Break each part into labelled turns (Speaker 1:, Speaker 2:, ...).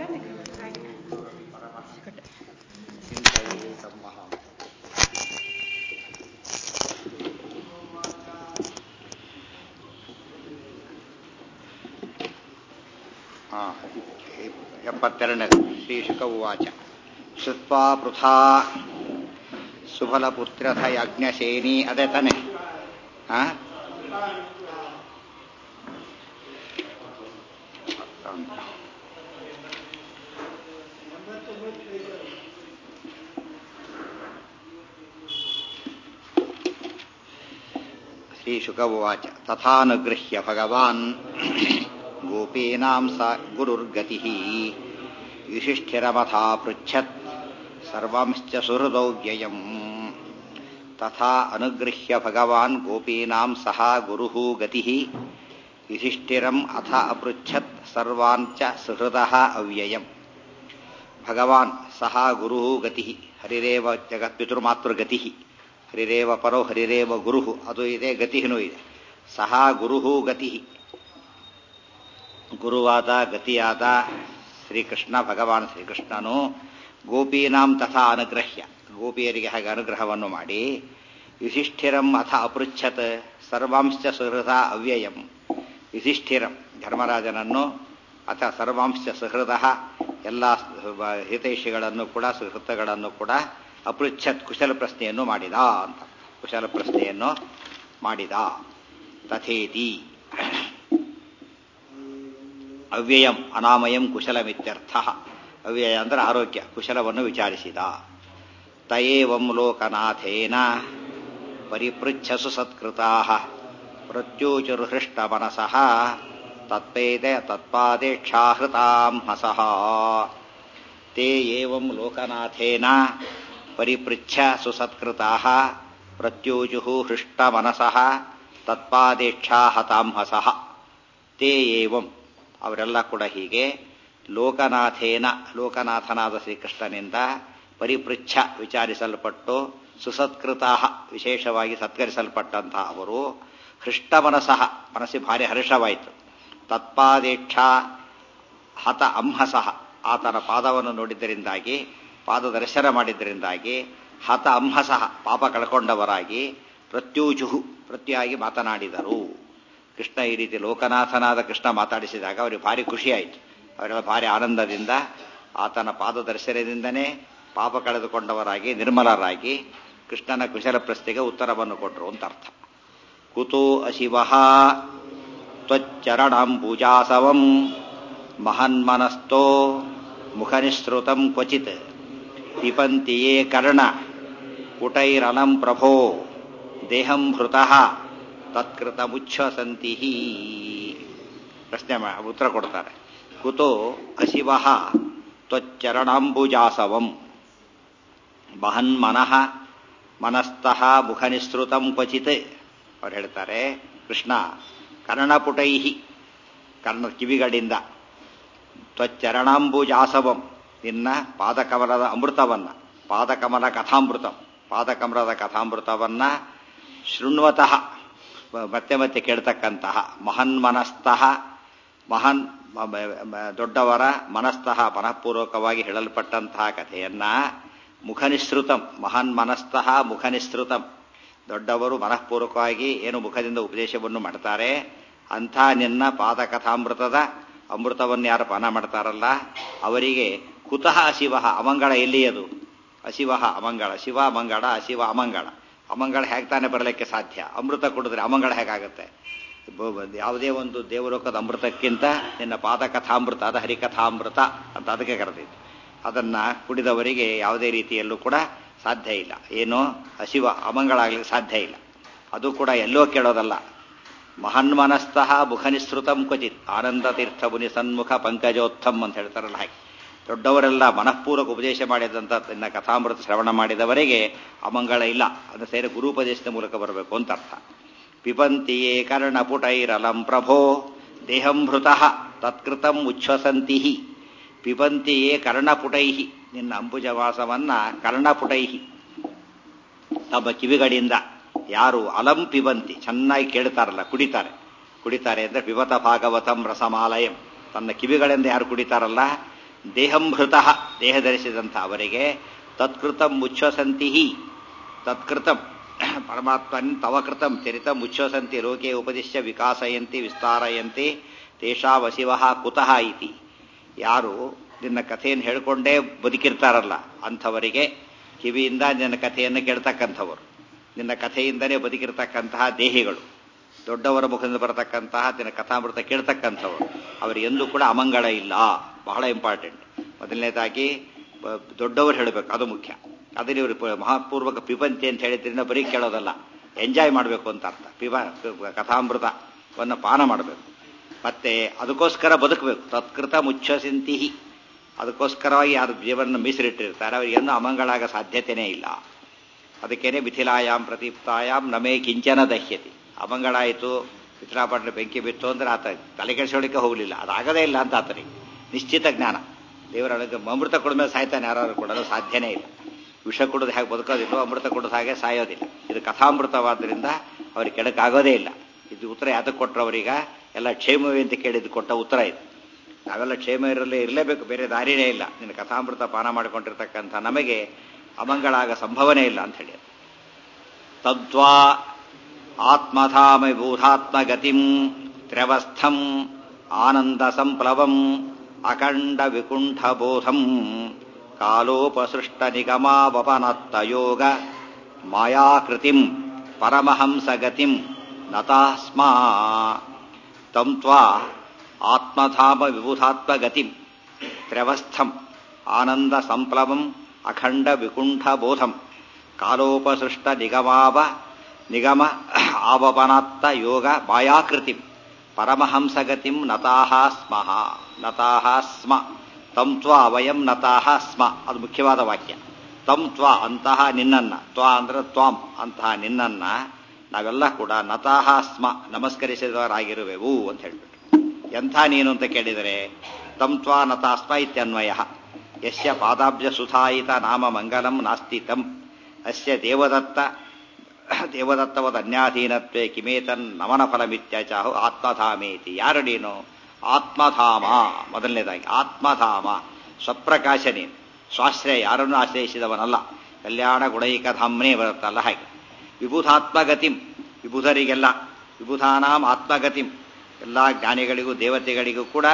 Speaker 1: ಎಪ್ಪತ್ತೆರಡನೇದು ಶ್ರೀಶುಕ ಉವಾಚ ಶ್ರುತ್ವಾ ಪೃಥಾ ಸುಫಲಪುತ್ರಥ ಯಾಜ್ಞಸೇನಿ ಅದೇ ತಾನೆ ಆ ಶ್ರೀಶುಕ ಉವಾಚ ತಥಾನುಗೃಹ್ಯ ಭಗವಾನ್ ಗೋಪೀನಾಂ ಸ ಗುರುರ್ಗತಿ ಯುಧಿಷ್ಠಿರಮಥಾ ಪೃಚ್ಛತ್ ಸರ್ವಾಂಶ್ಚ ಸುಹೃದೌ ವ್ಯಯಂ ತಥಾ ಅನುಗೃಹ್ಯ ಭಗವಾನ್ ಗೋಪೀನಾಂ ಸಹ ಗುರುಃ ಗತಿ ಯುಧಿಷ್ಠಿರಂ ಅಥ ಅಪೃಚ್ಛತ್ ಸರ್ವಾನ್ ಚ ಸುಹೃದಃ ಅವ್ಯಯಂ ಭಗವಾನ್ ಸಹ ಗುರುಃ ಗತಿ ಹರಿರೇವ ಜಗತ್ಪಿತೃಮಾತೃಗತಿ ಹರಿರೇವ ಪರೋ ಹರಿರೇವ ಗುರು ಅದು ಇದೆ ಗತಿನೂ ಇದೆ ಸಹ ಗುರುಃ ಗತಿ ಗುರುವಾದ ಗತಿಯಾದ ಶ್ರೀಕೃಷ್ಣ ಭಗವಾನ್ ಶ್ರೀಕೃಷ್ಣನು ಗೋಪೀನಾಂ ತಥಾ ಅನುಗ್ರಹ್ಯ ಗೋಪಿಯರಿಗೆ ಹಾಗೆ ಅನುಗ್ರಹವನ್ನು ಮಾಡಿ ಯುಧಿಷ್ಠಿರಂ ಅಥ ಅಪೃಚ್ಛತ್ ಸರ್ವಾಂಶ ಸುಹೃದ ಅವ್ಯಯಂ ಯುಧಿಷ್ಠಿರಂ ಧರ್ಮರಾಜನನ್ನು ಅಥ ಸರ್ವಾಂಶ ಸುಹೃದ ಎಲ್ಲ ಹಿತೈಷಿಗಳನ್ನು ಕೂಡ ಸುಹೃತಗಳನ್ನು ಕೂಡ ಅಪೃಚ್ಛತ್ ಕುಶಲ ಪ್ರಶ್ನೆಯನ್ನು ಮಾಡಿದ ಅಂತ ಕುಶಲ ಪ್ರಶ್ನೆಯನ್ನು ಮಾಡಿದ ತಥೇತಿ ಅವ್ಯಯಂ ಅನಾಮಯಂ ಕುಶಲಮಿತ್ಯರ್ಥ ಅವ್ಯಯ ಅಂದ್ರೆ ಆರೋಗ್ಯ ಕುಶಲವನ್ನು ವಿಚಾರಿಸಿದ ತಯೇವಂ ಲೋಕನಾಥೇನ ಪರಿಪೃಚ್ಛಸು ಸತ್ಕೃತಾ ಪ್ರತ್ಯೂಚುರ್ಹೃಷ್ಟ ಮನಸಃ ತತ್ಪೇದೆ ತತ್ಪಾದೇಕ್ಷಾಹೃತಾಂ ಹಸಃ ತೇ ಏವಂ ಲೋಕನಾಥೇನ ಪರಿಪೃಚ್ಛ ಸುಸತ್ಕೃತಾ ಪ್ರತ್ಯೂಜು ಹೃಷ್ಟ ಮನಸಃ ತತ್ಪಾದೇಕ್ಷಾ ಹತಾಂ ಹಸಃ ತೇ ಏವಂ ಅವರೆಲ್ಲ ಕೂಡ ಹೀಗೆ ಲೋಕನಾಥೇನ ಲೋಕನಾಥನಾದ ಶ್ರೀಕೃಷ್ಣನಿಂದ ಪರಿಪೃಚ್ಛ ವಿಚಾರಿಸಲ್ಪಟ್ಟು ಸುಸತ್ಕೃತಾ ವಿಶೇಷವಾಗಿ ಸತ್ಕರಿಸಲ್ಪಟ್ಟಂತಹ ಅವರು ಹೃಷ್ಟ ಮನಸಃ ಮನಸ್ಸಿ ಭಾರಿ ಹರ್ಷವಾಯಿತು ತತ್ಪಾದೇಕ್ಷಾ ಹತ ಅಂಹಸಃ ಆತನ ಪಾದವನ್ನು ನೋಡಿದ್ದರಿಂದಾಗಿ ಪಾದ ದರ್ಶನ ಮಾಡಿದ್ದರಿಂದಾಗಿ ಹತ ಅಂಹಸಃ ಪಾಪ ಕಳ್ಕೊಂಡವರಾಗಿ ಪ್ರತ್ಯೂಜುಹು ಪ್ರತ್ಯಾಗಿ ಮಾತನಾಡಿದರು ಕೃಷ್ಣ ಈ ರೀತಿ ಲೋಕನಾಥನಾದ ಕೃಷ್ಣ ಮಾತಾಡಿಸಿದಾಗ ಅವರಿಗೆ ಭಾರಿ ಖುಷಿಯಾಯಿತು ಅವರೆಲ್ಲ ಭಾರಿ ಆನಂದದಿಂದ ಆತನ ಪಾದ ದರ್ಶನದಿಂದನೇ ಪಾಪ ಕಳೆದುಕೊಂಡವರಾಗಿ ನಿರ್ಮಲರಾಗಿ ಕೃಷ್ಣನ ಕುಶಲ ಪ್ರಶ್ನೆಗೆ ಉತ್ತರವನ್ನು ಕೊಟ್ಟರು ಅಂತ ಅರ್ಥ ಕುತೋ ಅಶಿವ ತ್ವಚ್ಚರಣಾಂಬುಜಾಸವಂ ಮಹನ್ಮನಸ್ತೋ ಮುಖನಿಸೃತಂ ಕ್ವಚಿತ್ ಪಿಪಂತಿಯೇ ಕರ್ಣ ಕುಟೈರಲಂ ಪ್ರಭೋ ದೇಹಂ ಹೃತಃ ತತ್ಕೃತ ಮುಚ್ಛಸಂತಿ ಪ್ರಶ್ನೆ ಉತ್ತರ ಕೊಡ್ತಾರೆ ಕುತೋ ಅಶಿವ ತ್ವಚ್ಚರಣಾಂಬುಜಾಸವಂ ಮಹನ್ಮನಃ ಮನಸ್ತಃ ಮುಖನಿಸೃತಂ ಕ್ವಚಿತ್ ಅವ್ರು ಹೇಳ್ತಾರೆ ಕೃಷ್ಣ ಕರ್ಣಪುಟೈ ಕರ್ಣ ಕಿವಿಗಳಿಂದ ತ್ವಚ್ಚರಣಾಂಬುಜಾಸವಂ ನಿನ್ನ ಪಾದಕಮಲದ ಅಮೃತವನ್ನ ಪಾದಕಮಲ ಕಥಾಮೃತಂ ಪಾದಕಮಲದ ಕಥಾಮೃತವನ್ನ ಶೃಣ್ವತಃ ಮತ್ತೆ ಮತ್ತೆ ಕೇಳ್ತಕ್ಕಂತಹ ಮಹನ್ಮನಸ್ತಃ ಮಹಾನ್ ದೊಡ್ಡವರ ಮನಸ್ತಃ ಮನಃಪೂರ್ವಕವಾಗಿ ಹೇಳಲ್ಪಟ್ಟಂತಹ ಕಥೆಯನ್ನ ಮುಖನಿಸೃತಂ ಮಹಾನ್ ಮನಸ್ತಃ ಮುಖನಿಸೃತಂ ದೊಡ್ಡವರು ಮನಃಪೂರ್ವಕವಾಗಿ ಏನು ಮುಖದಿಂದ ಉಪದೇಶವನ್ನು ಮಾಡ್ತಾರೆ ಅಂಥ ನಿನ್ನ ಪಾದಕಥಾಮೃತದ ಅಮೃತವನ್ನು ಯಾರು ಪಾನ ಮಾಡ್ತಾರಲ್ಲ ಅವರಿಗೆ ಕುತಃ ಅಶಿವ ಅಮಂಗಳ ಎಲ್ಲಿಯದು ಅಶಿವ ಅಮಂಗಳ ಶಿವ ಮಂಗಳ ಅಶಿವ ಅಮಂಗಳ ಅಮಂಗಳ ಹೇಗೆ ತಾನೇ ಬರಲಿಕ್ಕೆ ಸಾಧ್ಯ ಅಮೃತ ಕುಡಿದ್ರೆ ಅಮಂಗಳ ಹೇಗಾಗುತ್ತೆ ಯಾವುದೇ ಒಂದು ದೇವಲೋಕದ ಅಮೃತಕ್ಕಿಂತ ನಿನ್ನ ಪಾದಕಥಾಮೃತ ಅದ ಹರಿಕಥಾಮೃತ ಅಂತ ಅದಕ್ಕೆ ಕರೆದಿತ್ತು ಅದನ್ನ ಕುಡಿದವರಿಗೆ ಯಾವುದೇ ರೀತಿಯಲ್ಲೂ ಕೂಡ ಸಾಧ್ಯ ಇಲ್ಲ ಏನು ಹಸಿವ ಅಮಂಗಳಾಗ್ಲಿಕ್ಕೆ ಸಾಧ್ಯ ಇಲ್ಲ ಅದು ಕೂಡ ಎಲ್ಲೋ ಕೇಳೋದಲ್ಲ ಮಹನ್ಮನಸ್ತಃ ಮುಖನಿಸೃತಂ ಕ್ವಚಿತ್ ಆನಂದ ತೀರ್ಥ ಮುನಿ ಸನ್ಮುಖ ಪಂಕಜೋತ್ತಮ್ ಅಂತ ಹೇಳ್ತಾರಲ್ಲ ಹಾಗೆ ದೊಡ್ಡವರೆಲ್ಲ ಮನಃಪೂರ್ವಕ ಉಪದೇಶ ಮಾಡಿದಂಥ ತನ್ನ ಕಥಾಮೃತ ಶ್ರವಣ ಮಾಡಿದವರಿಗೆ ಅಮಂಗಳ ಇಲ್ಲ ಅದು ಸೇರಿ ಗುರುಪದೇಶದ ಮೂಲಕ ಬರಬೇಕು ಅಂತ ಅರ್ಥ ಪಿಬಂತಿಯೇ ಕರ್ಣಪುಟೈರಲಂ ಪ್ರಭೋ ದೇಹಂ ಭೃತಃ ತತ್ಕೃತಂ ಉಚ್ಛ್ವಸಂತಿ ಪಿಬಂತಿಯೇ ಕರ್ಣಪುಟೈ ನಿನ್ನ ಅಂಬುಜವಾಸವನ್ನ ಕರ್ಣಪುಟೈ ತಮ್ಮ ಕಿವಿಗಳಿಂದ ಯಾರು ಅಲಂ ಪಿಬಂತಿ ಚೆನ್ನಾಗಿ ಕೇಳ್ತಾರಲ್ಲ ಕುಡಿತಾರೆ ಕುಡಿತಾರೆ ಅಂದ್ರೆ ಪಿಬತ ಭಾಗವತಂ ರಸಮಾಲಯಂ ತನ್ನ ಕಿವಿಗಳಿಂದ ಯಾರು ಕುಡಿತಾರಲ್ಲ ದೇಹಂಭೃತ ದೇಹ ಧರಿಸಿದಂಥ ಅವರಿಗೆ ತತ್ಕೃತಂ ಮುಚ್ಛಸಂತಿ ತತ್ಕೃತಂ ಪರಮಾತ್ಮನ್ ತವಕೃತಂ ಚರಿತಂ ಮುಚ್ಛಸಂತಿ ಲೋಕೆ ಉಪದಿಶ್ಯ ವಿಕಾಸಯಂತಿ ವಿಸ್ತಾರಯಂತಿ ತೇಷಾ ವಸಿವ ಕುತಃ ಇತಿ ಯಾರು ನಿನ್ನ ಕಥೆಯನ್ನು ಹೇಳ್ಕೊಂಡೇ ಬದುಕಿರ್ತಾರಲ್ಲ ಅಂಥವರಿಗೆ ಕಿವಿಯಿಂದ ನಿನ್ನ ಕಥೆಯನ್ನು ಕೇಳ್ತಕ್ಕಂಥವರು ನಿನ್ನ ಕಥೆಯಿಂದಲೇ ಬದುಕಿರ್ತಕ್ಕಂತಹ ದೇಹಿಗಳು ದೊಡ್ಡವರ ಮುಖದಿಂದ ಬರತಕ್ಕಂತಹ ನಿನ್ನ ಕಥಾಮೃತ ಕೇಳ್ತಕ್ಕಂಥವರು ಅವರಿಗೆ ಎಂದೂ ಕೂಡ ಅಮಂಗಳ ಇಲ್ಲ ಬಹಳ ಇಂಪಾರ್ಟೆಂಟ್ ಮೊದಲನೇದಾಗಿ ಬ- ದೊಡ್ಡವರು ಹೇಳಬೇಕು ಅದು ಮುಖ್ಯ ಅದನ್ನ ಇವರು ಪ- ಮಹಾಪೂರ್ವಕ ಪಿಬಂತಿ ಅಂತ ಹೇಳಿದ್ರಿಂದ ಬರೀ ಕೇಳೋದಲ್ಲ ಎಂಜಾಯ್ ಮಾಡಬೇಕು ಅಂತ ಅರ್ಥ ಪಿಬ ಕಥಾಮೃತವನ್ನು ಪಾನ ಮಾಡಬೇಕು ಮತ್ತೆ ಅದಕ್ಕೋಸ್ಕರ ಬದುಕಬೇಕು ತತ್ಕೃತ ಮುಚ್ಛಸಿಂತಿಹಿ ಅದಕ್ಕೋಸ್ಕರವಾಗಿ ಯಾರು ಜೀವನ ಮೀಸಲಿಟ್ಟಿರ್ತಾರೆ ಅವರಿಗೆ ಏನೂ ಅಮಂಗಳಾಗ ಸಾಧ್ಯತೆಯೇ ಇಲ್ಲ ಅದಕ್ಕೇನೆ ಮಿಥಿಲಾಯಾಮ್ ಪ್ರದೀಪ್ತಾಯಾಮ್ ನಮೇ ಕಿಂಚನ ದಹ್ಯತಿ ಅಮಂಗಳಾಯಿತು ಮಿಥಿಲಾಪಟ್ಟಣ ಬೆಂಕಿ ಬಿತ್ತು ಅಂದ್ರೆ ಆತ ತಲೆ ಕೆಡಿಸೋಳಿಕೆ ಹೋಗಲಿಲ್ಲ ಅದಾಗದೇ ಇಲ್ಲ ಅಂತ ಆತನಿಗೆ ನಿಶ್ಚಿತ ಜ್ಞಾನ ದೇವರ ಅನುಗ್ರಹ ಅಮೃತ ಕುಡಿದ ಸಾಯ್ತಾನೆ ಯಾರು ಕೊಡಲು ಸಾಧ್ಯನೇ ಇಲ್ಲ ವಿಷ ಕುಡಿದು ಹೇಗೆ ಬದುಕೋದಿಲ್ಲ ಅಮೃತ ಕುಡಿದ ಹಾಗೆ ಸಾಯೋದಿಲ್ಲ ಇದು ಕಥಾಮೃತವಾದ್ದರಿಂದ ಅವ್ರಿಗೆ ಕೆಡಕಾಗೋದೇ ಇಲ್ಲ ಇದು ಉತ್ತರ ಯಾತಕ್ಕೆ ಕೊಟ್ಟರು ಅವರೀಗ ಎಲ್ಲ ಕ್ಷೇಮವೇ ಅಂತ ಕೇಳಿದ್ದು ಕೊಟ್ಟ ಉತ್ತರ ಇದು ನಾವೆಲ್ಲ ಕ್ಷೇಮ ಇರಲೇ ಇರಲೇಬೇಕು ಬೇರೆ ದಾರಿನೇ ಇಲ್ಲ ನಿನ್ನ ಕಥಾಮೃತ ಪಾನ ಮಾಡಿಕೊಂಡಿರ್ತಕ್ಕಂಥ ನಮಗೆ ಅಮಂಗಳಾಗ ಸಂಭವನೇ ಇಲ್ಲ ಅಂತ ಹೇಳಿ ತದ್ವಾ ಆತ್ಮಧಾಮಭೂತಾತ್ಮಗತಿಂ ತ್ರ್ಯವಸ್ಥಂ ಆನಂದ ಸಂಪ್ಲವಂ ಅಖಂಡ ವಿಕುಂಠಬೋಧಂ ಕಾಲೋಪಸೃಷ್ಟ ನಿಗಮಾವಪನತ್ತಯೋಗ ಮಾಯಾಕೃತಿಂ ಪರಮಹಂಸಗತಿಂ ನತಾಸ್ಮಾ ತಂ ತ್ವಾ ಆತ್ಮಧಾಮ ವಿಬುಧಾತ್ಮಗತಿಂ ತ್ರ್ಯವಸ್ಥಂ ಆನಂದ ಸಂಪ್ಲವಂ ಅಖಂಡ ವಿಕುಂಠಬೋಧಂ ಕಾಲೋಪಸೃಷ್ಟ ನಿಗಮಾವ ನಿಗಮ ಆವಪನಾತ್ತ ಯೋಗ ಮಾಯಾಕೃತಿಂ ಪರಮಹಂಸಗತಿಂ ನತಾಹ ಸ್ಮಃ ನತಾಹ ಸ್ಮ ತಂ ತ್ವಾ ವಯಂ ನತಾಹ ಸ್ಮ ಅದು ಮುಖ್ಯವಾದ ವಾಕ್ಯ ತಂ ತ್ವಾ ಅಂತಹ ನಿನ್ನನ್ನ ತ್ವಾ ಅಂದ್ರೆ ತ್ವಾಂ ಅಂತಹ ನಿನ್ನನ್ನ ನಾವೆಲ್ಲ ಕೂಡ ನತಾಹ ಸ್ಮ ನಮಸ್ಕರಿಸಿದವರಾಗಿರುವೆವು ಅಂತ ಹೇಳ್ಬಿಟ್ಟು ಎಂಥ ನೀನು ಅಂತ ಕೇಳಿದರೆ ತಂ ತ್ವಾ ನತಾಸ್ಮ ಇತ್ಯನ್ವಯ ಯಸ್ಯ ಪಾದಾಬ್ಜ ಸುಧಾಯಿತ ನಾಮ ಮಂಗಲಂ ನಾಸ್ತಿ ತಂ ಅಸ್ಯ ದೇವದತ್ತ ದೇವದತ್ತವದ ಅನ್ಯಾಧೀನತ್ವೇ ಕಿಮೇತನ್ ನಮನ ಫಲಮಿತ್ಯಾಚಾಹು ಆತ್ಮಧಾಮೇತಿ ಯಾರು ನೀನು ಆತ್ಮಧಾಮ ಮೊದಲನೇದಾಗಿ ಆತ್ಮಧಾಮ ಸ್ವಪ್ರಕಾಶ ನೀನು ಸ್ವಾಶ್ರಯ ಯಾರನ್ನು ಆಶ್ರಯಿಸಿದವನಲ್ಲ ಕಲ್ಯಾಣ ಗುಣೈಕ ಧಾಮ್ನೇ ಬರುತ್ತಲ್ಲ ಹಾಗೆ ವಿಬುಧಾತ್ಮಗತಿಂ ವಿಬುಧರಿಗೆಲ್ಲ ವಿಬುಧಾನಾಂ ಆತ್ಮಗತಿಂ ಎಲ್ಲ ಜ್ಞಾನಿಗಳಿಗೂ ದೇವತೆಗಳಿಗೂ ಕೂಡ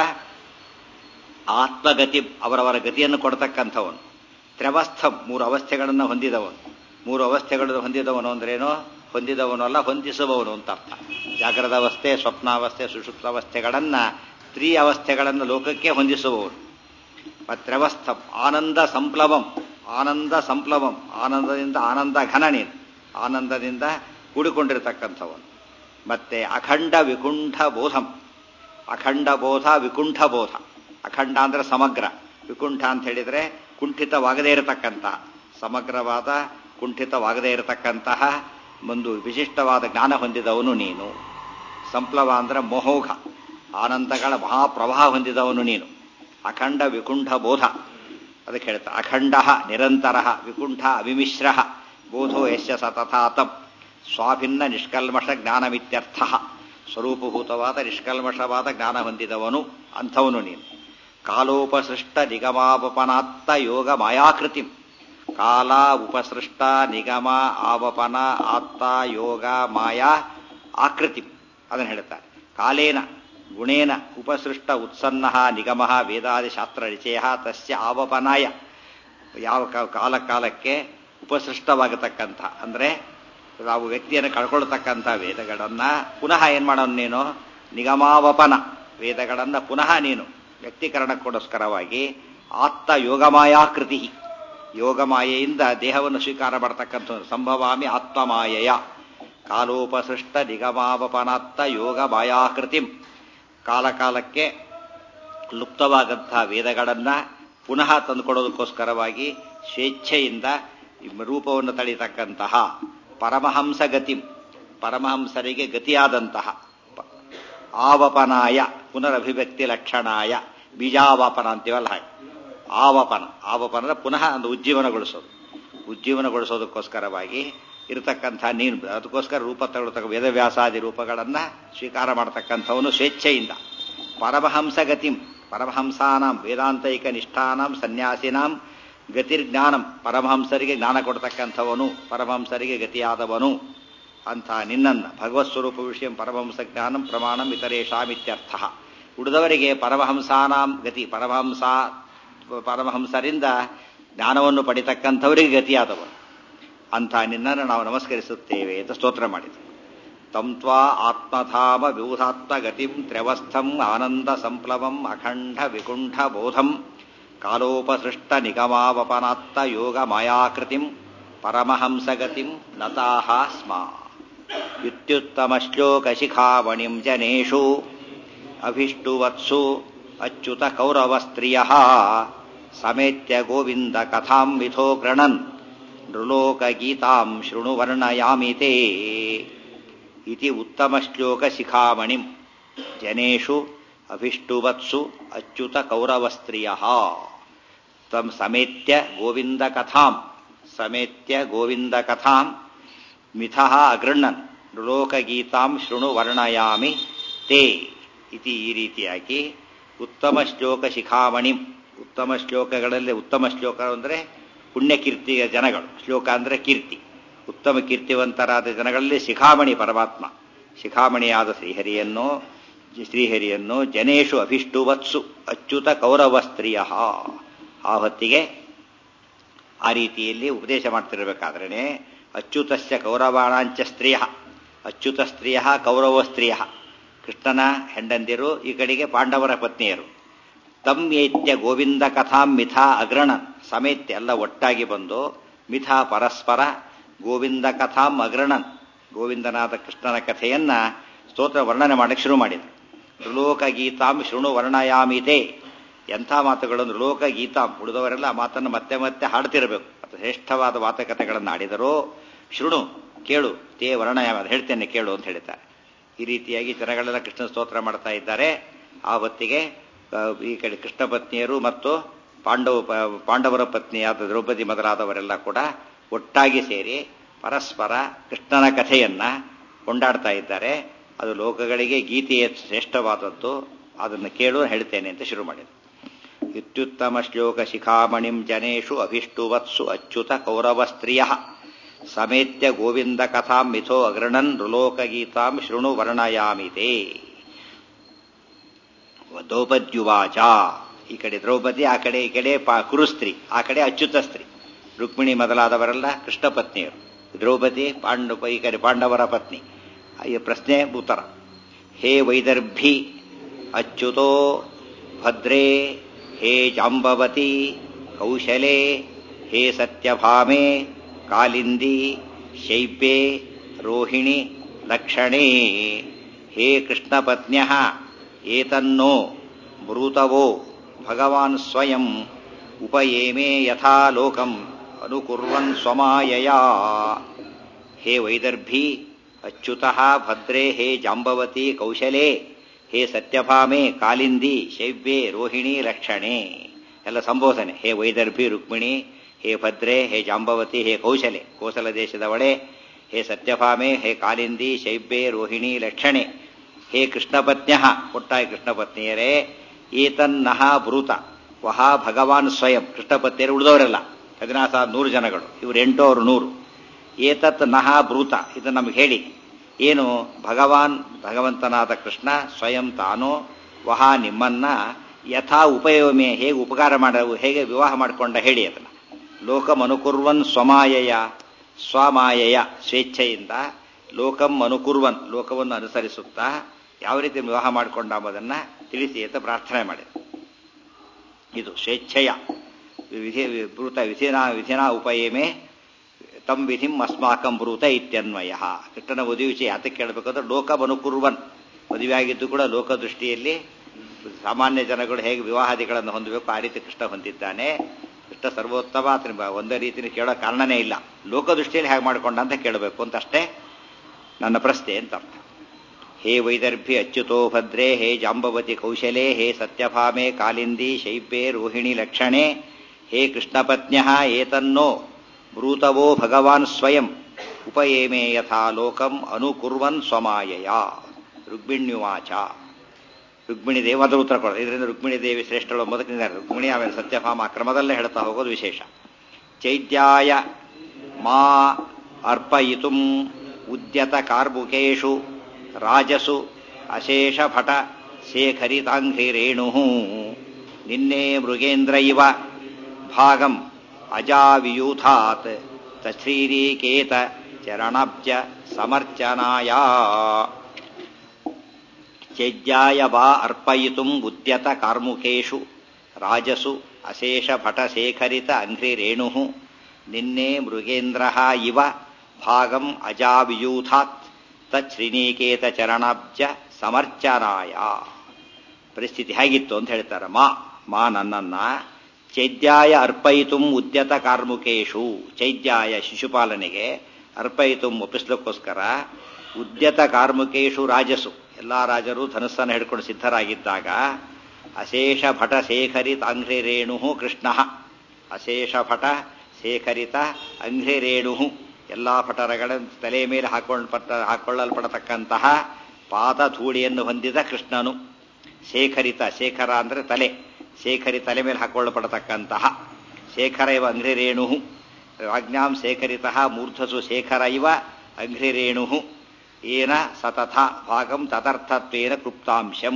Speaker 1: ಆತ್ಮಗತಿ ಅವರವರ ಗತಿಯನ್ನು ಕೊಡ್ತಕ್ಕಂಥವನು ತ್ರೆವಸ್ಥಂ ಮೂರು ಅವಸ್ಥೆಗಳನ್ನು ಹೊಂದಿದವನು ಮೂರು ಅವಸ್ಥೆಗಳನ್ನು ಹೊಂದಿದವನು ಅಂದ್ರೇನು ಹೊಂದಿದವನು ಅಲ್ಲ ಹೊಂದಿಸುವವನು ಅಂತ ಅರ್ಥ ಜಾಗ್ರದ ಅವಸ್ಥೆ ಸ್ವಪ್ನಾವಸ್ಥೆ ಸುಷುಪ್ತಾವಸ್ಥೆಗಳನ್ನ ತ್ರೀ ಅವಸ್ಥೆಗಳನ್ನು ಲೋಕಕ್ಕೆ ಹೊಂದಿಸುವವನು ತ್ರೆವಸ್ಥಂ ಆನಂದ ಸಂಪ್ಲವಂ ಆನಂದ ಸಂಪ್ಲವಂ ಆನಂದದಿಂದ ಆನಂದ ಘನ ನೀನು ಆನಂದದಿಂದ ಕೂಡಿಕೊಂಡಿರತಕ್ಕಂಥವನು ಮತ್ತೆ ಅಖಂಡ ವಿಕುಂಠ ಬೋಧಂ ಅಖಂಡ ಬೋಧ ವಿಕುಂಠ ಬೋಧ ಅಖಂಡ ಅಂದ್ರೆ ಸಮಗ್ರ ವಿಕುಂಠ ಅಂತ ಹೇಳಿದ್ರೆ ಕುಂಠಿತವಾಗದೇ ಇರತಕ್ಕಂತಹ ಸಮಗ್ರವಾದ ಕುಂಠಿತವಾಗದೇ ಇರತಕ್ಕಂತಹ ಒಂದು ವಿಶಿಷ್ಟವಾದ ಜ್ಞಾನ ಹೊಂದಿದವನು ನೀನು ಸಂಪ್ಲವ ಅಂದ್ರೆ ಮೋಹೋಘ ಆನಂದಗಳ ಮಹಾಪ್ರವಾಹ ಹೊಂದಿದವನು ನೀನು ಅಖಂಡ ವಿಕುಂಠ ಬೋಧ ಅದಕ್ಕೆ ಹೇಳ್ತಾ ಅಖಂಡ ನಿರಂತರ ವಿಕುಂಠ ಅವಿಮಿಶ್ರ ಬೋಧೋ ಯಶ ಸತತಾತಂ ಸ್ವಾಭಿನ್ನ ನಿಷ್ಕಲ್ಮಷ ಜ್ಞಾನಮಿತ್ಯರ್ಥ ಸ್ವರೂಪಭೂತವಾದ ನಿಷ್ಕಲ್ಮಷವಾದ ಜ್ಞಾನ ಹೊಂದಿದವನು ಅಂಥವನು ನೀನು ಕಾಲೋಪಸೃಷ್ಟ ನಿಗಮಾವಪನಾತ್ತ ಯೋಗ ಮಾಯಾಕೃತಿಂ ಕಾಲ ಉಪಸೃಷ್ಟ ನಿಗಮ ಆವಪನ ಆತ್ತ ಯೋಗ ಮಾಯಾ ಆಕೃತಿ ಅದನ್ನು ಹೇಳ್ತಾರೆ ಕಾಲೇನ ಗುಣೇನ ಉಪಸೃಷ್ಟ ಉತ್ಸನ್ನ ನಿಗಮ ವೇದಾದಿ ಶಾಸ್ತ್ರ ನಿಚಯ ತಸ್ಯ ಆವಪನಾಯ ಯಾವ ಕಾಲ ಕಾಲಕ್ಕೆ ಉಪಸೃಷ್ಟವಾಗತಕ್ಕಂಥ ಅಂದರೆ ನಾವು ವ್ಯಕ್ತಿಯನ್ನು ಕಳ್ಕೊಳ್ತಕ್ಕಂಥ ವೇದಗಳನ್ನ ಪುನಃ ಏನು ಮಾಡೋನು ನೀನು ನಿಗಮಾವಪನ ವೇದಗಳನ್ನು ಪುನಃ ನೀನು ವ್ಯಕ್ತೀಕರಣಕ್ಕೋಸ್ಕರವಾಗಿ ಆತ್ತ ಯೋಗಮಾಯಾಕೃತಿ ಯೋಗಮಾಯೆಯಿಂದ ದೇಹವನ್ನು ಸ್ವೀಕಾರ ಮಾಡತಕ್ಕಂಥ ಸಂಭವಾಮಿ ಆತ್ಮಮಾಯೆಯ ಕಾಲೋಪಸೃಷ್ಟ ನಿಗಮಾವಪನಾತ್ತ ಯೋಗ ಮಾಯಾಕೃತಿಂ ಕಾಲಕಾಲಕ್ಕೆ ಲುಪ್ತವಾದಂತಹ ವೇದಗಳನ್ನು ಪುನಃ ತಂದುಕೊಡೋದಕ್ಕೋಸ್ಕರವಾಗಿ ಸ್ವೇಚ್ಛೆಯಿಂದ ರೂಪವನ್ನು ತಳಿತಕ್ಕಂತಹ ಪರಮಹಂಸ ಗತಿ ಪರಮಹಂಸರಿಗೆ ಗತಿಯಾದಂತಹ ಆವಪನಾಯ ಪುನರಭಿವ್ಯಕ್ತಿ ಲಕ್ಷಣಾಯ ಬೀಜಾವಾಪನ ಅಂತೀವಲ್ಲ ಹಾಗೆ ಆವಪನ ಆವಪನ ಅಂದ್ರೆ ಪುನಃ ಒಂದು ಉಜ್ಜೀವನಗೊಳಿಸೋದು ಉಜ್ಜೀವನಗೊಳಿಸೋದಕ್ಕೋಸ್ಕರವಾಗಿ ಇರತಕ್ಕಂಥ ನೀನು ಅದಕ್ಕೋಸ್ಕರ ರೂಪ ತಗೊಳ್ತಕ್ಕ ವೇದವ್ಯಾಸಾದಿ ರೂಪಗಳನ್ನು ಸ್ವೀಕಾರ ಮಾಡತಕ್ಕಂಥವನು ಸ್ವೇಚ್ಛೆಯಿಂದ ಪರಮಹಂಸ ಗತಿಂ ಪರಮಹಂಸಾನಾಂ ವೇದಾಂತೈಕ ನಿಷ್ಠಾನಾಂ ಸನ್ಯಾಸಿನಾಂ ಗತಿರ್ಜ್ಞಾನಂ ಪರಮಹಂಸರಿಗೆ ಜ್ಞಾನ ಕೊಡ್ತಕ್ಕಂಥವನು ಪರಮಹಂಸರಿಗೆ ಗತಿಯಾದವನು ಅಂತ ನಿನ್ನನ್ನ ಭಗವತ್ ಸ್ವರೂಪ ವಿಷಯ ಪರಮಹಂಸ ಜ್ಞಾನಂ ಪ್ರಮಾಣಂ ಇತರೇಷಾಮಿತ್ಯರ್ಥ ಉಳಿದವರಿಗೆ ಪರಮಹಂಸಾನಾಂ ಗತಿ ಪರಮಹಂಸ ಪರಮಹಂಸರಿಂದ ಜ್ಞಾನವನ್ನು ಪಡಿತಕ್ಕಂಥವರಿಗೆ ಗತಿಯಾದವನು ಅಂಥ ನಿನ್ನನ್ನು ನಾವು ನಮಸ್ಕರಿಸುತ್ತೇವೆ ಅಂತ ಸ್ತೋತ್ರ ಮಾಡಿದರು ತಂ ತ್ವಾ ಆತ್ಮಧಾಮ ವಿಭೂಧಾತ್ಮಗತಿಂ ತ್ರ್ಯವಸ್ಥಂ ಆನಂದ ಸಂಪ್ಲವಂ ಅಖಂಡ ವಿಕುಂಠ ಬೋಧಂ ಕಾಲೋಪಸೃಷ್ಟ ನಿಗಮಾವಪನಾತ್ತ ಯೋಗ ಮಾಯಾಕೃತಿಂ ಪರಮಹಂಸಗತಿಂ ನತಾಹ ಸ್ಮ ಇತ್ಯುತ್ತಮ ಶ್ಲೋಕ ಶಿಖಾಮಣಿಂ ಜನೇಷು ಅಭಿಷ್ಟುವತ್ಸು ಅಚ್ಯುತ ಕೌರವಸ್ತ್ರಿಯ ಸಮೇತ್ಯ ಗೋವಿಂದ ಕಥಾಂ ವಿಧೋ ಗೃಣನ್ ನೃಲೋಕಗೀತಾಂ ಶೃಣುವರ್ಣಯಾಮಿ ತೇ ಇತಿ ಉತ್ತಮ ಶ್ಲೋಕ ಶಿಖಾಮಣಿಂ ಜನೇಷು ಅಭಿಷ್ಟುವತ್ಸು ಅಚ್ಯುತ ಕೌರವಸ್ತ್ರಿಯ ತಂ ಸಮೇತ್ಯ ಗೋವಿಂದ ಕಥಾಂ ಸಮೇತ್ಯ ಗೋವಿಂದ ಕಥಾಂ ಮಿಥಃ ಅಗೃಣ್ಣನ್ ನೃಲೋಕಗೀತಾಂ ಶೃಣು ವರ್ಣಯಾಮಿ ತೇ ಇತಿ ಈ ರೀತಿಯಾಗಿ ಉತ್ತಮ ಶ್ಲೋಕ ಶಿಖಾಮಣಿಂ ಉತ್ತಮ ಶ್ಲೋಕಗಳಲ್ಲಿ ಉತ್ತಮ ಶ್ಲೋಕ ಅಂದರೆ ಪುಣ್ಯಕೀರ್ತಿಯ ಜನಗಳು ಶ್ಲೋಕ ಅಂದರೆ ಕೀರ್ತಿ ಉತ್ತಮ ಕೀರ್ತಿವಂತರಾದ ಜನಗಳಲ್ಲಿ ಶಿಖಾಮಣಿ ಪರಮಾತ್ಮ ಶಿಖಾಮಣಿಯಾದ ಶ್ರೀಹರಿಯನ್ನು ಶ್ರೀಹರಿಯನ್ನು ಜನೇಶು ಅಭಿಷ್ಟುವತ್ಸು ಅಚ್ಯುತ ಕೌರವ ಸ್ತ್ರೀಯ ಆ ಹೊತ್ತಿಗೆ ಆ ರೀತಿಯಲ್ಲಿ ಉಪದೇಶ ಮಾಡ್ತಿರಬೇಕಾದ್ರೆ ಅಚ್ಯುತಸ್ಯ ಕೌರವಾಣಾಂಚ ಸ್ತ್ರೀಯ ಅಚ್ಯುತ ಸ್ತ್ರೀಯ ಕೌರವ ಸ್ತ್ರೀಯ ಕೃಷ್ಣನ ಹೆಂಡಂದಿರು ಈ ಕಡೆಗೆ ಪಾಂಡವರ ಪತ್ನಿಯರು ತಮ್ಯೇತ್ಯ ಗೋವಿಂದ ಕಥಾಂ ಮಿಥಾ ಅಗ್ರಣ ಸಮೇತ್ಯ ಎಲ್ಲ ಒಟ್ಟಾಗಿ ಬಂದು ಮಿಥಾ ಪರಸ್ಪರ ಗೋವಿಂದ ಕಥಾಂ ಅಗ್ರಣನ್ ಗೋವಿಂದನಾದ ಕೃಷ್ಣನ ಕಥೆಯನ್ನ ಸ್ತೋತ್ರ ವರ್ಣನೆ ಮಾಡಕ್ಕೆ ಶುರು ಮಾಡಿದರು ತ್ರಿಲೋಕ ಗೀತಾಂ ಶೃಣು ವರ್ಣಯಾಮಿತೆ ಎಂಥ ಮಾತುಗಳು ನೃಲೋಕ ಗೀತಾಂ ಉಳಿದವರೆಲ್ಲ ಆ ಮಾತನ್ನು ಮತ್ತೆ ಮತ್ತೆ ಹಾಡ್ತಿರಬೇಕು ಅದು ಶ್ರೇಷ್ಠವಾದ ಮಾತುಕತೆಗಳನ್ನು ಆಡಿದರೂ ಶೃಣು ಕೇಳು ತೇ ವರ್ಣಯಾಮ ಅದು ಹೇಳ್ತೇನೆ ಕೇಳು ಅಂತ ಹೇಳ್ತಾರೆ ಈ ರೀತಿಯಾಗಿ ಜನಗಳೆಲ್ಲ ಕೃಷ್ಣ ಸ್ತೋತ್ರ ಮಾಡ್ತಾ ಇದ್ದಾರೆ ಆ ಹೊತ್ತಿಗೆ ಈ ಕಡೆ ಕೃಷ್ಣ ಪತ್ನಿಯರು ಮತ್ತು ಪಾಂಡವ ಪಾಂಡವರ ಪತ್ನಿಯಾದ ದ್ರೌಪದಿ ಮೊದಲಾದವರೆಲ್ಲ ಕೂಡ ಒಟ್ಟಾಗಿ ಸೇರಿ ಪರಸ್ಪರ ಕೃಷ್ಣನ ಕಥೆಯನ್ನ ಕೊಂಡಾಡ್ತಾ ಇದ್ದಾರೆ ಅದು ಲೋಕಗಳಿಗೆ ಗೀತೆಯ ಶ್ರೇಷ್ಠವಾದದ್ದು ಅದನ್ನು ಕೇಳು ಹೇಳ್ತೇನೆ ಅಂತ ಶುರು ಮಾಡಿದರು ಇತ್ಯುತ್ತಮ ಶ್ಲೋಕ ಶಿಖಾಮಣಿಂ ಜನೇಶು ಅಭಿಷ್ಟುವತ್ಸು ಅಚ್ಯುತ ಕೌರವ ಸ್ತ್ರೀಯ ಸಮೇತ್ಯ ಗೋವಿಂದ ಕಥಾಂ ಮಿಥೋ ಅಗ್ರಣನ್ ನೃಲೋಕಗೀತಾಂ ಶೃಣು ವರ್ಣಯಾಮಿತೆ ದ್ರೌಪದ್ಯುವಾಚ ಈ ಕಡೆ ದ್ರೌಪದಿ ಆ ಕಡೆ ಈ ಕಡೆ ಪಾ ಕುರುಸ್ತ್ರೀ ಆ ಕಡೆ ಅಚ್ಯುತ ಸ್ತ್ರೀ ರುಕ್ಮಿಣಿ ಮೊದಲಾದವರೆಲ್ಲ ಕೃಷ್ಣ ಪತ್ನಿಯರು ದ್ರೌಪದಿ ಪಾಂಡು ಈ ಕಡೆ ಪಾಂಡವರ ಪತ್ನಿ ಈ ಪ್ರಶ್ನೆ ಉತ್ತರ ಹೇ ವೈದರ್ಭಿ ಅಚ್ಯುತೋ ಭದ್ರೇ ಹೇ ಜಾಂಬವತಿ ಕೌಶಲೆ ಹೇ ಸತ್ಯಭಾಮೆ ಕಾಲಿಂದಿ ಶೈಬ್ಯೆ ರೋಹಿಣಿ ಲಕ್ಷಣೇ ಹೇ ಕೃಷ್ಣಪತ್ನ್ಯ ಏತನ್ನೋ ಬ್ರೂತವೋ ಭಗವಾನ್ ಸ್ವಯಂ ಉಪಯೇಮೇ ಯಥಾ ಲೋಕಂ ಅನುಕುರ್ವನ್ ಸ್ವಮಾಯಯಾ ಹೇ ವೈದರ್ಭಿ ಅಚ್ಯುತಃ ಭದ್ರೇ ಹೇ ಜಾಂಬವತಿ ಕೌಶಲೆ ಹೇ ಸತ್ಯಭಾಮೆ ಕಾಲಿಂದಿ ಶೈವ್ಯೆ ರೋಹಿಣಿ ಲಕ್ಷಣೆ ಎಲ್ಲ ಸಂಬೋಧನೆ ಹೇ ವೈದರ್ಭಿ ರುಕ್ಮಿಣಿ ಹೇ ಭದ್ರೆ ಹೇ ಜಾಂಬವತಿ ಹೇ ಕೌಶಲೆ ಕೋಸಲ ದೇಶದವಳೆ ಹೇ ಸತ್ಯಭಾಮೆ ಹೇ ಕಾಲಿಂದಿ ಶೈಬ್ಯೆ ರೋಹಿಣಿ ಲಕ್ಷಣೆ ಹೇ ಕೃಷ್ಣಪತ್ನ್ಯ ಒಟ್ಟಾಗಿ ಕೃಷ್ಣಪತ್ನಿಯರೇ ಏತನ್ನಹ ಬ್ರೂತ ವಹ ಭಗವಾನ್ ಸ್ವಯಂ ಕೃಷ್ಣಪತ್ನಿಯರು ಉಳಿದವರೆಲ್ಲ ಹದಿನಾರು ಸಾವಿರ ನೂರು ಜನಗಳು ಇವರು ಎಂಟು ಅವರು ನೂರು ಏತತ್ ನಹ ಬ್ರೂತ ಇದು ನಮಗೆ ಹೇಳಿ ಏನು ಭಗವಾನ್ ಭಗವಂತನಾದ ಕೃಷ್ಣ ಸ್ವಯಂ ತಾನು ವಹ ನಿಮ್ಮನ್ನ ಯಥಾ ಉಪಯೋಗಮೇ ಹೇಗೆ ಉಪಕಾರ ಮಾಡ ಹೇಗೆ ವಿವಾಹ ಮಾಡಿಕೊಂಡ ಹೇಳಿ ಅದನ್ನ ಲೋಕಂ ಅನುಕುರ್ವನ್ ಸ್ವಮಾಯಯ ಸ್ವಮಾಯಯ ಸ್ವೇಚ್ಛೆಯಿಂದ ಲೋಕಂ ಅನುಕುರ್ವನ್ ಲೋಕವನ್ನು ಅನುಸರಿಸುತ್ತಾ ಯಾವ ರೀತಿ ವಿವಾಹ ಮಾಡಿಕೊಂಡ ಎಂಬುದನ್ನು ತಿಳಿಸಿ ಅಂತ ಪ್ರಾರ್ಥನೆ ಮಾಡಿದೆ ಇದು ಸ್ವೇಚ್ಛೆಯ ವಿಧಿ ಬ್ರೂತ ವಿಧಿನ ವಿಧಿನ ಉಪಯೇಮೆ ತಂ ವಿಧಿಂ ಅಸ್ಮಾಕಂ ಬ್ರೂತ ಇತ್ಯನ್ವಯ ಕೃಷ್ಣನ ಮದುವೆ ವಿಷಯ ಯಾತಕ್ಕೆ ಕೇಳಬೇಕಾದ್ರೆ ಲೋಕಮನುಕುರ್ವನ್ ಮದುವೆಯಾಗಿದ್ದು ಕೂಡ ಲೋಕದೃಷ್ಟಿಯಲ್ಲಿ ಸಾಮಾನ್ಯ ಜನಗಳು ಹೇಗೆ ವಿವಾಹಾದಿಗಳನ್ನು ಹೊಂದಬೇಕು ಆ ರೀತಿ ಕೃಷ್ಣ ಹೊಂದಿದ್ದಾನೆ ಕೃಷ್ಣ ಸರ್ವೋತ್ತಮ ಆತನ ಒಂದೇ ರೀತಿಯಲ್ಲಿ ಕೇಳೋ ಕಾರಣನೇ ಇಲ್ಲ ಲೋಕದೃಷ್ಟಿಯಲ್ಲಿ ಹೇಗೆ ಮಾಡಿಕೊಂಡ ಅಂತ ಕೇಳಬೇಕು ಅಂತ ಅಷ್ಟೇ ನನ್ನ ಪ್ರಶ್ನೆ ಅಂತ ಅರ್ಥ ಹೇ ವೈದರ್ಭಿ ಅಚ್ಯುತೋ ಭದ್ರೇ ಹೇ ಜಾಂಬವತಿ ಕೌಶಲೆ ಹೇ ಸತ್ಯಭಾಮೆ ಕಾಲಿಂದಿ ಶೈಬ್ಯೆ ರೋಹಿಣಿ ಲಕ್ಷಣೆ ಹೇ ಕೃಷ್ಣಪತ್ನ್ಯ ಏತನ್ನೋ ಬ್ರೂತವೋ ಭಗವಾನ್ ಸ್ವಯಂ ಉಪಯೇಮೇ ಯಥಾ ಲೋಕಂ ಅನುಕುರ್ವನ್ ಸ್ವಮಾಯಯ ರುಗ್ಬಿಣ್ಯುವಾಚ ರುಕ್ಮಿಣಿ ದೇವಿ ಮೊದಲು ಉತ್ತರ ಕೊಡೋದು ಇದರಿಂದ ರುಕ್ಮಿಣಿ ದೇವಿ ಶ್ರೇಷ್ಠಳು ಮೊದಲಿನಿದ್ದಾರೆ ರುಕ್ಮಿಣಿ ಆಮೇಲೆ ಸತ್ಯಭಾಮ ಕ್ರಮದಲ್ಲೇ ಹೇಳ್ತಾ ಹೋಗೋದು ವಿಶೇಷ ಚೈತ್ಯಾಯ ಮಾ ಅರ್ಪಯಿತುಂ ಉದ್ಯತ ಕಾರ್ಬುಕೇಶು ರಾಜಸು ಅಶೇಷ ಭಟ ಶೇಖರಿತಾಂಘ್ರಿರೇಣು ನಿನ್ನೆ ಮೃಗೇಂದ್ರ ಇವ ಭಾಗಂ ಅಜಾವಿಯೂಥಾತ್ ತಶ್ರೀರೀಕೇತ ಚರಣಬ್ಜ ಸಮರ್ಚನಾಯ ಚೈದ್ಯಾಯ ವಾ ಅರ್ಪಯಿತುಂ ಉದ್ಯತ ಕಾರ್ಮುಕೇಶು ರಾಜಸು ಅಶೇಷ ಭಟಶೇಖರಿತ ಅಂಘ್ರಿರೇಣು ನಿನ್ನೆ ಮೃಗೇಂದ್ರ ಇವ ಭಾಗಂ ಅಜಾವಿಯೂಥಾತ್ ತಚ್ಶ್ರೀನೀಕೇತ ಚರಣಾಬ್ಜ ಸಮರ್ಚನಾಯ ಪರಿಸ್ಥಿತಿ ಹೇಗಿತ್ತು ಅಂತ ಹೇಳ್ತಾರೆ ಮಾ ಮಾ ನನ್ನನ್ನ ಚೈದ್ಯಾಯ ಅರ್ಪಯಿತುಂ ಉದ್ಯತ ಕಾರ್ಮುಕೇಶು ಚೈದ್ಯಾಯ ಶಿಶುಪಾಲನೆಗೆ ಅರ್ಪಯಿತುಂ ಒಪ್ಪಿಸ್ಲಿಕ್ಕೋಸ್ಕರ ಉದ್ಯತ ಕಾರ್ಮುಕೇಶು ರಾಜಸು ಎಲ್ಲಾ ರಾಜರು ಧನುಸ್ಸನ್ನು ಹಿಡ್ಕೊಂಡು ಸಿದ್ಧರಾಗಿದ್ದಾಗ ಅಶೇಷ ಭಟ ಶೇಖರಿತ ಅಂಘ್ರಿರೇಣು ಕೃಷ್ಣ ಅಶೇಷ ಭಟ ಶೇಖರಿತ ಅಂಘ್ರಿರೇಣು ಎಲ್ಲಾ ಭಟರಗಳ ತಲೆ ಮೇಲೆ ಹಾಕೊಂಡ್ಪಟ್ಟ ಹಾಕೊಳ್ಳಲ್ಪಡತಕ್ಕಂತಹ ಪಾದಧೂಳಿಯನ್ನು ಹೊಂದಿದ ಕೃಷ್ಣನು ಶೇಖರಿತ ಶೇಖರ ಅಂದ್ರೆ ತಲೆ ಶೇಖರಿ ತಲೆ ಮೇಲೆ ಹಾಕೊಳ್ಳಲ್ಪಡತಕ್ಕಂತಹ ಶೇಖರ ಇವ ಅಂಘ್ರಿರೇಣು ರಾಜ್ಞಾಂ ಶೇಖರಿತ ಮೂರ್ಧಸು ಶೇಖರ ಇವ ಅಂಘ್ರಿರೇಣು ಏನ ಸತತ ಭಾಗಂ ತದರ್ಥತ್ವೇನ ಕೃಪ್ತಾಂಶಂ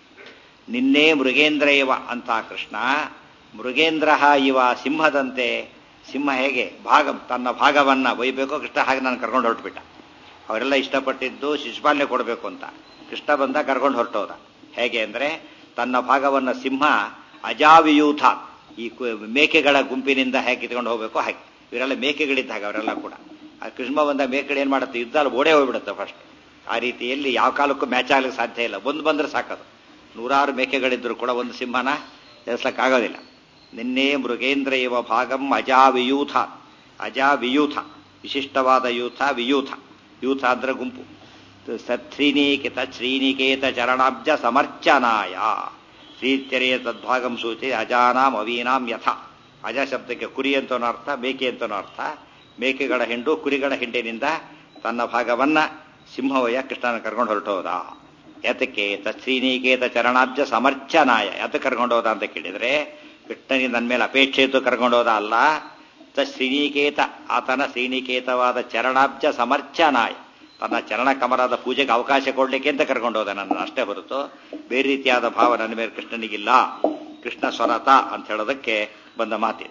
Speaker 1: ನಿನ್ನೆ ಮೃಗೇಂದ್ರ ಇವ ಅಂತ ಕೃಷ್ಣ ಮೃಗೇಂದ್ರ ಇವ ಸಿಂಹದಂತೆ ಸಿಂಹ ಹೇಗೆ ಭಾಗಂ ತನ್ನ ಭಾಗವನ್ನ ಒಯ್ಬೇಕೋ ಕೃಷ್ಣ ಹಾಗೆ ನಾನು ಕರ್ಕೊಂಡು ಹೊರಟ್ಬಿಟ್ಟ ಅವರೆಲ್ಲ ಇಷ್ಟಪಟ್ಟಿದ್ದು ಶಿಶುಪಾಲನೆ ಕೊಡಬೇಕು ಅಂತ ಕೃಷ್ಣ ಬಂದ ಕರ್ಕೊಂಡು ಹೊರಟೋದ ಹೇಗೆ ಅಂದ್ರೆ ತನ್ನ ಭಾಗವನ್ನ ಸಿಂಹ ಅಜಾವಿಯೂಥ ಈ ಮೇಕೆಗಳ ಗುಂಪಿನಿಂದ ಹೇಗೆ ಕಿತ್ಕೊಂಡು ಹೋಗ್ಬೇಕು ಹಾಗೆ ಇವರೆಲ್ಲ ಮೇಕೆಗಳಿದ್ದಾಗ ಅವರೆಲ್ಲ ಕೂಡ ಆ ಕೃಷ್ಣ ಬಂದ ಮೇಕೆಗಳು ಏನ್ ಮಾಡುತ್ತೆ ಯುದ್ಧ ಓಡೇ ಹೋಗ್ಬಿಡುತ್ತೆ ಫಸ್ಟ್ ಆ ರೀತಿಯಲ್ಲಿ ಯಾವ ಕಾಲಕ್ಕೂ ಮ್ಯಾಚ್ ಆಗ್ಲಿಕ್ಕೆ ಸಾಧ್ಯ ಇಲ್ಲ ಒಂದು ಬಂದ್ರೆ ಸಾಕದು ನೂರಾರು ಮೇಕೆಗಳಿದ್ರು ಕೂಡ ಒಂದು ಸಿಂಹನ ಎದುರಿಸಕ್ಕಾಗೋದಿಲ್ಲ ನಿನ್ನೆ ಮೃಗೇಂದ್ರ ಇವ ಭಾಗಂ ಅಜಾವಿಯೂಥ ಅಜಾವಿಯೂಥ ವಿಶಿಷ್ಟವಾದ ಯೂಥ ವಿಯೂಥ ಯೂಥ ಅಂದ್ರೆ ಗುಂಪು ಸತ್ಶ್ರೀನಿಕೇತ ಶ್ರೀನಿಕೇತ ಚರಣಾಬ್ಜ ಸಮರ್ಚನಾಯ ಶ್ರೀತ್ಯರೆಯ ತದ್ಭಾಗಂ ಸೂಚಿ ಅಜಾನಾಂ ಅವೀನಾಂ ಯಥ ಅಜ ಶಬ್ದಕ್ಕೆ ಕುರಿ ಅಂತನೋ ಅರ್ಥ ಮೇಕೆ ಅಂತನೋ ಅರ್ಥ ಮೇಕೆಗಳ ಹಿಂಡು ಕುರಿಗಳ ಹಿಂಡಿನಿಂದ ತನ್ನ ಭಾಗವನ್ನ ಸಿಂಹವಯ್ಯ ಕೃಷ್ಣನ ಕರ್ಕೊಂಡು ಹೊರಟೋದ ಯಾತಕ್ಕೆ ತತ್ಶ್ರೀನಿಕೇತ ಚರಣಾಬ್ಜ ಸಮರ್ಚನಾಯ ಯಾತ ಕರ್ಕೊಂಡೋದ ಅಂತ ಕೇಳಿದ್ರೆ ಕೃಷ್ಣನಿಗೆ ನನ್ನ ಮೇಲೆ ಅಪೇಕ್ಷೆ ಇತ್ತು ಕರ್ಕೊಂಡೋದ ಅಲ್ಲ ತ ಶ್ರೀನಿಕೇತ ಆತನ ಶ್ರೀನಿಕೇತವಾದ ಚರಣಾಬ್ಜ ಸಮರ್ಚನಾಯ ತನ್ನ ಚರಣ ಕಮಲದ ಪೂಜೆಗೆ ಅವಕಾಶ ಕೊಡ್ಲಿಕ್ಕೆ ಅಂತ ಕರ್ಕೊಂಡೋದ ನನ್ನ ಅಷ್ಟೇ ಹೊರತು ಬೇರೆ ರೀತಿಯಾದ ಭಾವ ನನ್ನ ಮೇಲೆ ಕೃಷ್ಣನಿಗಿಲ್ಲ ಕೃಷ್ಣ ಸ್ವರತ ಅಂತ ಹೇಳೋದಕ್ಕೆ ಬಂದ ಮಾತಿದೆ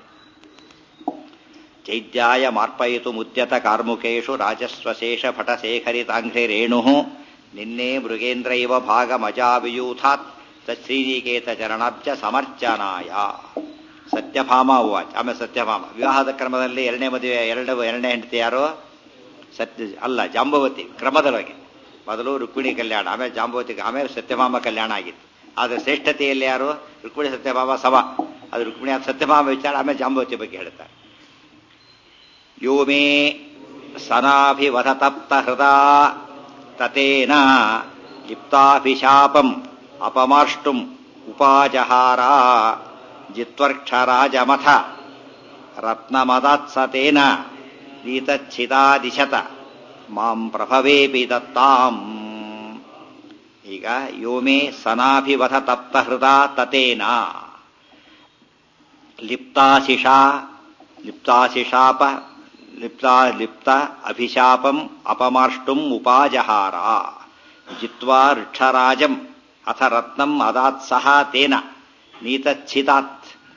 Speaker 1: ಚೈದ್ಯಾಯ ಮಾರ್ಪಯಿತು ಮುದ್ಯತ ಕಾರ್ಮುಕೇಶು ರಾಜಸ್ವಶೇಷ ಭಟಶೇಖರಿತಾಂಘ್ರಿರೇಣು ನಿನ್ನೆ ಮೃಗೇಂದ್ರ ಇವ ಭಾಗ ಮಜಾವಿಯೂಥಾತ್ ತಶ್ರೀನಿಕೇತ ಚರಣಾಬ್ಜ ಸಮರ್ಚನಾಯ ಸತ್ಯಭಾಮ ಉವಾಚ ಆಮೇಲೆ ಸತ್ಯಭಾಮ ವಿವಾಹದ ಕ್ರಮದಲ್ಲಿ ಎರಡನೇ ಮದುವೆ ಎರಡು ಎರಡನೇ ಹೆಂಡತಿ ಯಾರು ಸತ್ಯ ಅಲ್ಲ ಜಾಂಬವತಿ ಕ್ರಮದೊಳಗೆ ಮೊದಲು ರುಕ್ಮಿಣಿ ಕಲ್ಯಾಣ ಆಮೇಲೆ ಜಾಂಬವತಿ ಆಮೇಲೆ ಸತ್ಯಭಾಮ ಕಲ್ಯಾಣ ಆಗಿತ್ತು ಆದರೆ ಶ್ರೇಷ್ಠತೆಯಲ್ಲಿ ಯಾರು ರುಕ್ಮಿಣಿ ಸತ್ಯಭಾಮ ಸಭಾ ಅದು ರುಕ್ಮಿಣಿ ಸತ್ಯಭಾಮ ವಿಚಾರ ಆಮೇಲೆ ಜಾಂಬವತಿ ಬಗ್ಗೆ ಹೇಳ್ತಾರೆ ಯೋ ಮೇ ಸನಾಭಿವಧತಪ್ತ ಹೃದಾ ತತೇನ ಲಿಪ್ತಾಭಿಶಾಪಂ ಅಪಮಾಷ್ಟುಂ ಉಪಾಜಹಾರ ಜಿತ್ವರ್ಕ್ಷರಾಜಮಥ ರತ್ನಮದಾತ್ಸತೇನ ದೀತಚ್ಛಿದಾದಿಶತ ಮಾಂ ಪ್ರಭವೇಪಿ ದತ್ತಾಂ ಈಗ ಯೋಮೇ ಸನಾಭಿವಧ ತಪ್ತ ಹೃದಾ ತತೇನ ಲಿಪ್ತಾಶಿಷಾ ಲಿಪ್ತಾಶಿಷಾಪ ಲಿಪ್ತಾ ಲಿಪ್ತ ಅಭಿಶಾಪಂ ಅಪಮಾಷ್ಟುಂ ಉಪಾಜಹಾರ ಜಿತ್ವಾ ಋಕ್ಷರಾಜಂ ಅಥ ರತ್ನಂ ಅದಾತ್ ಸಹ ತೇನ ನೀತಚ್ಛಿತಾತ್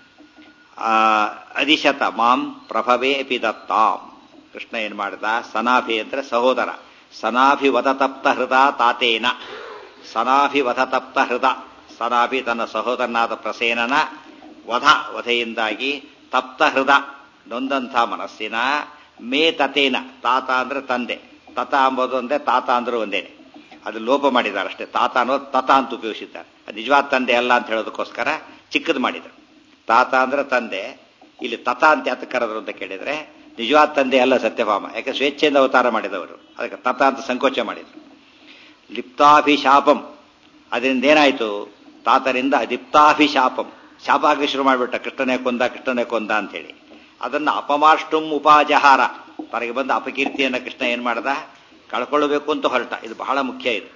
Speaker 1: ಅದಿಶತ ಮಾಂ ಪ್ರಭವೇ ಅಪಿ ದತ್ತಾಂ ಕೃಷ್ಣ ಏನ್ ಮಾಡಿದ ಸನಾಭಿ ಅಂದ್ರೆ ಸಹೋದರ ಸನಾಭಿ ವದತಪ್ತ ಹೃದ ತಾತೇನ ಸನಾಭಿ ವಧತಪ್ತ ಹೃದ ಸನಾಭಿ ತನ್ನ ಸಹೋದರನಾದ ಪ್ರಸೇನನ ವಧ ವಧೆಯಿಂದಾಗಿ ತಪ್ತ ಹೃದ ನೊಂದಂಥ ಮನಸ್ಸಿನ ಮೇ ತತೇನ ತಾತ ಅಂದ್ರೆ ತಂದೆ ತತ ಅಂಬೋದು ಒಂದೇ ತಾತ ಅಂದ್ರೆ ಒಂದೇನೆ ಅದು ಲೋಪ ಮಾಡಿದ್ದಾರೆ ಅಷ್ಟೇ ತಾತ ಅನ್ನೋದು ತತ ಅಂತ ಉಪಯೋಗಿಸಿದ್ದಾರೆ ಅದು ನಿಜವಾದ ತಂದೆ ಅಲ್ಲ ಅಂತ ಹೇಳೋದಕ್ಕೋಸ್ಕರ ಚಿಕ್ಕದು ಮಾಡಿದರು ತಾತ ಅಂದ್ರೆ ತಂದೆ ಇಲ್ಲಿ ತತ ಅಂತ ಯಾತಕ್ಕೆ ಕರೆದ್ರು ಅಂತ ಕೇಳಿದ್ರೆ ನಿಜವಾದ ತಂದೆ ಅಲ್ಲ ಸತ್ಯಭಾಮ ಯಾಕೆ ಸ್ವೇಚ್ಛೆಯಿಂದ ಅವತಾರ ಮಾಡಿದವರು ಅದಕ್ಕೆ ತತ ಅಂತ ಸಂಕೋಚ ಮಾಡಿದ್ರು ಲಿಪ್ತಾಭಿಶಾಪಂ ಅದರಿಂದ ಏನಾಯ್ತು ತಾತರಿಂದ ಲಿಪ್ತಾಭಿಶಾಪಂ ಶಾಪ ಆಗಲಿ ಶುರು ಮಾಡಿಬಿಟ್ಟ ಕೃಷ್ಣನೇ ಕೊಂದ ಕೃಷ್ಣನೇ ಕೊಂದ ಅಂತೇಳಿ ಅದನ್ನು ಅಪಮಾಷ್ಟುಂ ಉಪಾಜಹಾರ ತನಗೆ ಬಂದ ಅಪಕೀರ್ತಿಯನ್ನು ಕೃಷ್ಣ ಏನ್ ಮಾಡ್ದ ಕಳ್ಕೊಳ್ಬೇಕು ಅಂತ ಹೊರಟ ಇದು ಬಹಳ ಮುಖ್ಯ ಇದು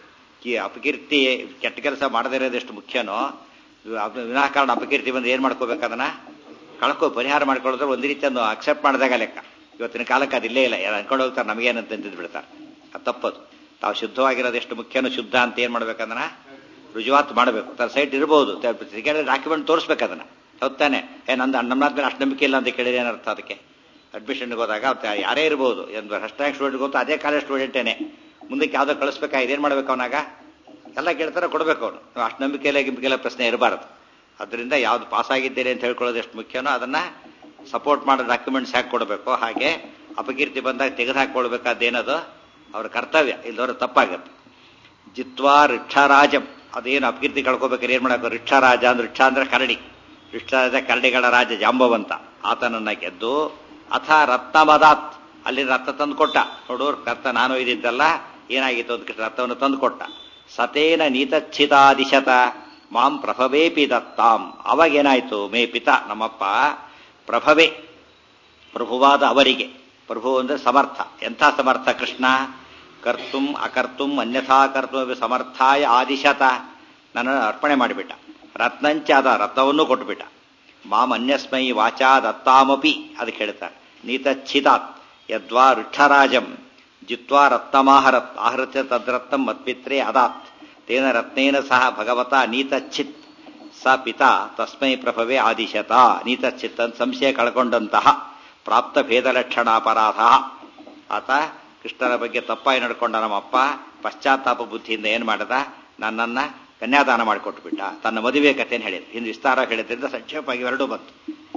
Speaker 1: ಕಿ ಅಪಕೀರ್ತಿ ಕೆಟ್ಟ ಕೆಲಸ ಮಾಡದೇ ಇರೋದು ಎಷ್ಟು ಮುಖ್ಯನೋ ಅಪ- ವಿನಾಕಾರಣ ಅಪಕೀರ್ತಿ ಬಂದ್ರೆ ಏನು ಮಾಡ್ಕೋಬೇಕು ಅದನ್ನ ಕಳ್ಕೊ ಪರಿಹಾರ ಮಾಡ್ಕೊಳ್ಳೋದ್ರೆ ಒಂದು ರೀತಿ ಒಂದು ಅಕ್ಸೆಪ್ಟ್ ಮಾಡಿದಾಗ ಲೆಕ್ಕ ಇವತ್ತಿನ ಕಾಲಕ್ಕೆ ಅದಿಲ್ಲೇ ಇಲ್ಲ ಯಾರು ಅನ್ಕೊಂಡು ಹೋಗ್ತಾರೆ ನಮಗೇನಂತ ಅಂತಿದ್ದು ಬಿಡ್ತಾರೆ ಅದು ತಪ್ಪದು ತಾವು ಶುದ್ಧವಾಗಿರೋದು ಎಷ್ಟು ಮುಖ್ಯನೋ ಶುದ್ಧ ಅಂತ ಏನು ಮಾಡ್ಬೇಕಂದ್ರೆ ರುಜುವಾತು ಮಾಡಬೇಕು ತನ್ನ ಸೈಟ್ ಇರ್ಬೋದು ಕೇಳಿದ್ರೆ ಡಾಕ್ಯುಮೆಂಟ್ ತೋರಿಸ್ಬೇಕು ಅದನ್ನ ಹೌದಾನೆ ಏ ನಂದು ನಮ್ಮನಾದ್ಮೇಲೆ ಅಷ್ಟು ನಂಬಿಕೆ ಇಲ್ಲ ಅಂತ ಕೇಳಿದ್ರೆ ಏನರ್ಥ ಅದಕ್ಕೆ ಅಡ್ಮಿಷನ್ಗೆ ಹೋದಾಗ ಅವ್ರು ಯಾರೇ ಇರ್ಬೋದು ಎಂದು ಫಸ್ಟ್ ರ್ಯಾಂಕ್ ಸ್ಟೂಡೆಂಟ್ ಗೊತ್ತು ಅದೇ ಕಾಲೇಜ್ ಸ್ಟೂಡೆಂಟೇನೆ ಮುಂದಕ್ಕೆ ಯಾವುದೋ ಕಳಿಸ್ಬೇಕಾಗಿದೆ ಏನು ಮಾಡ್ಬೇಕು ಅವನಾಗ ಎಲ್ಲ ಕೇಳ್ತಾರೆ ಕೊಡಬೇಕು ಅವನು ನೀವು ಅಷ್ಟು ನಂಬಿಕೆಲ್ಲ ಗಿಂಬಿಕೆಲ್ಲ ಪ್ರಶ್ನೆ ಇರಬಾರ್ದು ಅದರಿಂದ ಯಾವ್ದು ಪಾಸ್ ಆಗಿದ್ದೇನೆ ಅಂತ ಹೇಳ್ಕೊಳ್ಳೋದು ಎಷ್ಟು ಮುಖ್ಯನೋ ಅದನ್ನ ಸಪೋರ್ಟ್ ಮಾಡೋ ಡಾಕ್ಯುಮೆಂಟ್ಸ್ ಯಾಕೆ ಕೊಡಬೇಕು ಹಾಗೆ ಅಪಕೀರ್ತಿ ಬಂದಾಗ ತೆಗೆದು ಹಾಕೊಳ್ಬೇಕಾದ್ದೇನದು ಅವ್ರ ಕರ್ತವ್ಯ ಇಲ್ಲದವ್ರು ತಪ್ಪಾಗುತ್ತೆ ಜಿತ್ವಾ ರಿಕ್ಷಾರಾಜಂ ಅದೇನು ಅಪಕೀರ್ತಿ ಕಳ್ಕೊಬೇಕಾದ್ರೆ ಏನ್ ಮಾಡಬೇಕು ರಿಕ್ಷಾರಾಜ ಅಂದ್ರೆ ರಿಕ್ಷಾ ಅಂದ್ರೆ ಕರಡಿ ರಿಕ್ಷಾರಾಜ ಕರಡಿಗಳ ರಾಜ ಜಾಂಬವಂತ ಆತನನ್ನ ಗೆದ್ದು ಅಥ ರತ್ನಮದಾತ್ ಅಲ್ಲಿ ರತ್ನ ತಂದು ಕೊಟ್ಟ ನೋಡು ರತ್ನ ನಾನು ಇದ್ದಿದ್ದಲ್ಲ ಏನಾಗಿತ್ತು ಅದಕ್ಕೆ ರತ್ನವನ್ನು ತಂದು ಕೊಟ್ಟ ಸತೇನ ನೀತಚ್ಛಿತಾದಿಶತ ಮಾಂ ಪ್ರಭವೇಪಿ ದತ್ತಾಂ ಅವಾಗೇನಾಯ್ತು ಮೇ ಪಿತ ನಮ್ಮಪ್ಪ ಪ್ರಭವೇ ಪ್ರಭುವಾದ ಅವರಿಗೆ ಪ್ರಭು ಅಂದ್ರೆ ಸಮರ್ಥ ಎಂಥ ಸಮರ್ಥ ಕೃಷ್ಣ ಕರ್ತುಂ ಅಕರ್ತುಂ ಅನ್ಯಥಾ ಕರ್ತುಂ ಸಮರ್ಥಾಯ ಆದಿಶತ ನನ್ನನ್ನು ಅರ್ಪಣೆ ಮಾಡಿಬಿಟ್ಟ ರತ್ನಂಚ ಅದ ರತ್ನವನ್ನು ಕೊಟ್ಟುಬಿಟ್ಟ ಮಾಂ ಅನ್ಯಸ್ಮೈ ವಾಚಾ ದತ್ತಾಮಪಿ ಅದಕ್ಕೆ ಹೇಳ್ತಾರೆ ನೀತಚ್ಛಿತಾತ್ ಯದ್ವಾ ಋಕ್ಷರಾಜಂ ಜಿತ್ವಾ ರತ್ನಮಾಹರತ್ ಆಹೃತ್ಯ ತದ್ರತ್ನಂ ಮತ್ಪಿತ್ರೇ ಅದಾತ್ ತೇನ ರತ್ನೇನ ಸಹ ಭಗವತ ನೀತಚ್ಛಿತ್ ಸ ಪಿತಾ ತಸ್ಮೈ ಪ್ರಭವೇ ಆದಿಶತ ನೀತಚ್ಚಿತ್ ಅಂತ ಸಂಶಯ ಕಳ್ಕೊಂಡಂತಹ ಪ್ರಾಪ್ತ ಭೇದ ಲಕ್ಷಣಾಪರಾಧ ಆತ ಕೃಷ್ಣನ ಬಗ್ಗೆ ತಪ್ಪಾಗಿ ನಡ್ಕೊಂಡ ನಮ್ಮಪ್ಪ ಪಶ್ಚಾತ್ತಾಪ ಬುದ್ಧಿಯಿಂದ ಏನ್ ಮಾಡದ ನನ್ನನ್ನ ಕನ್ಯಾದಾನ ಮಾಡಿಕೊಟ್ಬಿಟ್ಟ ತನ್ನ ಮದುವೆ ಕಥೆಯನ್ನು ಹೇಳಿದ ಹಿಂದೆ ವಿಸ್ತಾರ ಹೇಳಿದ್ರಿಂದ ಸಂಕ್ಷೇಪವಾಗಿ ಎರಡೂ ಬಂತು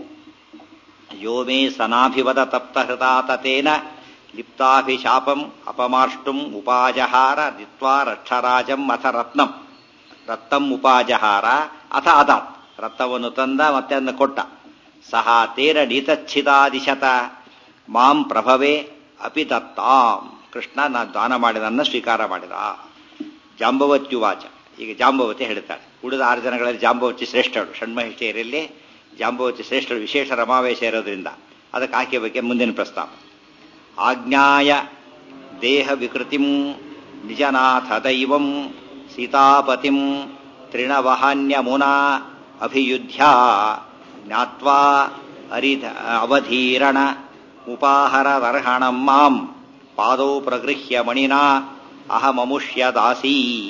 Speaker 1: ಯೋ ಮೇ ಸನಾಭಿವದ ತಪ್ತ ಹೃತಾತತೇನ ಲಿಪ್ತಾಭಿಶಾಪಂ ಅಪಮಾಷ್ಟುಂ ಉಪಾಜಹಾರ ದಿತ್ವಾ ರಕ್ಷರಾಜಂ ಅಥ ರತ್ನಂ ರತ್ನಂ ಉಪಾಜಹಾರ ಅಥ ಅದಾತ್ ರತ್ನವನ್ನು ತಂದ ಮತ್ತೆ ಅದನ್ನು ಕೊಟ್ಟ ಸಹ ತೇನ ನೀತಚ್ಛಿದಾದಿಶತ ಮಾಂ ಪ್ರಭವೇ ಅಪಿ ದತ್ತಾಂ ಕೃಷ್ಣ ನಾ ದಾನ ಮಾಡಿದನ್ನ ಸ್ವೀಕಾರ ಮಾಡಿದ ಜಾಂಬವತ್ಯುವಾಚ ಈಗ ಜಾಂಬವತಿ ಹೇಳ್ತಾಳೆ ಉಳಿದ ಆರು ಜನಗಳಲ್ಲಿ ಜಾಂಬವತಿ ಶ್ರೇಷ್ಠಳು ಷಣ್ಮಹಿಷಿಯರಲ್ಲಿ ಜಾಂಬವತಿ ಶ್ರೇಷ್ಠಳು ವಿಶೇಷ ರಮಾವೇಶ ಇರೋದ್ರಿಂದ ಅದಕ್ಕೆ ಆಕೆ ಬಗ್ಗೆ ಮುಂದಿನ ಪ್ರಸ್ತಾಪ ಆಜ್ಞಾಯ ದೇಹ ವಿಕೃತಿಂ ನಿಜನಾಥ ದೈವಂ ಸೀತಾಪತಿಂ ತೃಣವಹಾನ್ಯಮುನಾ ಅಭಿಯುಧ್ಯ ಜ್ಞಾತ್ವಾ ಅರಿಧ ಅವಧೀರಣ ಉಪಾಹರದರ್ಹಣಂ ಮಾಂ ಪಾದೌ ಪ್ರಗೃಹ್ಯ ಮಣಿನಾ ಅಹಮಮುಷ್ಯ ದಾಸೀ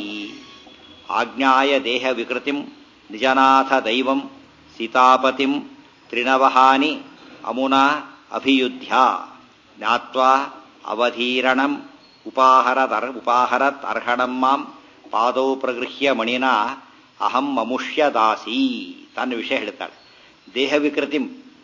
Speaker 1: ಆಜ್ಞಾಯ ದೇಹ ವಿಕೃತಿಂ ನಿಜನಾಥ ದೈವಂ ಸೀತಾಪತಿಂ ತೃಣವಹಾನಿ ಅಮುನಾ ಅಭಿಯುಧ್ಯ ಜ್ಞಾತ್ವಾ ಅವಧೀರಣಂ ಉಪಾಹರದರ್ ಉಪಾಹರತ್ ಅರ್ಹಣಂ ಮಾಂ ಪಾದೌ ಪ್ರಗೃಹ್ಯ ಮಣಿನಾ ಅಹಂ ಮಮುಷ್ಯ ದಾಸೀ ತನ್ನ ವಿಷಯ ಹೇಳ್ತಾಳೆ ದೇಹ ವಿಕೃತಿಂ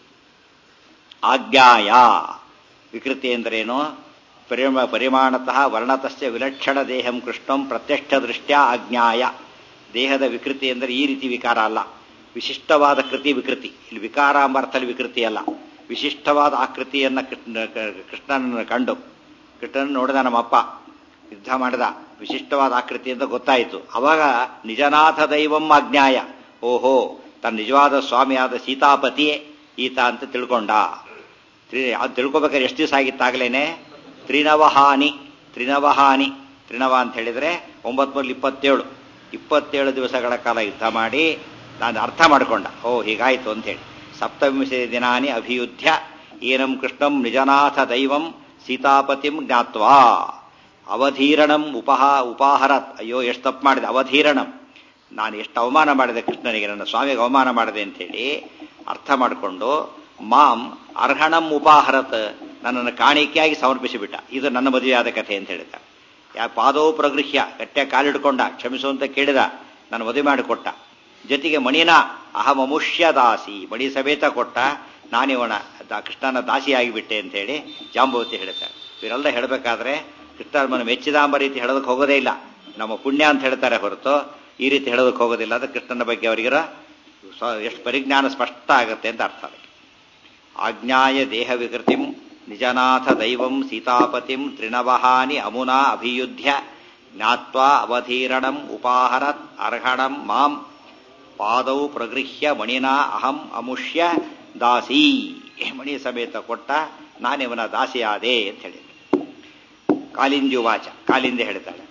Speaker 1: ಆಜ್ಞಾಯ ವಿಕೃತಿ ಎಂದರೇನು ಪರಿಮ ಪರಿಮಾಣತಃ ವರ್ಣತಸ್ಯ ವಿಲಕ್ಷಣ ದೇಹಂ ಕೃಷ್ಣಂ ಪ್ರತ್ಯಕ್ಷ ದೃಷ್ಟ್ಯಾ ಆಜ್ಞಾಯ ದೇಹದ ವಿಕೃತಿ ಎಂದರೆ ಈ ರೀತಿ ವಿಕಾರ ಅಲ್ಲ ವಿಶಿಷ್ಟವಾದ ಕೃತಿ ವಿಕೃತಿ ಇಲ್ಲಿ ವಿಕಾರ ಎಂಬ ಅರ್ಥದಲ್ಲಿ ವಿಕೃತಿ ಅಲ್ಲ ವಿಶಿಷ್ಟವಾದ ಆಕೃತಿಯನ್ನ ಕೃಷ್ಣ ಕೃಷ್ಣನನ್ನು ಕಂಡು ಕೃಷ್ಣನ ನೋಡಿದ ನಮ್ಮಪ್ಪ ಯುದ್ಧ ಮಾಡಿದ ವಿಶಿಷ್ಟವಾದ ಆಕೃತಿ ಅಂತ ಗೊತ್ತಾಯಿತು ಅವಾಗ ನಿಜನಾಥ ದೈವಂ ಆಜ್ಞಾಯ ಓಹೋ ತನ್ನ ನಿಜವಾದ ಸ್ವಾಮಿಯಾದ ಸೀತಾಪತಿಯೇ ಈತ ಅಂತ ತಿಳ್ಕೊಂಡ ತ್ರಿ ಅದು ತಿಳ್ಕೊಬೇಕಾದ್ರೆ ಎಷ್ಟು ದಿವಸ ಆಗಿತ್ತಾಗಲೇನೆ ತ್ರಿನವಹಾನಿ ತ್ರಿನವಹಾನಿ ತ್ರಿನವ ಅಂತ ಹೇಳಿದ್ರೆ ಒಂಬತ್ಮೂರು ಇಪ್ಪತ್ತೇಳು ಇಪ್ಪತ್ತೇಳು ದಿವಸಗಳ ಕಾಲ ಯುದ್ಧ ಮಾಡಿ ನಾನು ಅರ್ಥ ಮಾಡಿಕೊಂಡ ಓ ಹೀಗಾಯ್ತು ಅಂತೇಳಿ ಸಪ್ತವಿಂಶ ದಿನಾನಿ ಅಭಿಯುದ್ಧ ಏನಂ ಕೃಷ್ಣಂ ನಿಜನಾಥ ದೈವಂ ಸೀತಾಪತಿಂ ಜ್ಞಾತ್ವಾ ಅವಧೀರಣಂ ಉಪಹ ಉಪಾಹರತ್ ಅಯ್ಯೋ ಎಷ್ಟು ತಪ್ಪು ಮಾಡಿದೆ ಅವಧೀರಣಂ ನಾನು ಎಷ್ಟು ಅವಮಾನ ಮಾಡಿದೆ ಕೃಷ್ಣನಿಗೆ ನನ್ನ ಸ್ವಾಮಿಗೆ ಅವಮಾನ ಮಾಡಿದೆ ಅಂತೇಳಿ ಅರ್ಥ ಮಾಡಿಕೊಂಡು ಮಾಂ ಅರ್ಹಣಂ ಉಪಾಹರತ್ ನನ್ನನ್ನು ಕಾಣಿಕೆಯಾಗಿ ಸಮರ್ಪಿಸಿಬಿಟ್ಟ ಇದು ನನ್ನ ಮದುವೆಯಾದ ಕಥೆ ಅಂತ ಹೇಳಿದ ಯಾ ಪಾದೋ ಪ್ರಗೃಹ್ಯ ಗಟ್ಟೆ ಕಾಲಿಡ್ಕೊಂಡ ಕ್ಷಮಿಸು ಅಂತ ಕೇಳಿದ ನಾನು ಮದುವೆ ಮಾಡಿಕೊಟ್ಟ ಜೊತೆಗೆ ಮಣಿನ ಅಹಮಮುಷ್ಯ ದಾಸಿ ಮಣಿ ಸಮೇತ ಕೊಟ್ಟ ನಾನಿವಣ ಕೃಷ್ಣನ ದಾಸಿಯಾಗಿಬಿಟ್ಟೆ ಅಂತ ಹೇಳಿ ಜಾಂಬವತಿ ಹೇಳ್ತಾರೆ ಇವರೆಲ್ಲ ಹೇಳಬೇಕಾದ್ರೆ ಕೃಷ್ಣನ ಮೆಚ್ಚಿದಾಂಬ ರೀತಿ ಹೇಳೋದಕ್ಕೆ ಹೋಗೋದೇ ಇಲ್ಲ ನಮ್ಮ ಪುಣ್ಯ ಅಂತ ಹೇಳ್ತಾರೆ ಹೊರತು ಈ ರೀತಿ ಹೇಳೋದಕ್ಕೆ ಹೋಗೋದಿಲ್ಲ ಅದು ಕೃಷ್ಣನ ಬಗ್ಗೆ ಅವರಿಗಿರೋ ಎಷ್ಟು ಪರಿಜ್ಞಾನ ಸ್ಪಷ್ಟ ಆಗುತ್ತೆ ಅಂತ ಅರ್ಥ ಅದಕ್ಕೆ ಆಜ್ಞಾಯ ದೇಹ ವಿಕೃತಿಂ ನಿಜನಾಥ ದೈವಂ ಸೀತಾಪತಿಂ ತೃಣವಹಾನಿ ಅಮುನಾ ಅಭಿಯುಧ್ಯ ಜ್ಞಾತ್ವಾ ಅವಧೀರಣಂ ಉಪಾಹರತ್ ಅರ್ಹಣಂ ಮಾಂ ಪಾದೌ ಪ್ರಗೃಹ್ಯ ಮಣಿನಾ ಅಹಂ ಅಮುಷ್ಯ ದಾಸಿ ಮಣಿ ಸಮೇತ ಕೊಟ್ಟ ನಾನಿವನ ದಾಸಿಯಾದೆ ಅಂತ ಹೇಳಿದ್ರು ಕಾಲಿಂದಿ ವಾಚ ಕಾಲಿಂದಿ ಹೇಳ್ತಾಳೆ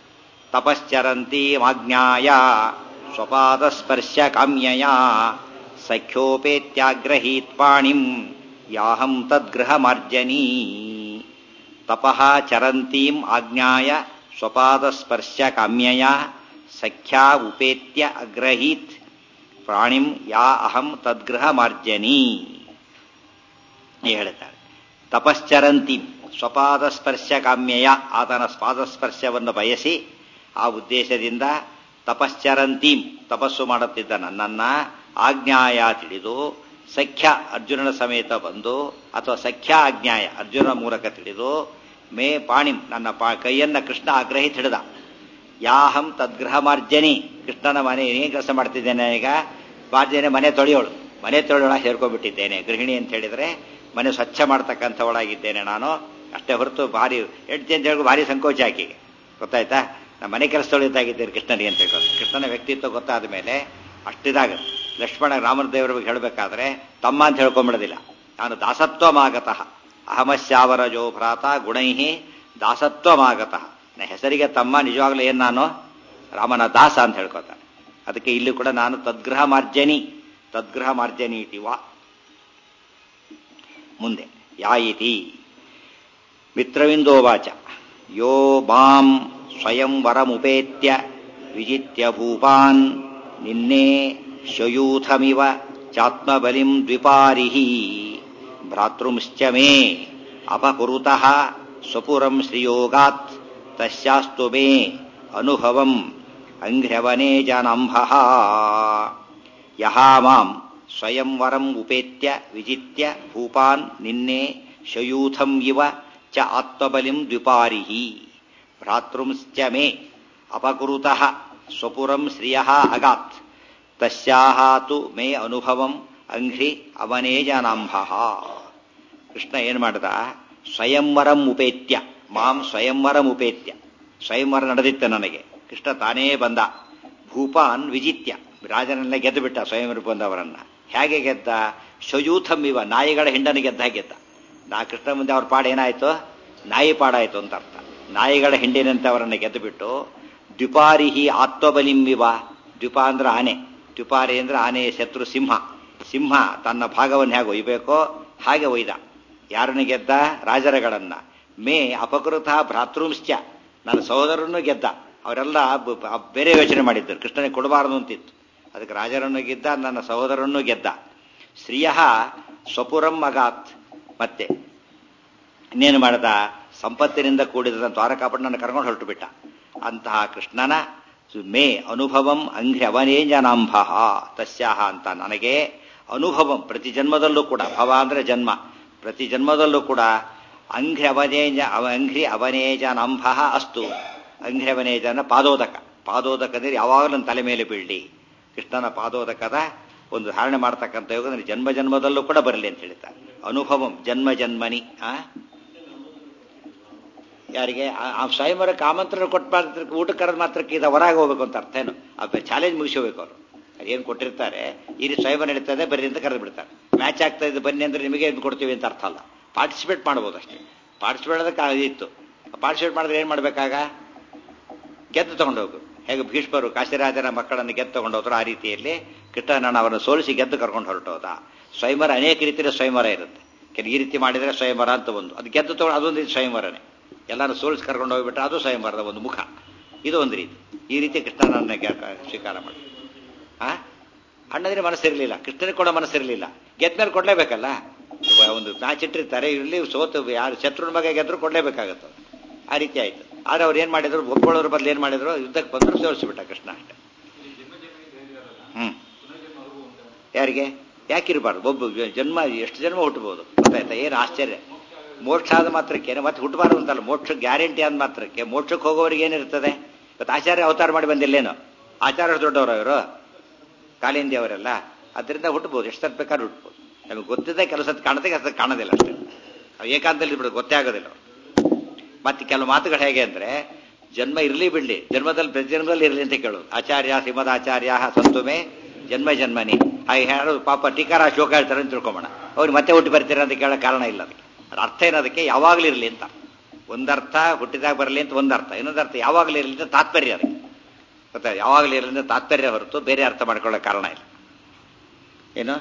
Speaker 1: ತಪಶ್ಚರಂತೀಮಾಜ್ಞಾಯ ಸ್ವಪಾದಸ್ಪರ್ಶ ಕಾಮ್ಯಯ ಸಖ್ಯೋಪೇತ್ಯಾಗ್ರಹೀತ್ ಪಾಣಿಂ ಯಾಹಂ ತದ್ಗೃಹಮಾರ್ಜನೀ ತಪಃ ಚರಂತೀಂ ಆಜ್ಞಾಯ ಸ್ವಪಾದಸ್ಪರ್ಶ ಕಾಮ್ಯಯ ಸಖ್ಯಾ ಉಪೇತ್ಯ ಅಗ್ರಹೀತ್ ಪ್ರಾಣಿಂ ಯಾ ಅಹಂ ತದ್ಗೃಹ ಮಾರ್ಜನಿ ಹೇಳ್ತಾರೆ ತಪಶ್ಚರಂತಿ ಸ್ವಪಾದ ಸ್ಪರ್ಶ ಕಾಮ್ಯಯ ಆತನ ಪಾದಸ್ಪರ್ಶವನ್ನು ಬಯಸಿ ಆ ಉದ್ದೇಶದಿಂದ ತಪಶ್ಚರಂತೀಂ ತಪಸ್ಸು ಮಾಡುತ್ತಿದ್ದ ನನ್ನನ್ನ ಆಜ್ಞಾಯ ತಿಳಿದು ಸಖ್ಯ ಅರ್ಜುನನ ಸಮೇತ ಬಂದು ಅಥವಾ ಸಖ್ಯ ಆಜ್ಞಾಯ ಅರ್ಜುನ ಮೂಲಕ ತಿಳಿದು ಮೇ ಪಾಣಿಂ ನನ್ನ ಪಾ ಕೈಯನ್ನ ಕೃಷ್ಣ ಆಗ್ರಹಿತ ಹಿಡಿದ ಯಾಹಂ ತದ್ಗೃಹ ಮಾರ್ಜನಿ ಕೃಷ್ಣನ ಮನೆ ಏನ್ ಕೆಲಸ ಮಾಡ್ತಿದ್ದೇನೆ ಈಗ ಮಾರ್ಜನೆ ಮನೆ ತೊಳೆಯೋಳು ಮನೆ ತೊಳೆಯೋಳ ಸೇರ್ಕೊಂಡ್ಬಿಟ್ಟಿದ್ದೇನೆ ಗೃಹಿಣಿ ಅಂತ ಹೇಳಿದ್ರೆ ಮನೆ ಸ್ವಚ್ಛ ಮಾಡ್ತಕ್ಕಂಥವಳಾಗಿದ್ದೇನೆ ನಾನು ಅಷ್ಟೇ ಹೊರತು ಭಾರಿ ಹೆಂಡತಿ ಅಂತ ಹೇಳಿ ಭಾರಿ ಸಂಕೋಚ ಆಕೆಗೆ ಗೊತ್ತಾಯ್ತಾ ನಮ್ಮ ಮನೆ ಕೆಲಸ ತೊಳೆದಾಗಿದ್ದೇನೆ ಕೃಷ್ಣನಿಗೆ ಅಂತ ಹೇಳ್ಕೊಂಡು ಕೃಷ್ಣನ ವ್ಯಕ್ತಿತ್ವ ಗೊತ್ತಾದ ಮೇಲೆ ಅಷ್ಟಿದಾಗ ಲಕ್ಷ್ಮಣ ರಾಮದೇವರ ಬಗ್ಗೆ ಹೇಳಬೇಕಾದ್ರೆ ತಮ್ಮ ಅಂತ ಹೇಳ್ಕೊಂಬಿಡೋದಿಲ್ಲ ನಾನು ದಾಸತ್ವಮಾಗತಃ ಅಹಮಶ್ಯಾವರಜೋ ಭ್ರಾತ ಗುಣೈಹಿ ದಾಸತ್ವಮಾಗತಃ ನನ್ನ ಹೆಸರಿಗೆ ತಮ್ಮ ನಿಜವಾಗ್ಲೂ ಏನು ನಾನು ರಾಮನ ದಾಸ ಅಂತ ಹೇಳ್ಕೊತಾನೆ ಅದಕ್ಕೆ ಇಲ್ಲಿ ಕೂಡ ನಾನು ತದ್ಗೃಹ ಮಾರ್ಜನಿ ತದ್ಗೃಹ ಮಾರ್ಜನಿ ಇತಿ ವಾ ಮುಂದೆ ಯಾಯಿತಿ ಮಿತ್ರವಿಂದೋವಾಚ ಯೋ ಬಾಂ ಸ್ವಯಂ ವರಮುಪೇತ್ಯ ವಿಜಿತ್ಯ ಭೂಪಾನ್ ನಿನ್ನೆ ಶಯೂಥಮಿವ ಚಾತ್ಮಬಲಿಂ ದ್ವಿಪಾರಿಃ ಭ್ರಾತೃಂಶ್ಚ ಮೇ ಅಪಕುರುತಃ ಸ್ವಪುರಂ ಶ್ರಿಯೋಗಾತ್ ತಸ್ಯಾಸ್ತು ಮೇ ಅನುಭವಂ ಅಂಘ್ರವನೇ ಜನಾಂಭಃ ಯಹ ಮಾಂ ಸ್ವಯಂ ವರಂ ಉಪೇತ್ಯ ವಿಜಿತ್ಯ ಭೂಪಾನ್ ನಿನ್ನೆ ಶಯೂಥಂ ಇವ ಚ ಆತ್ಮಬಲಿಂ ದ್ವಿಪಾರಿಃ ಭ್ರಾತೃಂಶ್ಚ ಮೇ ಅಪಕುರುತಃ ಸ್ವಪುರಂ ಶ್ರಿಯಃ ಅಗಾತ್ ತಸ್ಯಾಹ ತು ಮೇ ಅನುಭವಂ ಅಂಘ್ರಿ ಅವನೇಜನಾಂಭಃ ಕೃಷ್ಣ ಏನ್ ಮಾಡ್ದ ಸ್ವಯಂವರಂ ಉಪೇತ್ಯ ಮಾಂ ಸ್ವಯಂವರಂ ಉಪೇತ್ಯ ಸ್ವಯಂವರ ನಡೆದಿತ್ತು ನನಗೆ ಕೃಷ್ಣ ತಾನೇ ಬಂದ ಭೂಪಾನ್ ವಿಜಿತ್ಯ ರಾಜನೆಲ್ಲ ಗೆದ್ದು ಬಿಟ್ಟ ಸ್ವಯಂವರ ಬಂದವರನ್ನ ಹೇಗೆ ಗೆದ್ದ ಶಯೂಥಂ ಇವ ನಾಯಿಗಳ ಹಿಂಡನ ಗೆದ್ದ ಗೆದ್ದ ನಾ ಕೃಷ್ಣ ಮುಂದೆ ಅವ್ರ ಪಾಡ ಏನಾಯ್ತು ನಾಯಿ ಪಾಡಾಯ್ತು ಅಂತ ಅರ್ಥ ನಾಯಿಗಳ ಹಿಂಡಿನಂತೆ ಅವರನ್ನು ಗೆದ್ದು ಬಿಟ್ಟು ದ್ವಿಪಾರಿಹಿ ಆತ್ಮಬಲಿಂಬಿವ ದ್ವಿಪ ಅಂದ್ರೆ ಆನೆ ದ್ವಿಪಾರಿ ಅಂದ್ರೆ ಆನೆಯ ಶತ್ರು ಸಿಂಹ ಸಿಂಹ ತನ್ನ ಭಾಗವನ್ನು ಹೇಗೆ ಒಯ್ಬೇಕೋ ಹಾಗೆ ಒಯ್ದ ಯಾರನ್ನು ಗೆದ್ದ ರಾಜರಗಳನ್ನ ಮೇ ಅಪಕೃತ ಭ್ರಾತೃಂಶ್ಚ ನನ್ನ ಸಹೋದರನ್ನು ಗೆದ್ದ ಅವರೆಲ್ಲ ಬೇರೆ ಯೋಚನೆ ಮಾಡಿದ್ದರು ಕೃಷ್ಣನಿಗೆ ಕೊಡಬಾರದು ಅಂತಿತ್ತು ಅದಕ್ಕೆ ರಾಜರನ್ನು ಗೆದ್ದ ನನ್ನ ಸಹೋದರನ್ನು ಗೆದ್ದ ಶ್ರೀಯ ಸ್ವಪುರಂ ಅಗಾತ್ ಮತ್ತೆ ಇನ್ನೇನು ಮಾಡದ ಸಂಪತ್ತಿನಿಂದ ಕೂಡಿದ ದ್ವಾರಕಾಪಟ್ಟಣ ಕರ್ಕೊಂಡು ಹೊರಟು ಬಿಟ್ಟ ಅಂತಹ ಕೃಷ್ಣನ ಮೇ ಅನುಭವಂ ಅಂಘ್ರಿ ಅವನೇಜನಾಂಭ ತಸ್ಯಾಹ ಅಂತ ನನಗೆ ಅನುಭವಂ ಪ್ರತಿ ಜನ್ಮದಲ್ಲೂ ಕೂಡ ಭವ ಅಂದ್ರೆ ಜನ್ಮ ಪ್ರತಿ ಜನ್ಮದಲ್ಲೂ ಕೂಡ ಅಂಘ್ರಿ ಅವನೇಜ ಅಂಘ್ರಿ ಅವನೇಜನಾಂಭ ಅಸ್ತು ಅಂಘ್ರಿ ಅವನೇಜನ ಪಾದೋದಕ ಪಾದೋದಕ ಅಂದ್ರೆ ಯಾವಾಗಲೂ ನನ್ನ ತಲೆ ಮೇಲೆ ಬೀಳಲಿ ಕೃಷ್ಣನ ಪಾದೋದಕದ ಒಂದು ಧಾರಣೆ ಮಾಡ್ತಕ್ಕಂಥ ಯೋಗ ನನಗೆ ಜನ್ಮ ಜನ್ಮದಲ್ಲೂ ಕೂಡ ಬರಲಿ ಅಂತ ಹೇಳ್ತಾರೆ ಅನುಭವಂ ಜನ್ಮ ಜನ್ಮನಿ ಆ ಯಾರಿಗೆ ಆ ಸ್ವಯಂವರಕ್ಕೆ ಆಮಂತ್ರಣ ಕೊಟ್ಟ ಮಾತ್ರಕ್ಕೆ ಊಟ ಕರೆದ ಮಾತ್ರಕ್ಕೆ ಇದು ಹೊರಗೆ ಹೋಗ್ಬೇಕು ಅಂತ ಅರ್ಥ ಏನು ಆ ಚಾಲೆಂಜ್ ಮುಗಿಸೋಬೇಕು ಅವರು ಅದೇನು ಕೊಟ್ಟಿರ್ತಾರೆ ಈ ರೀತಿ ಸ್ವಯಂವರ ನಡೀತದೆ ಬರ್ರಿ ಅಂತ ಕರೆದು ಬಿಡ್ತಾರೆ ಮ್ಯಾಚ್ ಆಗ್ತಾ ಇದೆ ಬನ್ನಿ ಅಂದ್ರೆ ನಿಮಗೆ ಇದು ಕೊಡ್ತೀವಿ ಅಂತ ಅರ್ಥ ಅಲ್ಲ ಪಾರ್ಟಿಸಿಪೇಟ್ ಮಾಡ್ಬೋದು ಅಷ್ಟೇ ಪಾರ್ಟಿಸಿಪೇಟ್ ಅದಕ್ಕೆ ಇತ್ತು ಪಾರ್ಟಿಸಿಪೇಟ್ ಮಾಡಿದ್ರೆ ಏನು ಮಾಡಬೇಕಾಗ ಗೆದ್ದು ತಗೊಂಡೋಗು ಹೇಗೆ ಭೀಷ್ಮರು ಕಾಶಿರಾಜನ ಮಕ್ಕಳನ್ನು ಗೆದ್ದು ತಗೊಂಡೋದ್ರು ಆ ರೀತಿಯಲ್ಲಿ ಕೃಷ್ಣನನ್ನು ಅವರನ್ನು ಸೋಲಿಸಿ ಗೆದ್ದು ಕರ್ಕೊಂಡು ಹೊರಟೋದ ಸ್ವಯಂವರ ಅನೇಕ ರೀತಿಯ ಸ್ವಯಂವರ ಇರುತ್ತೆ ಕೆಲವು ಈ ರೀತಿ ಮಾಡಿದರೆ ಸ್ವಯಂವರ ಅಂತ ಒಂದು ಅದು ಗೆದ್ದು ತಗೊಂಡು ಅದೊಂದು ರೀತಿ ಸ್ವಯಂವರನೇ ಎಲ್ಲರೂ ಸೋಲಿಸಿ ಕರ್ಕೊಂಡು ಹೋಗ್ಬಿಟ್ರೆ ಅದು ಸ್ವಯಂವರದ ಒಂದು ಮುಖ ಇದು ಒಂದು ರೀತಿ ಈ ರೀತಿ ಕೃಷ್ಣನನ್ನ ಸ್ವೀಕಾರ ಮಾಡಿ ಆ ಅಣ್ಣದ್ರೆ ಮನಸ್ಸಿರಲಿಲ್ಲ ಕೃಷ್ಣನಿಗೆ ಕೊಡೋ ಮನಸ್ಸಿರಲಿಲ್ಲ ಗೆದ್ಮೇಲೆ ಕೊಡ್ಲೇಬೇಕಲ್ಲ ಒಂದು ಮ್ಯಾಚ್ ಇಟ್ಟಿರ್ತಾರೆ ಇಲ್ಲಿ ಸೋತು ಯಾರು ಶತ್ರುನ ಮಗ ಗೆದ್ರು ಕೊಡ್ಲೇಬೇಕಾಗತ್ತೆ ಆ ರೀತಿ ಆಯ್ತು ಆದ್ರೆ ಅವ್ರು ಏನ್ ಮಾಡಿದ್ರು ಒಬ್ಬಳವ್ರ ಬದಲು ಏನ್ ಮಾಡಿದ್ರು ಯುದ್ಧಕ್ಕೆ ಬಂದ್ರು ಸೋಲಿಸಿಬಿಟ್ಟ ಕೃಷ್ಣ ಅಷ್ಟೇ ಹ್ಮ್ ಯಾರಿಗೆ ಯಾಕಿರಬಾರ್ದು ಒಬ್ಬ ಜನ್ಮ ಎಷ್ಟು ಜನ್ಮ ಹುಟ್ಟಬಹುದು ಗೊತ್ತಾಯ್ತಾ ಏನು ಆಶ್ಚರ್ಯ ಮೋಕ್ಷ ಆದ ಮಾತ್ರಕ್ಕೆ ಮತ್ತೆ ಹುಟ್ಟಬಾರ್ದು ಅಂತಲ್ಲ ಮೋಕ್ಷ ಗ್ಯಾರಂಟಿ ಆದ ಮಾತ್ರಕ್ಕೆ ಮೋಕ್ಷಕ್ಕೆ ಹೋಗೋರಿಗೆ ಏನಿರ್ತದೆ ಇವತ್ತು ಆಚಾರ್ಯ ಅವತಾರ ಮಾಡಿ ಬಂದಿಲ್ಲೇನು ಆಚಾರ್ಯ ದೊಡ್ಡವರು ಇವರು ಕಾಲಿಂದಿ ಅವರೆಲ್ಲ ಅದರಿಂದ ಹುಟ್ಟಬಹುದು ಎಷ್ಟು ಸತ್ ಬೇಕಾದ್ರೂ ಹುಟ್ಟಬಹುದು ನಮಗೆ ಗೊತ್ತಿದೆ ಕೆಲಸ ಕಾಣದೆ ಕೆಲಸ ಕಾಣೋದಿಲ್ಲ ಅಷ್ಟೇ ಏಕಾಂತದಲ್ಲಿ ಬಿಡೋದು ಗೊತ್ತೇ ಆಗೋದಿಲ್ಲ ಮತ್ತೆ ಕೆಲವು ಮಾತುಗಳು ಹೇಗೆ ಅಂದ್ರೆ ಜನ್ಮ ಇರಲಿ ಬಿಡ್ಲಿ ಜನ್ಮದಲ್ಲಿ ಪ್ರತಿ ಜನ್ಮದಲ್ಲಿ ಇರಲಿ ಅಂತ ಕೇಳೋದು ಆಚಾರ್ಯ ಶ್ರೀಮದ್ ಆಚಾರ್ಯ ಸಂತುಮೆ ಜನ್ಮ ಜನ್ಮನಿ ಹಾಗೆ ಹೇಳೋದು ಪಾಪ ಟೀಕಾರ ಶೋಕ ಹೇಳ್ತಾರೆ ಅಂತ ತಿಳ್ಕೊಂಬೋಣ ಅವ್ರಿಗೆ ಮತ್ತೆ ಹುಟ್ಟಿ ಬರ್ತೀರಾ ಅಂತ ಕೇಳೋ ಕಾರಣ ಇಲ್ಲ ಅದಕ್ಕೆ ಅದು ಅರ್ಥ ಏನದಕ್ಕೆ ಯಾವಾಗಲೂ ಇರಲಿ ಅಂತ ಒಂದರ್ಥ ಹುಟ್ಟಿದಾಗ ಬರಲಿ ಅಂತ ಒಂದರ್ಥ ಇನ್ನೊಂದು ಅರ್ಥ ಯಾವಾಗಲೂ ಇರಲಿ ಅಂತ ತಾತ್ಪರ್ಯ ಅದಕ್ಕೆ ಗೊತ್ತಾ ಯಾವಾಗಲೂ ಇರಲಿ ಅಂತ ತಾತ್ಪರ್ಯ ಹೊರತು ಬೇರೆ ಅರ್ಥ ಮಾಡ್ಕೊಳ್ಳೋ ಕಾರಣ ಇಲ್ಲ ಏನು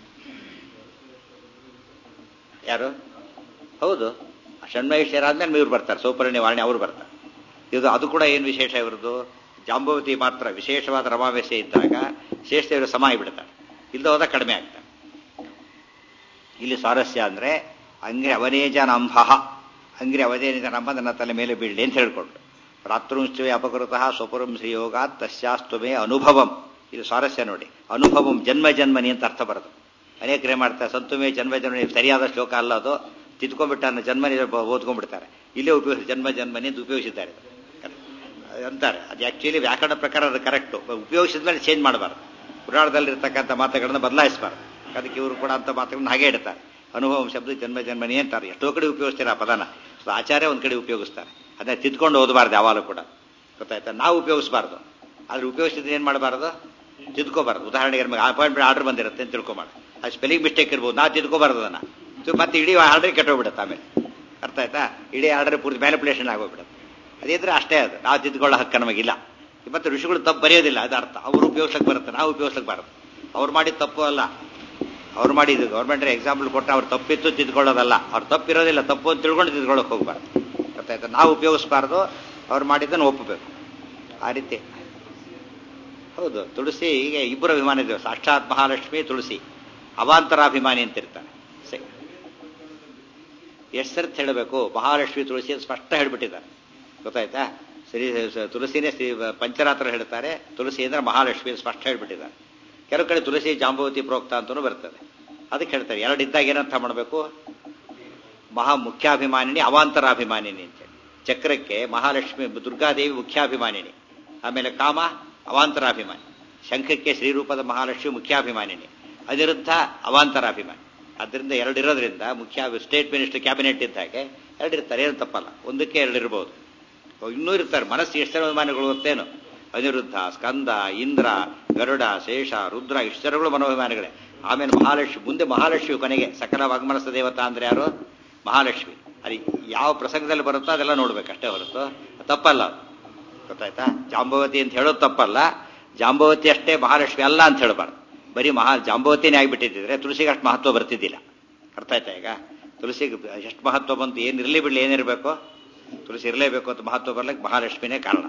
Speaker 1: ಯಾರು ಹೌದು ಷಣ್ಮಹೇಶ್ವರ ಆದ್ಮೇಲೆ ಇವ್ರು ಬರ್ತಾರೆ ಸೌಪರ್ಣಿ ವಾಣಿ ಅವರು ಬರ್ತಾರೆ ಇದು ಅದು ಕೂಡ ಏನು ವಿಶೇಷ ಇವ್ರದ್ದು ಜಾಂಬವತಿ ಮಾತ್ರ ವಿಶೇಷವಾದ ರಮಾವೇಶ ಇದ್ದಾಗ ಶೇಷದೇವರು ಸಮ ಆಗಿಬಿಡ್ತಾರೆ ಇಲ್ಲದ ಹೋದ ಕಡಿಮೆ ಆಗ್ತಾರೆ ಇಲ್ಲಿ ಸ್ವಾರಸ್ಯ ಅಂದ್ರೆ ಅಂಗ್ರಿ ಅವನೇಜನಂಭ ಅಂಗ್ರಿ ಅವನೇಜನಂಭ ನನ್ನ ತಲೆ ಮೇಲೆ ಬೀಳಲಿ ಅಂತ ಹೇಳ್ಕೊಂಡು ರಾತ್ರುಂಶ್ಚವೇ ಅಪಕೃತಃ ಸ್ವಪುರಂ ಶ್ರೀಯೋಗ ತಸ್ಯಾಸ್ತುಮೇ ಅನುಭವಂ ಇದು ಸ್ವಾರಸ್ಯ ನೋಡಿ ಅನುಭವಂ ಜನ್ಮ ಜನ್ಮನಿ ಅಂತ ಅರ್ಥ ಬರೋದು ಅನೇಕರೇ ಮಾಡ್ತಾರೆ ಸಂತುಮೇ ಜನ್ಮ ಜನ್ಮನಿ ಸರಿಯಾದ ಶ್ಲೋಕ ಅಲ್ಲ ಅದು ತಿದ್ಕೊಂಡ್ಬಿಟ್ಟ ಜನ್ಮನಿ ಓದ್ಕೊಂಡ್ಬಿಡ್ತಾರೆ ಇಲ್ಲೇ ಉಪಯೋಗಿಸಿ ಜನ್ಮ ಜನ್ಮನಿ ಅಂತ ಉಪಯೋಗಿಸಿದ್ದಾರೆ ಅಂತಾರೆ ಅದು ಆಕ್ಚುಲಿ ವ್ಯಾಕರಣ ಪ್ರಕಾರ ಅದು ಕರೆಕ್ಟು ಉಪಯೋಗಿಸಿದ ಮೇಲೆ ಚೇಂಜ್ ಮಾಡಬಾರ್ದು ಪುರಾಣದಲ್ಲಿರ್ತಕ್ಕಂಥ ಮಾತುಗಳನ್ನು ಬದಲಾಯಿಸಬಾರ್ದು ಅದಕ್ಕೆ ಇವರು ಕೂಡ ಅಂತ ಮಾತುಗಳನ್ನ ಹಾಗೆ ಇಡ್ತಾರೆ ಅನುಭವ ಶಬ್ದ ಜನ್ಮ ಜನ್ಮನಿ ಅಂತಾರೆ ಎಷ್ಟೋ ಕಡೆ ಉಪಯೋಗಿಸ್ತಾರೆ ಆ ಪದನ ಸೊ ಆಚಾರ್ಯ ಒಂದು ಕಡೆ ಉಪಯೋಗಿಸ್ತಾರೆ ಅದನ್ನ ತಿದ್ಕೊಂಡು ಓದಬಾರ್ದು ಯಾವಾಗಲೂ ಕೂಡ ಗೊತ್ತಾಯ್ತಾ ನಾವು ಉಪಯೋಗಿಸಬಾರ್ದು ಆದ್ರೆ ಉಪಯೋಗಿಸಿದ್ರೆ ಏನು ಮಾಡಬಾರ್ದು ತಿದ್ಕೋಬಾರ್ದು ಉದಾಹರಣೆಗೆ ನಮಗೆ ಅಪಾಯಿಂಟ್ಮೆಂಟ್ ಆರ್ಡರ್ ಬಂದಿರುತ್ತೆ ಅಂತ ತಿಳ್ಕೊಬಾರ್ದು ಅದು ಸ್ಪೆಲ್ಲಿಂಗ್ ಮಿಸ್ಟೇಕ್ ಇರ್ಬೋದು ನಾವು ತಿದ್ಕೋಬಾರ್ದು ಅದನ್ನ ಸೊ ಮತ್ತೆ ಇಡೀ ಆರ್ಡರ್ ಕೆಟ್ಟೋಗ್ಬಿಡುತ್ತೆ ಆಮೇಲೆ ಅರ್ಥ ಆಯ್ತಾ ಇಡೀ ಆರ್ಡರ್ ಪೂರ್ತಿ ಮ್ಯಾನಿಪುಲೇಷನ್ ಆಗೋಗ್ಬಿಡುತ್ತೆ ಅದಿದ್ರೆ ಅಷ್ಟೇ ಅದು ನಾವು ತಿದ್ಕೊಳ್ಳೋ ಹಕ್ಕ ನಮಗಿಲ್ಲ ಮತ್ತೆ ಋಷಿಗಳು ತಪ್ಪು ಬರೆಯೋದಿಲ್ಲ ಅದು ಅರ್ಥ ಅವರು ಉಪಯೋಗಿಸಕ್ಕೆ ಬರುತ್ತೆ ನಾವು ಉಪಯೋಗಿಸಕ್ಕೆ ಬಾರದು ಅವ್ರು ಮಾಡಿದ ತಪ್ಪು ಅಲ್ಲ ಅವ್ರು ಮಾಡಿದ್ದು ಗೌರ್ಮೆಂಟ್ ಎಕ್ಸಾಂಪಲ್ ಕೊಟ್ಟು ಅವ್ರು ತಪ್ಪಿತ್ತು ತಿದ್ಕೊಳ್ಳೋದಲ್ಲ ಅವ್ರು ತಪ್ಪಿರೋದಿಲ್ಲ ತಪ್ಪು ಅಂತ ತಿಳ್ಕೊಂಡು ತಿದ್ಕೊಳ್ಳೋಕೆ ಹೋಗ್ಬಾರ್ದು ಗೊತ್ತಾಯ್ತಾ ನಾವು ಉಪಯೋಗಿಸಬಾರ್ದು ಅವ್ರು ಮಾಡಿದ್ದನ್ನು ಒಪ್ಪಬೇಕು ಆ ರೀತಿ ಹೌದು ತುಳಸಿ ಈಗ ಇಬ್ಬರು ಅಭಿಮಾನಿ ಇದ್ದೇವೆ ಸಾಕ್ಷಾತ್ ಮಹಾಲಕ್ಷ್ಮಿ ತುಳಸಿ ಅವಾಂತರಾಭಿಮಾನಿ ಅಂತ ಇರ್ತಾನೆ ಸರಿ ಎಷ್ಟು ಸರ್ತಿ ಹೇಳಬೇಕು ಮಹಾಲಕ್ಷ್ಮಿ ತುಳಸಿ ಅಂತ ಸ್ಪಷ್ಟ ಹೇಳ್ಬಿಟ್ಟಿದ್ದಾರೆ ಗೊತ್ತಾಯ್ತಾ ಶ್ರೀ ತುಳಸಿನೇ ಶ್ರೀ ಪಂಚರಾತ್ರ ಹೇಳ್ತಾರೆ ತುಳಸಿ ಅಂದ್ರೆ ಮಹಾಲಕ್ಷ್ಮಿ ಸ್ಪಷ್ಟ ಹೇಳ್ಬಿಟ್ಟಿದ್ದಾರೆ ಕೆಲವು ಕಡೆ ತುಳಸಿ ಜಾಂಬವತಿ ಪ್ರೋಕ್ತ ಅಂತಲೂ ಬರ್ತದೆ ಅದಕ್ಕೆ ಹೇಳ್ತಾರೆ ಎರಡು ಇದ್ದಾಗ ಏನರ್ಥ ಮಾಡಬೇಕು ಮಹಾ ಮುಖ್ಯಾಭಿಮಾನಿನಿ ಅವಾಂತರಾಭಿಮಾನಿನಿ ಅಂತೇಳಿ ಚಕ್ರಕ್ಕೆ ಮಹಾಲಕ್ಷ್ಮಿ ದುರ್ಗಾದೇವಿ ಮುಖ್ಯಾಭಿಮಾನಿನಿ ಆಮೇಲೆ ಕಾಮ ಅವಾಂತರಾಭಿಮಾನಿ ಶಂಖಕ್ಕೆ ಶ್ರೀರೂಪದ ಮಹಾಲಕ್ಷ್ಮಿ ಮುಖ್ಯಾಭಿಮಾನಿನಿ ಅನಿರುದ್ಧ ಅವಾಂತರಾಭಿಮಾನಿ ಅದರಿಂದ ಎರಡಿರೋದ್ರಿಂದ ಮುಖ್ಯ ಸ್ಟೇಟ್ ಮಿನಿಸ್ಟರ್ ಕ್ಯಾಬಿನೆಟ್ ಇದ್ದಾಗೆ ಎರಡಿರ್ತಾರೆ ಏನು ತಪ್ಪಲ್ಲ ಒಂದಕ್ಕೆ ಎರಡಿರ್ಬೋದು ಇನ್ನೂ ಇರ್ತಾರೆ ಮನಸ್ಸು ಎಷ್ಟು ಅಭಿಮಾನಿಗಳು ಗೊತ್ತೇನು ಅನಿರುದ್ಧ ಸ್ಕಂದ ಇಂದ್ರ ಗರುಡ ಶೇಷ ರುದ್ರ ಇಷ್ಟರಗಳು ಮನೋಭಿಮಾನಿಗಳೇ ಆಮೇಲೆ ಮಹಾಲಕ್ಷ್ಮಿ ಮುಂದೆ ಮಹಾಲಕ್ಷ್ಮಿ ಕೊನೆಗೆ ಸಕಲ ವಾಗ್ಮನಸ್ಸ ದೇವತಾ ಅಂದ್ರೆ ಯಾರು ಮಹಾಲಕ್ಷ್ಮಿ ಅದು ಯಾವ ಪ್ರಸಂಗದಲ್ಲಿ ಬರುತ್ತೋ ಅದೆಲ್ಲ ನೋಡ್ಬೇಕಷ್ಟೇ ಹೊರತು ತಪ್ಪಲ್ಲ ಅದು ಗೊತ್ತಾಯ್ತಾ ಜಾಂಬವತಿ ಅಂತ ಹೇಳೋದು ತಪ್ಪಲ್ಲ ಜಾಂಬವತಿ ಅಷ್ಟೇ ಮಹಾಲಕ್ಷ್ಮಿ ಅಲ್ಲ ಅಂತ ಹೇಳಬಾರ್ದು ಬರೀ ಮಹಾ ಜಾಂಬವತಿನೇ ಆಗಿಬಿಟ್ಟಿದ್ರೆ ತುಳಸಿಗೆ ಅಷ್ಟು ಮಹತ್ವ ಬರ್ತಿದ್ದಿಲ್ಲ ಅರ್ಥ ಆಯ್ತಾ ಈಗ ತುಳಸಿಗೆ ಎಷ್ಟು ಮಹತ್ವ ಬಂತು ಏನಿರಲಿ ಬಿಡಲಿ ಏನಿರಬೇಕು ತುಳಸಿ ಇರಲೇಬೇಕು ಅಂತ ಮಹತ್ವ ಬರ್ಲಿಕ್ಕೆ ಮಹಾಲಕ್ಷ್ಮಿನೇ ಕಾರಣ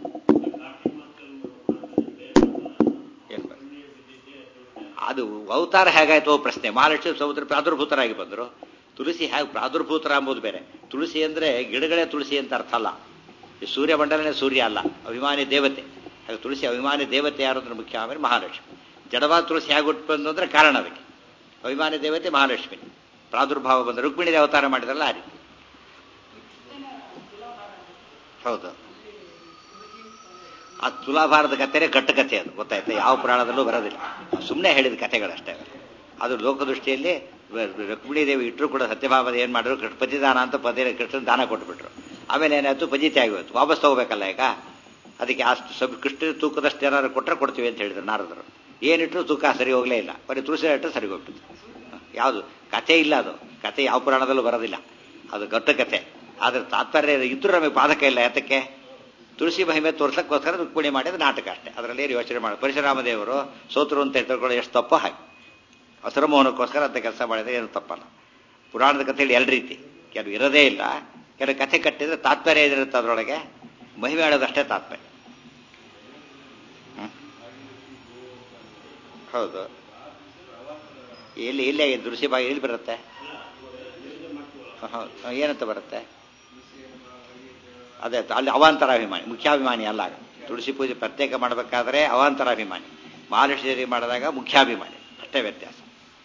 Speaker 1: ಅದು ಅವತಾರ ಹೇಗಾಯ್ತು ಪ್ರಶ್ನೆ ಮಹಾಲಕ್ಷ್ಮಿ ಸಮುದ್ರ ಪ್ರಾದುರ್ಭೂತರಾಗಿ ಬಂದರು ತುಳಸಿ ಹೇಗೆ ಪ್ರಾದುರ್ಭೂತರ ಅಂಬುದು ಬೇರೆ ತುಳಸಿ ಅಂದ್ರೆ ಗಿಡಗಳೇ ತುಳಸಿ ಅಂತ ಅರ್ಥ ಅಲ್ಲ ಈ ಸೂರ್ಯಮಂಡಲನೇ ಸೂರ್ಯ ಅಲ್ಲ ಅಭಿಮಾನಿ ದೇವತೆ ಹಾಗೆ ತುಳಸಿ ಅಭಿಮಾನಿ ದೇವತೆ ಯಾರು ಅಂದ್ರೆ ಮುಖ್ಯ ಆಮೇಲೆ ಮಹಾಲಕ್ಷ್ಮಿ ಜಡವಾದ ತುಳಸಿ ಹೇಗೆ ಹುಟ್ಟು ಬಂದು ಅಂದ್ರೆ ಕಾರಣ ಅದಕ್ಕೆ ಅಭಿಮಾನಿ ದೇವತೆ ಮಹಾಲಕ್ಷ್ಮಿ ಪ್ರಾದುರ್ಭಾವ ಬಂದ ರುಕ್ಮಿಣಿ ಅವತಾರ ಮಾಡಿದ್ರಲ್ಲ ಆ ರೀತಿ ಹೌದು ಆ ತುಲಾಭಾರದ ಕಥೆನೇ ಗಟ್ಟ ಕಥೆ ಅದು ಗೊತ್ತಾಯ್ತಾ ಯಾವ ಪುರಾಣದಲ್ಲೂ ಬರೋದಿಲ್ಲ ಸುಮ್ಮನೆ ಹೇಳಿದ ಕಥೆಗಳಷ್ಟೇ ಅದು ಲೋಕದೃಷ್ಟಿಯಲ್ಲಿ ರುಕ್ಮಿಣಿ ದೇವಿ ಇಟ್ಟರು ಕೂಡ ಸತ್ಯಭಾವದ ಏನ್ ಮಾಡಿದ್ರು ಪತಿದಾನ ಅಂತ ಪದೇ ಕೃಷ್ಣ ದಾನ ಕೊಟ್ಬಿಟ್ರು ಆಮೇಲೆ ಏನಾಯ್ತು ಪಜಿತಿ ಆಗೋಯ್ತು ವಾಪಸ್ ತಗೋಬೇಕಲ್ಲ ಈಗ ಅದಕ್ಕೆ ಅಷ್ಟು ಸಬ್ ಕೃಷ್ಣ ತೂಕದಷ್ಟು ಏನಾದ್ರು ಕೊಟ್ಟರೆ ಕೊಡ್ತೀವಿ ಅಂತ ಹೇಳಿದ್ರು ನಾರದರು ಏನಿಟ್ರು ತೂಕ ಸರಿ ಹೋಗ್ಲೇ ಇಲ್ಲ ಬರೀ ತುಳಸಿ ಇಟ್ಟರು ಸರಿ ಹೋಗ್ಬಿಟ್ಟು ಯಾವುದು ಕಥೆ ಇಲ್ಲ ಅದು ಕಥೆ ಯಾವ ಪುರಾಣದಲ್ಲೂ ಬರೋದಿಲ್ಲ ಅದು ಗಟ್ಟ ಕಥೆ ಆದ್ರೆ ತಾತ್ಪರ್ಯ ಇದ್ರೂ ನಮಗೆ ಬಾಧಕ ಇಲ್ಲ ಯಾತಕ್ಕೆ ತುಳಸಿ ಮಹಿಮೆ ತೋರ್ಸಕ್ಕೋಸ್ಕರ ರುಕ್ಮಿಣಿ ಮಾಡಿದ ನಾಟಕ ಅಷ್ಟೇ ಅದರಲ್ಲಿ ಯೋಚನೆ ಮಾಡಿ ಪರಶುರಾಮ ದೇವರು ಸೋತರು ಅಂತ ಹೇಳ್ತಾರೆ ಎಷ್ಟು ತಪ್ಪು ಹಾಗೆ ಹಸುರಮೋಹನಕ್ಕೋಸ್ಕರ ಅಂತ ಕೆಲಸ ಮಾಡಿದ್ರೆ ಏನು ತಪ್ಪಲ್ಲ ಪುರಾಣದ ಕಥೆಯಲ್ಲಿ ಎರಡು ರೀತಿ ಕೆಲವು ಇರೋದೇ ಇಲ್ಲ ಕೆಲವು ಕಥೆ ಕಟ್ಟಿದ್ರೆ ತಾತ್ಪರ್ಯ ಏನಿರುತ್ತೆ ಅದರೊಳಗೆ ಮಹಿಮೆ ಹೇಳೋದಷ್ಟೇ ತಾತ್ಪರ್ಯ ಹೌದು ಎಲ್ಲಿ ಎಲ್ಲಿ ದುರ್ಸಿ ಬಾಗಿ ಎಲ್ಲಿ ಬರುತ್ತೆ ಏನಂತ ಬರುತ್ತೆ ಅದೇ ಅಲ್ಲಿ ಅವಾಂತರಾಭಿಮಾನಿ ಮುಖ್ಯಾಭಿಮಾನಿ ಅಲ್ಲ ತುಳಸಿ ಪೂಜೆ ಪ್ರತ್ಯೇಕ ಮಾಡಬೇಕಾದ್ರೆ ಅವಾಂತರಾಭಿಮಾನಿ ಮಹಾಲಕ್ಷ್ಮಿ ಮಾಡಿದಾಗ ಮುಖ್ಯಾಭಿಮಾನಿ ಅಷ್ಟೇ ವ್ಯತ್ಯಾಸ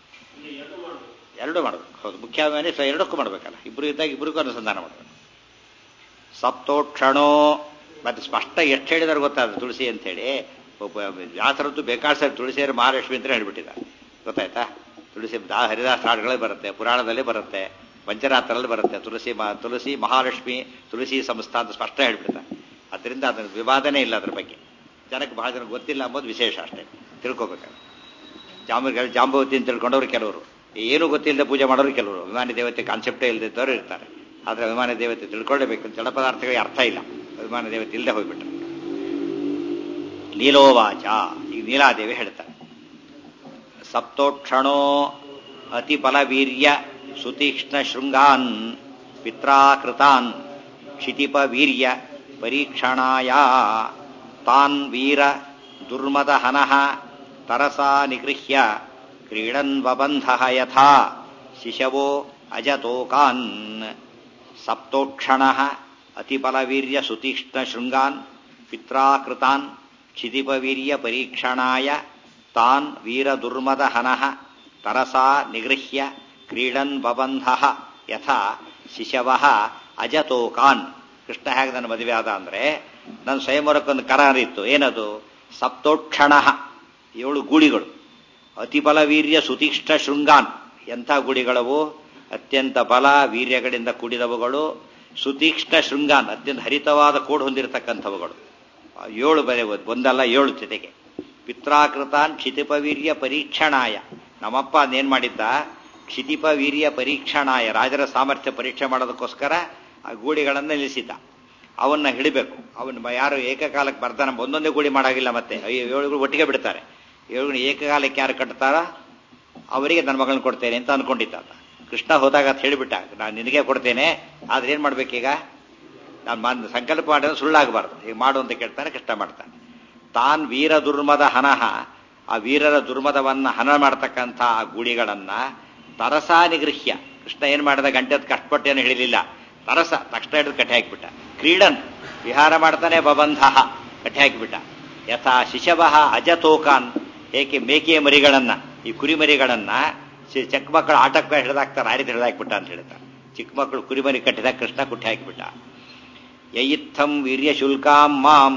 Speaker 1: ಎರಡು ಮಾಡಬೇಕು ಹೌದು ಮುಖ್ಯಾಭಿಮಾನಿ ಸೊ ಎರಡಕ್ಕೂ ಮಾಡಬೇಕಲ್ಲ ಇಬ್ಬರು ಇದ್ದಾಗ ಇಬ್ಬರಿಗೂ ಅನುಸಂಧಾನ ಮಾಡಬೇಕು ಸಪ್ತೋಕ್ಷಣೋ ಮತ್ತೆ ಸ್ಪಷ್ಟ ಎಷ್ಟು ಹೇಳಿದಾರೆ ಗೊತ್ತಾದ ತುಳಸಿ ಅಂತೇಳಿ ವ್ಯಾಸರದ್ದು ಬೇಕಾದ ಸರಿ ತುಳಸಿಯರು ಮಹಾಲಕ್ಷ್ಮಿ ಅಂತ ಹೇಳ್ಬಿಟ್ಟಿದ್ದಾರೆ ಗೊತ್ತಾಯ್ತಾ ತುಳಸಿ ದಾ ಹರಿದಾಸ ಹಾಡುಗಳೇ ಬರುತ್ತೆ ಪುರಾಣದಲ್ಲೇ ಬರುತ್ತೆ ಪಂಚರಾತ್ರಲ್ಲಿ ಬರುತ್ತೆ ತುಳಸಿ ತುಳಸಿ ಮಹಾಲಕ್ಷ್ಮಿ ತುಳಸಿ ಸಂಸ್ಥಾ ಅಂತ ಸ್ಪಷ್ಟ ಹೇಳ್ಬಿಡ್ತಾರೆ ಅದರಿಂದ ಅದರ ವಿವಾದನೇ ಇಲ್ಲ ಅದ್ರ ಬಗ್ಗೆ ಜನಕ್ಕೆ ಬಹಳ ಜನ ಗೊತ್ತಿಲ್ಲ ಅಂಬೋದು ವಿಶೇಷ ಅಷ್ಟೇ ತಿಳ್ಕೊಬೇಕಾದ್ರೆ ಜಾಂಬ ಜಾಂಬವತಿ ಅಂತ ತಿಳ್ಕೊಂಡವ್ರು ಕೆಲವರು ಏನು ಗೊತ್ತಿಲ್ಲದೆ ಪೂಜೆ ಮಾಡೋರು ಕೆಲವರು ಅಭಿಮಾನಿ ದೇವತೆ ಕಾನ್ಸೆಪ್ಟೇ ಇಲ್ಲದಿದ್ದವರು ಇರ್ತಾರೆ ಆದರೆ ಅಭಿಮಾನ ದೇವತೆ ತಿಳ್ಕೊಳ್ಳೇಬೇಕು ಜಡ ಪದಾರ್ಥಗಳಿಗೆ ಅರ್ಥ ಇಲ್ಲ ಅಭಿಮಾನ ದೇವತೆ ಇಲ್ಲದೆ ಹೋಗ್ಬಿಟ್ರೆ ಲೀಲೋವಾಚ ಈಗ ನೀಲಾದೇವಿ ಹೇಳ್ತಾರೆ ಸಪ್ತೋಕ್ಷಣೋ ಅತಿ ಬಲವೀರ್ಯ ಸುತೀಕ್ಷ್ಣ ಶೃಂಗಾನ್ ಪಿತ್ರಾಕೃತಾನ್ ಕ್ಷಿತಿಪ ವೀರ್ಯ ಪರೀಕ್ಷಣಾಯ ತಾನ್ ವೀರ ದುರ್ಮದ ಹನಃ ತರಸಾ ನಿಗೃಹ್ಯ ಕ್ರೀಡನ್ ಬಬಂಧ ಯಥಾ ಶಿಶವೋ ಅಜತೋಕಾನ್ ಸಪ್ತೋಕ್ಷಣ ಅತಿಬಲವೀರ್ಯ ಸುತೀಕ್ಷ್ಣ ಶೃಂಗಾನ್ ಪಿತ್ರಾಕೃತಾನ್ ಕ್ಷಿತಿಪವೀರ್ಯ ಪರೀಕ್ಷಣಾಯ ತಾನ್ ವೀರದುರ್ಮದ ಹನಃ ತರಸಾ ನಿಗೃಹ್ಯ ಕ್ರೀಡನ್ ಬಬಂಧ ಯಥಾ ಶಿಶವ ಅಜತೋಕಾನ್ ಕೃಷ್ಣ ಹೇಗೆ ನನ್ನ ಮದುವೆ ಆದ ಅಂದ್ರೆ ನನ್ನ ಸ್ವಯಂವರಕ್ಕೊಂದು ಕರಾರ ಇತ್ತು ಏನದು ಸಪ್ತೋಕ್ಷಣ ಏಳು ಗೂಳಿಗಳು ಅತಿ ಬಲವೀರ್ಯ ಸುತೀಕ್ಷ್ಣ ಶೃಂಗಾನ್ ಎಂಥ ಗುಡಿಗಳವು ಅತ್ಯಂತ ಬಲ ವೀರ್ಯಗಳಿಂದ ಕೂಡಿದವುಗಳು ಸುತೀಕ್ಷ್ಣ ಶೃಂಗಾನ್ ಅತ್ಯಂತ ಹರಿತವಾದ ಕೋಡು ಹೊಂದಿರತಕ್ಕಂಥವುಗಳು ಏಳು ಬರೆ ಒಂದಲ್ಲ ಏಳು ಜೊತೆಗೆ ಪಿತ್ರಾಕೃತಾನ್ ಕ್ಷಿತಿಪವೀರ್ಯ ಪರೀಕ್ಷಣಾಯ ನಮ್ಮಪ್ಪ ಅದೇನ್ ಮಾಡಿದ್ದ ಕ್ಷಿತಿಪವೀರ್ಯ ಪರೀಕ್ಷಣಾಯ ರಾಜರ ಸಾಮರ್ಥ್ಯ ಪರೀಕ್ಷೆ ಮಾಡೋದಕ್ಕೋಸ್ಕರ ಆ ಗೂಡಿಗಳನ್ನ ನಿಲ್ಲಿಸಿದ್ದ ಅವನ್ನ ಹಿಡಿಬೇಕು ಅವನ್ನ ಯಾರು ಏಕಕಾಲಕ್ಕೆ ಬರ್ತಾನ ಒಂದೊಂದೇ ಗೂಡಿ ಮಾಡಾಗಿಲ್ಲ ಮತ್ತೆ ಏಳುಗಳು ಒಟ್ಟಿಗೆ ಬಿಡ್ತಾರೆ ಏಳುಗಳು ಏಕಕಾಲಕ್ಕೆ ಯಾರು ಕಟ್ತಾರ ಅವರಿಗೆ ನನ್ನ ಮಗಳನ್ನ ಕೊಡ್ತೇನೆ ಅಂತ ಅನ್ಕೊಂಡಿದ್ದ ಕೃಷ್ಣ ಹೋದಾಗ ಅಂತ ಹೇಳಿಬಿಟ್ಟ ನಾನು ನಿನಗೆ ಕೊಡ್ತೇನೆ ಆದ್ರೆ ಏನ್ ಮಾಡ್ಬೇಕೀಗ ನಾನು ಸಂಕಲ್ಪ ಮಾಡಿದ್ರೆ ಸುಳ್ಳಾಗಬಾರ್ದು ಈಗ ಮಾಡು ಅಂತ ಕೇಳ್ತಾನೆ ಕೃಷ್ಣ ಮಾಡ್ತಾನೆ ತಾನ್ ವೀರ ದುರ್ಮದ ಹನಹ ಆ ವೀರರ ದುರ್ಮದವನ್ನ ಹನ ಮಾಡ್ತಕ್ಕಂಥ ಆ ಗುಡಿಗಳನ್ನ ತರಸಾ ನಿಗೃಹ್ಯ ಕೃಷ್ಣ ಏನ್ ಮಾಡಿದ ಗಂಟೆದ್ ಕಷ್ಟಪಟ್ಟೇನು ಹೇಳಿಲಿಲ್ಲ ತರಸ ತಕ್ಷಣ ಹಿಡಿದು ಕಟ್ಟೆ ಹಾಕಿಬಿಟ್ಟ ಕ್ರೀಡನ್ ವಿಹಾರ ಮಾಡ್ತಾನೆ ಬಬಂಧ ಕಟ್ಟೆ ಹಾಕಿಬಿಟ್ಟ ಯಥಾ ಶಿಶವ ಅಜತೋಕಾನ್ ಏಕೆ ಮೇಕೆಯ ಮರಿಗಳನ್ನ ಈ ಕುರಿ ಮರಿಗಳನ್ನ ಚಿಕ್ಕ ಮಕ್ಕಳು ಆಟಕ್ಕೆ ಹಿಡಿದಾಕ್ತಾರೆ ಆ ರೀತಿ ಹಿಡಿದಾಕ್ಬಿಟ್ಟ ಅಂತ ಹೇಳ್ತಾರೆ ಚಿಕ್ಕ ಮಕ್ಕಳು ಕುರಿಮರಿ ಕಟ್ಟಿದಾಗ ಕೃಷ್ಣ ಕುಟ್ಟಿ ಹಾಕಿಬಿಟ್ಟ ಯಯಿತ್ಥಂ ವೀರ್ಯಶುಲ್ಕಾಂ ಮಾಂ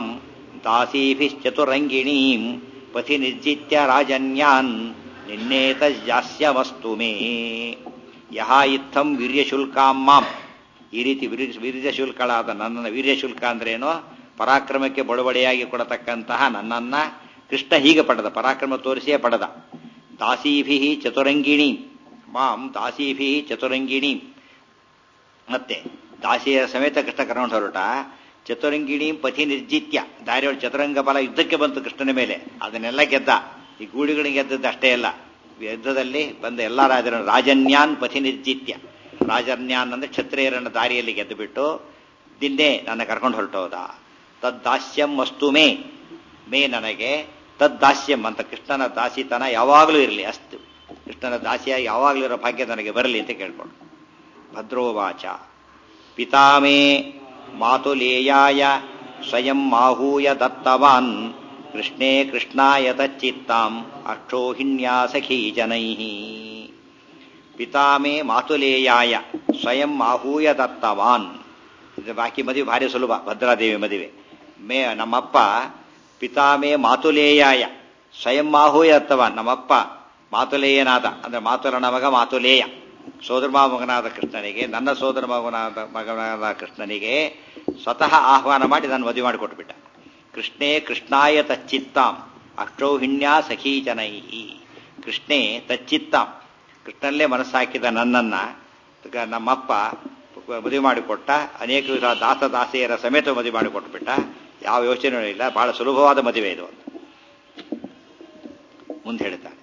Speaker 1: ದಾಸೀಭಿಶ್ಚತುರಂಗಿಣೀಂ ಪಥಿ ನಿರ್ಜಿತ್ಯ ರಾಜನ್ಯಾನ್ ನಿನ್ನೇತಜಾಸ್ಯವಸ್ತು ಮೇ ಯಹ ಇತ್ತಂ ವೀರ್ಯಶುಲ್ಕಾಂ ಮಾಂ ಈ ರೀತಿ ವೀರ್ಯಶುಲ್ಕಳಾದ ನನ್ನನ್ನು ವೀರ್ಯಶುಲ್ಕ ಅಂದ್ರೇನು ಪರಾಕ್ರಮಕ್ಕೆ ಬಡಬಡೆಯಾಗಿ ಕೊಡತಕ್ಕಂತಹ ನನ್ನನ್ನ ಕೃಷ್ಣ ಹೀಗೆ ಪಡೆದ ಪರಾಕ್ರಮ ತೋರಿಸಿಯೇ ಪಡೆದ ದಾಸೀಭಿ ಚತುರಂಗಿಣಿ ಮಾಂ ದಾಸೀಭಿ ಚತುರಂಗಿಣಿ ಮತ್ತೆ ದಾಸಿಯರ ಸಮೇತ ಕೃಷ್ಣ ಕರ್ಕೊಂಡು ಹೊರಟ ಚತುರಂಗಿಣಿ ಪಥಿ ನಿರ್ಜಿತ್ಯ ದಾರಿಯೊಳ ಚತುರಂಗ ಬಲ ಯುದ್ಧಕ್ಕೆ ಬಂತು ಕೃಷ್ಣನ ಮೇಲೆ ಅದನ್ನೆಲ್ಲ ಗೆದ್ದ ಈ ಗೂಡಿಗಳಿಗೆ ಗೆದ್ದದ್ದು ಅಷ್ಟೇ ಅಲ್ಲ ಯುದ್ಧದಲ್ಲಿ ಬಂದ ಎಲ್ಲ ರಾಜರನ್ನು ರಾಜನ್ಯಾನ್ ಪಥಿ ನಿರ್ಜಿತ್ಯ ರಾಜನ್ಯಾನ್ ಅಂದ್ರೆ ಕ್ಷತ್ರಿಯರನ್ನ ದಾರಿಯಲ್ಲಿ ಗೆದ್ದು ಬಿಟ್ಟು ದಿನ್ನೇ ನನ್ನ ಕರ್ಕೊಂಡು ಹೊರಟೋದ ತದ್ದಾಸ್ಯಂ ವಸ್ತು ಮೇ ಮೇ ನನಗೆ ತದ್ದಾಸ್ಯಂ ಅಂತ ಕೃಷ್ಣನ ದಾಸಿತನ ಯಾವಾಗಲೂ ಇರಲಿ ಅಸ್ತು ಕೃಷ್ಣನ ದಾಸಿಯಾಗಿ ಯಾವಾಗಲೂ ಇರೋ ಭಾಗ್ಯ ನನಗೆ ಬರಲಿ ಅಂತ ಕೇಳ್ಕೊಂಡು ಭದ್ರೋವಾಚ ಪಿತಾಮೇ ಮಾತುಲೇಯಾಯ ಸ್ವಯಂ ಮಾಹೂಯ ದತ್ತವಾನ್ ಕೃಷ್ಣೇ ಕೃಷ್ಣಾಯ ತಚ್ಚಿತ್ತಾಂ ಅಕ್ಷೋಹಿಣ್ಯಾ ಸಖೀ ಜನೈ ಪಿತಾಮೇ ಮಾತುಲೇಯಾಯ ಸ್ವಯಂ ಮಾಹೂಯ ದತ್ತವಾನ್ ಇದು ಬಾಕಿ ಮದುವೆ ಭಾರಿ ಸುಲಭ ಭದ್ರಾದೇವಿ ಮದುವೆ ಮೇ ನಮ್ಮಪ್ಪ ಪಿತಾಮೇ ಮಾತುಲೇಯಾಯ ಸ್ವಯಂ ಮಾಹೂಯ ದತ್ತವಾನ್ ನಮ್ಮಪ್ಪ ಮಾತುಲೇಯನಾದ ಅಂದ್ರೆ ಮಾತುಲನ ಮಗ ಮಾತುಲೇಯ ಸೋದರ ಮಗನಾದ ಕೃಷ್ಣನಿಗೆ ನನ್ನ ಸೋದರ ಮಗನಾದ ಮಗನಾದ ಕೃಷ್ಣನಿಗೆ ಸ್ವತಃ ಆಹ್ವಾನ ಮಾಡಿ ನಾನು ಮದುವೆ ಮಾಡಿಕೊಟ್ಬಿಟ್ಟ ಕೃಷ್ಣೇ ಕೃಷ್ಣಾಯ ತಚ್ಚಿತ್ತಾಂ ಅಕ್ಷೌಹಿಣ್ಯಾ ಸಖೀಚನೈ ಕೃಷ್ಣೇ ತಚ್ಚಿತ್ತಾಂ ಕೃಷ್ಣಲ್ಲೇ ಮನಸ್ಸಾಕಿದ ನನ್ನನ್ನ ನಮ್ಮಪ್ಪ ಮದುವೆ ಮಾಡಿಕೊಟ್ಟ ಅನೇಕ ವಿಧ ದಾಸ ದಾಸಿಯರ ಸಮೇತ ಮದುವೆ ಮಾಡಿಕೊಟ್ಬಿಟ್ಟ ಯಾವ ಯೋಚನೆ ಇಲ್ಲ ಬಹಳ ಸುಲಭವಾದ ಮದುವೆ ಇದು ಅಂತ ಮುಂದೆ ಹೇಳ್ತಾನೆ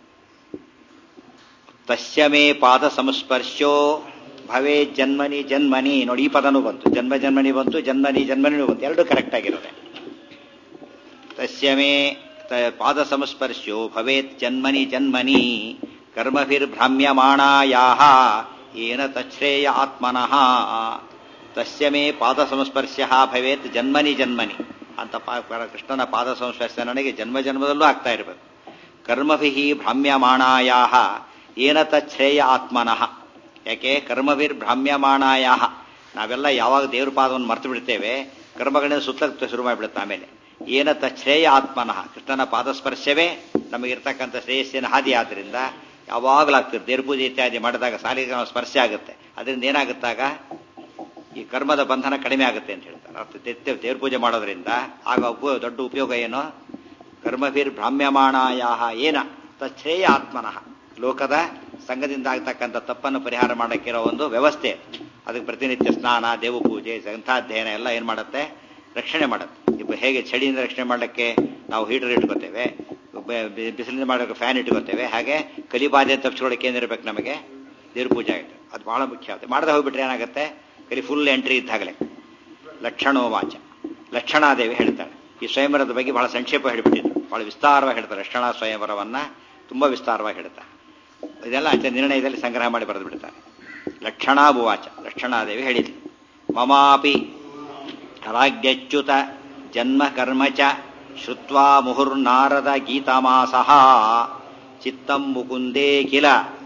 Speaker 1: ತಸ್ಯ ಮೇ ಪಾದ ಸಂಸ್ಪರ್ಶೋ ಭವೇ ಜನ್ಮನಿ ಜನ್ಮನಿ ನೋಡಿ ಈ ಪದನೂ ಬಂತು ಜನ್ಮ ಜನ್ಮನಿ ಬಂತು ಜನ್ಮನಿ ಜನ್ಮನಿನೂ ಬಂತು ಎರಡು ಕರೆಕ್ಟ್ ಆಗಿರುತ್ತೆ ತಸ್ಯ ಮೇ ಪಾದ ಸಂಸ್ಪರ್ಶೋ ಭವೇತ್ ಜನ್ಮನಿ ಜನ್ಮನಿ ಕರ್ಮಭಿರ್ಭ್ರಾಮ್ಯಮಾಣಾಯಾ ಏನ ತಚ್ಛ್ರೇಯ ಆತ್ಮನಃ ತಸ್ಯ ಮೇ ಪಾದ ಸಂಸ್ಪರ್ಶ ಭವೇತ್ ಜನ್ಮನಿ ಜನ್ಮನಿ ಅಂತ ಕೃಷ್ಣನ ಪಾದ ಸಂಸ್ಪರ್ಶ ನನಗೆ ಜನ್ಮ ಜನ್ಮದಲ್ಲೂ ಆಗ್ತಾ ಇರಬೇಕು ಕರ್ಮಭಿ ಭ್ರಾಮ್ಯಮಾಣಾಯಾ ಏನ ತಚ್ಛ್ರೇಯ ಆತ್ಮನಃ ಯಾಕೆ ಕರ್ಮವೀರ್ ಭ್ರಾಮ್ಯಮಾಣಾಯ ನಾವೆಲ್ಲ ಯಾವಾಗ ದೇವ್ರ ಪಾದವನ್ನು ಮರ್ತು ಬಿಡ್ತೇವೆ ಕರ್ಮಗಳಿಂದ ಸುತ್ತಕ್ಕೆ ಶುರು ಮಾಡಿಬಿಡುತ್ತೆ ಆಮೇಲೆ ಏನ ತಚ್ಛ್ರೇಯ ಆತ್ಮನಃ ಕೃಷ್ಣನ ಪಾದಸ್ಪರ್ಶವೇ ನಮಗಿರ್ತಕ್ಕಂಥ ಶ್ರೇಯಸ್ಸಿನ ಹಾದಿ ಆದ್ರಿಂದ ಯಾವಾಗಲಾಗ್ತದೆ ದೇವ್ರ ಪೂಜೆ ಇತ್ಯಾದಿ ಮಾಡಿದಾಗ ಸಾಲಿಗೆ ಸ್ಪರ್ಶ ಆಗುತ್ತೆ ಅದರಿಂದ ಏನಾಗುತ್ತಾಗ ಈ ಕರ್ಮದ ಬಂಧನ ಕಡಿಮೆ ಆಗುತ್ತೆ ಅಂತ ಹೇಳ್ತಾರೆ ಅರ್ಥ ದೇವ್ರ ಪೂಜೆ ಮಾಡೋದ್ರಿಂದ ಆಗ ದೊಡ್ಡ ಉಪಯೋಗ ಏನು ಕರ್ಮಭೀರ್ ಭ್ರಾಮ್ಯಮಾಣಾಯ ಏನ ತಚ್ಛ್ರೇಯ ಆತ್ಮನಃ ಲೋಕದ ಸಂಘದಿಂದ ಆಗ್ತಕ್ಕಂಥ ತಪ್ಪನ್ನು ಪರಿಹಾರ ಮಾಡಕ್ಕಿರೋ ಒಂದು ವ್ಯವಸ್ಥೆ ಅದಕ್ಕೆ ಪ್ರತಿನಿತ್ಯ ಸ್ನಾನ ದೇವಪೂಜೆ ಗ್ರಂಥಾಧ್ಯಯನ ಎಲ್ಲ ಏನು ಮಾಡುತ್ತೆ ರಕ್ಷಣೆ ಮಾಡುತ್ತೆ ಇಪ್ಪ ಹೇಗೆ ಚಳಿಯಿಂದ ರಕ್ಷಣೆ ಮಾಡಲಿಕ್ಕೆ ನಾವು ಹೀಟರ್ ಇಟ್ಕೋತೇವೆ ಬೆ- ಬೆ- ಬಿಸಿಲಿಂದ ಮಾಡೋಕೆ ಫ್ಯಾನ್ ಇಟ್ಕೋತೇವೆ ಹಾಗೆ ಕಲಿಬಾಧೆ ತಪ್ಪಿಸ್ಕೊಳ್ಳೋಕೆ ಏನಿರ್ಬೇಕು ನಮಗೆ ದೇವ್ರ ಪೂಜೆ ಆಗುತ್ತೆ ಅದು ಬಹಳ ಮುಖ್ಯ ಆಗುತ್ತೆ ಮಾಡದೆ ಹೋಗ್ಬಿಟ್ರೆ ಏನಾಗುತ್ತೆ ಕಲಿ ಫುಲ್ ಎಂಟ್ರಿ ಇದ್ದಾಗಲೇ ಲಕ್ಷಣೋ ವಾಚ ಲಕ್ಷಣಾದೇವಿ ಹೇಳ್ತಾಳೆ ಈ ಸ್ವಯಂವರದ ಬಗ್ಗೆ ಬಹಳ ಸಂಕ್ಷೇಪ ಹೇಳಿಬಿಟ್ಟಿದ್ರು ಬಹಳ ವಿಸ್ತಾರವಾಗಿ ಹೇಳ್ತಾರೆ ಲಕ್ಷಣ ಸ್ವಯಂವರವನ್ನ ತುಂಬಾ ವಿಸ್ತಾರವಾಗಿ ಹೇಳ್ತಾರೆ ಇದೆಲ್ಲ ಆಚೆ ನಿರ್ಣಯದಲ್ಲಿ ಸಂಗ್ರಹ ಮಾಡಿ ಬರೆದು ಬಿಡ್ತಾರೆ ಲಕ್ಷಣಾಭುವಾಚ ಲಕ್ಷಣಾದೇವಿ ಹೇಳಿದ್ಲು ಮಮಾಪಿ ರಾಜ್ಯಚ್ಯುತ ಜನ್ಮ ಕರ್ಮ ಚ ಶ್ರುತ್ವಾ ಮುಹುರ್ನಾರದ ಗೀತಮಾಸಃ ಚಿತ್ತಂ ಮುಕುಂದೇ ಕಿಲ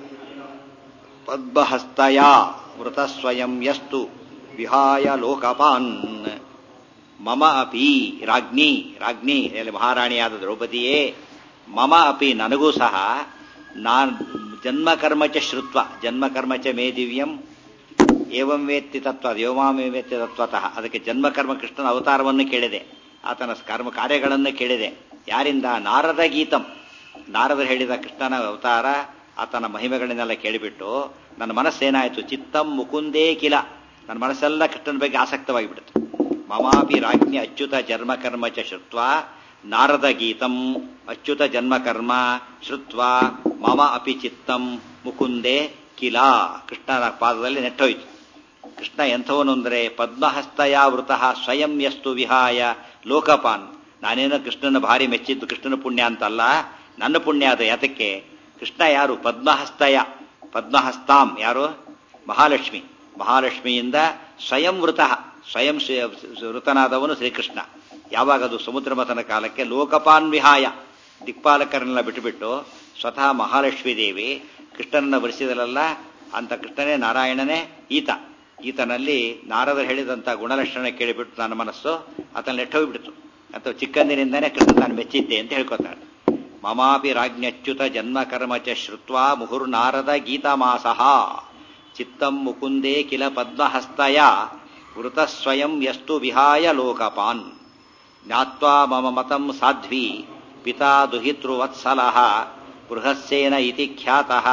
Speaker 1: ಪದ್ಮಹಸ್ತಯ ವೃತಸ್ವಯಂ ಯಸ್ತು ವಿಹಾಯ ಲೋಕಪಾನ್ ಮಮ ಅಪಿ ರಾಜ್ಞಿ ರಾಜ್ಞಿ ಎಲ್ಲಿ ಮಹಾರಾಣಿಯಾದ ದ್ರೌಪದಿಯೇ ಮಮ ಅಪಿ ನನಗೂ ಸಹ ನಾನ್ ಜನ್ಮಕರ್ಮ ಚ ಶ್ರುತ್ವ ಜನ್ಮಕರ್ಮ ಚ ಮೇ ದಿವ್ಯಂ ಏವಂ ವೇತ್ತಿ ತತ್ವ ಯೋಮಾಮೇ ವೇತ್ತಿ ತತ್ವತಃ ಅದಕ್ಕೆ ಜನ್ಮಕರ್ಮ ಕೃಷ್ಣನ ಅವತಾರವನ್ನು ಕೇಳಿದೆ ಆತನ ಕರ್ಮ ಕಾರ್ಯಗಳನ್ನು ಕೇಳಿದೆ ಯಾರಿಂದ ನಾರದ ಗೀತಂ ನಾರದರು ಹೇಳಿದ ಕೃಷ್ಣನ ಅವತಾರ ಆತನ ಮಹಿಮೆಗಳನ್ನೆಲ್ಲ ಕೇಳಿಬಿಟ್ಟು ನನ್ನ ಮನಸ್ಸೇನಾಯಿತು ಚಿತ್ತಂ ಮುಕುಂದೇ ಕಿಲ ನನ್ನ ಮನಸ್ಸೆಲ್ಲ ಕೃಷ್ಣನ ಬಗ್ಗೆ ಆಸಕ್ತವಾಗಿ ಬಿಡುತ್ತೆ ಮಮಾಪಿ ರಾಜ್ಞಿ ಅಚ್ಯುತ ಜನ್ಮಕರ್ಮ ಚ ಶ್ರುತ್ವ ನಾರದ ಗೀತಂ ಅಚ್ಯುತ ಜನ್ಮಕರ್ಮ ಶ್ರುತ್ವ ಮಮ ಅಪಿ ಚಿತ್ತಂ ಮುಕುಂದೆ ಕಿಲ ಕೃಷ್ಣನ ಪಾದದಲ್ಲಿ ನೆಟ್ಟೋಯ್ತು ಕೃಷ್ಣ ಎಂಥವನು ಅಂದರೆ ಪದ್ಮಹಸ್ತಯಾವೃತ ಸ್ವಯಂ ಯಸ್ತು ವಿಹಾಯ ಲೋಕಪಾನ್ ನಾನೇನೋ ಕೃಷ್ಣನ ಭಾರಿ ಮೆಚ್ಚಿದ್ದು ಕೃಷ್ಣನ ಪುಣ್ಯ ಅಂತಲ್ಲ ನನ್ನ ಪುಣ್ಯ ಅದು ಯಾತಕ್ಕೆ ಕೃಷ್ಣ ಯಾರು ಪದ್ಮಹಸ್ತಯ ಪದ್ಮಹಸ್ತಾಂ ಯಾರು ಮಹಾಲಕ್ಷ್ಮಿ ಮಹಾಲಕ್ಷ್ಮಿಯಿಂದ ಸ್ವಯಂ ವೃತ ಸ್ವಯಂ ಶ್ರೀ- ವೃತನಾದವನು ಶ್ರೀಕೃಷ್ಣ ಯಾವಾಗ ಅದು ಸಮುದ್ರ ಮಥನ ಕಾಲಕ್ಕೆ ಲೋಕಪಾನ್ ವಿಹಾಯ ದಿಕ್ಪಾಲಕರನ್ನೆಲ್ಲ ಬಿಟ್ಟುಬಿಟ್ಟು ಸ್ವತಃ ಮಹಾಲಕ್ಷ್ಮೀ ದೇವಿ ಕೃಷ್ಣನನ್ನ ವರಿಸಿದಲಲ್ಲ ಅಂತ ಕೃಷ್ಣನೇ ನಾರಾಯಣನೇ ಈತ ಈತನಲ್ಲಿ ನಾರದರು ಹೇಳಿದಂಥ ಗುಣಲಕ್ಷಣ ಕೇಳಿಬಿಟ್ಟು ನನ್ನ ಮನಸ್ಸು ಆತನ ನೆಟ್ಟೋಗ್ಬಿಡ್ತು ಅಥವಾ ಚಿಕ್ಕಂದಿನಿಂದನೇ ಕೃಷ್ಣ ತಾನು ಮೆಚ್ಚಿದ್ದೆ ಅಂತ ಹೇಳ್ಕೊತಾಳೆ ಮಮಾಪಿ ರಾಜ್ಞಚ್ಯುತ ಜನ್ಮ ಕರ್ಮ ಚ ಶ್ರುತ್ವಾ ಮುಹುರ್ನಾರದ ಗೀತಮಾಸಃ ಚಿತ್ತಂ ಮುಕುಂದೇ ಕಿಲ ಪದ್ಮಹಸ್ತಯ ವೃತ ಸ್ವಯಂ ಯಸ್ತು ವಿಹಾಯ ಲೋಕಪಾನ್ ಜ್ಞಾತ್ವಾ ಮಮ ಮತಂ ಸಾಧ್ವಿ ಪಿತಾ ದುಹಿತೃವತ್ಸಲಃ ಬೃಹಸ್ಸೇನ ಇತಿ ಖ್ಯಾತಃ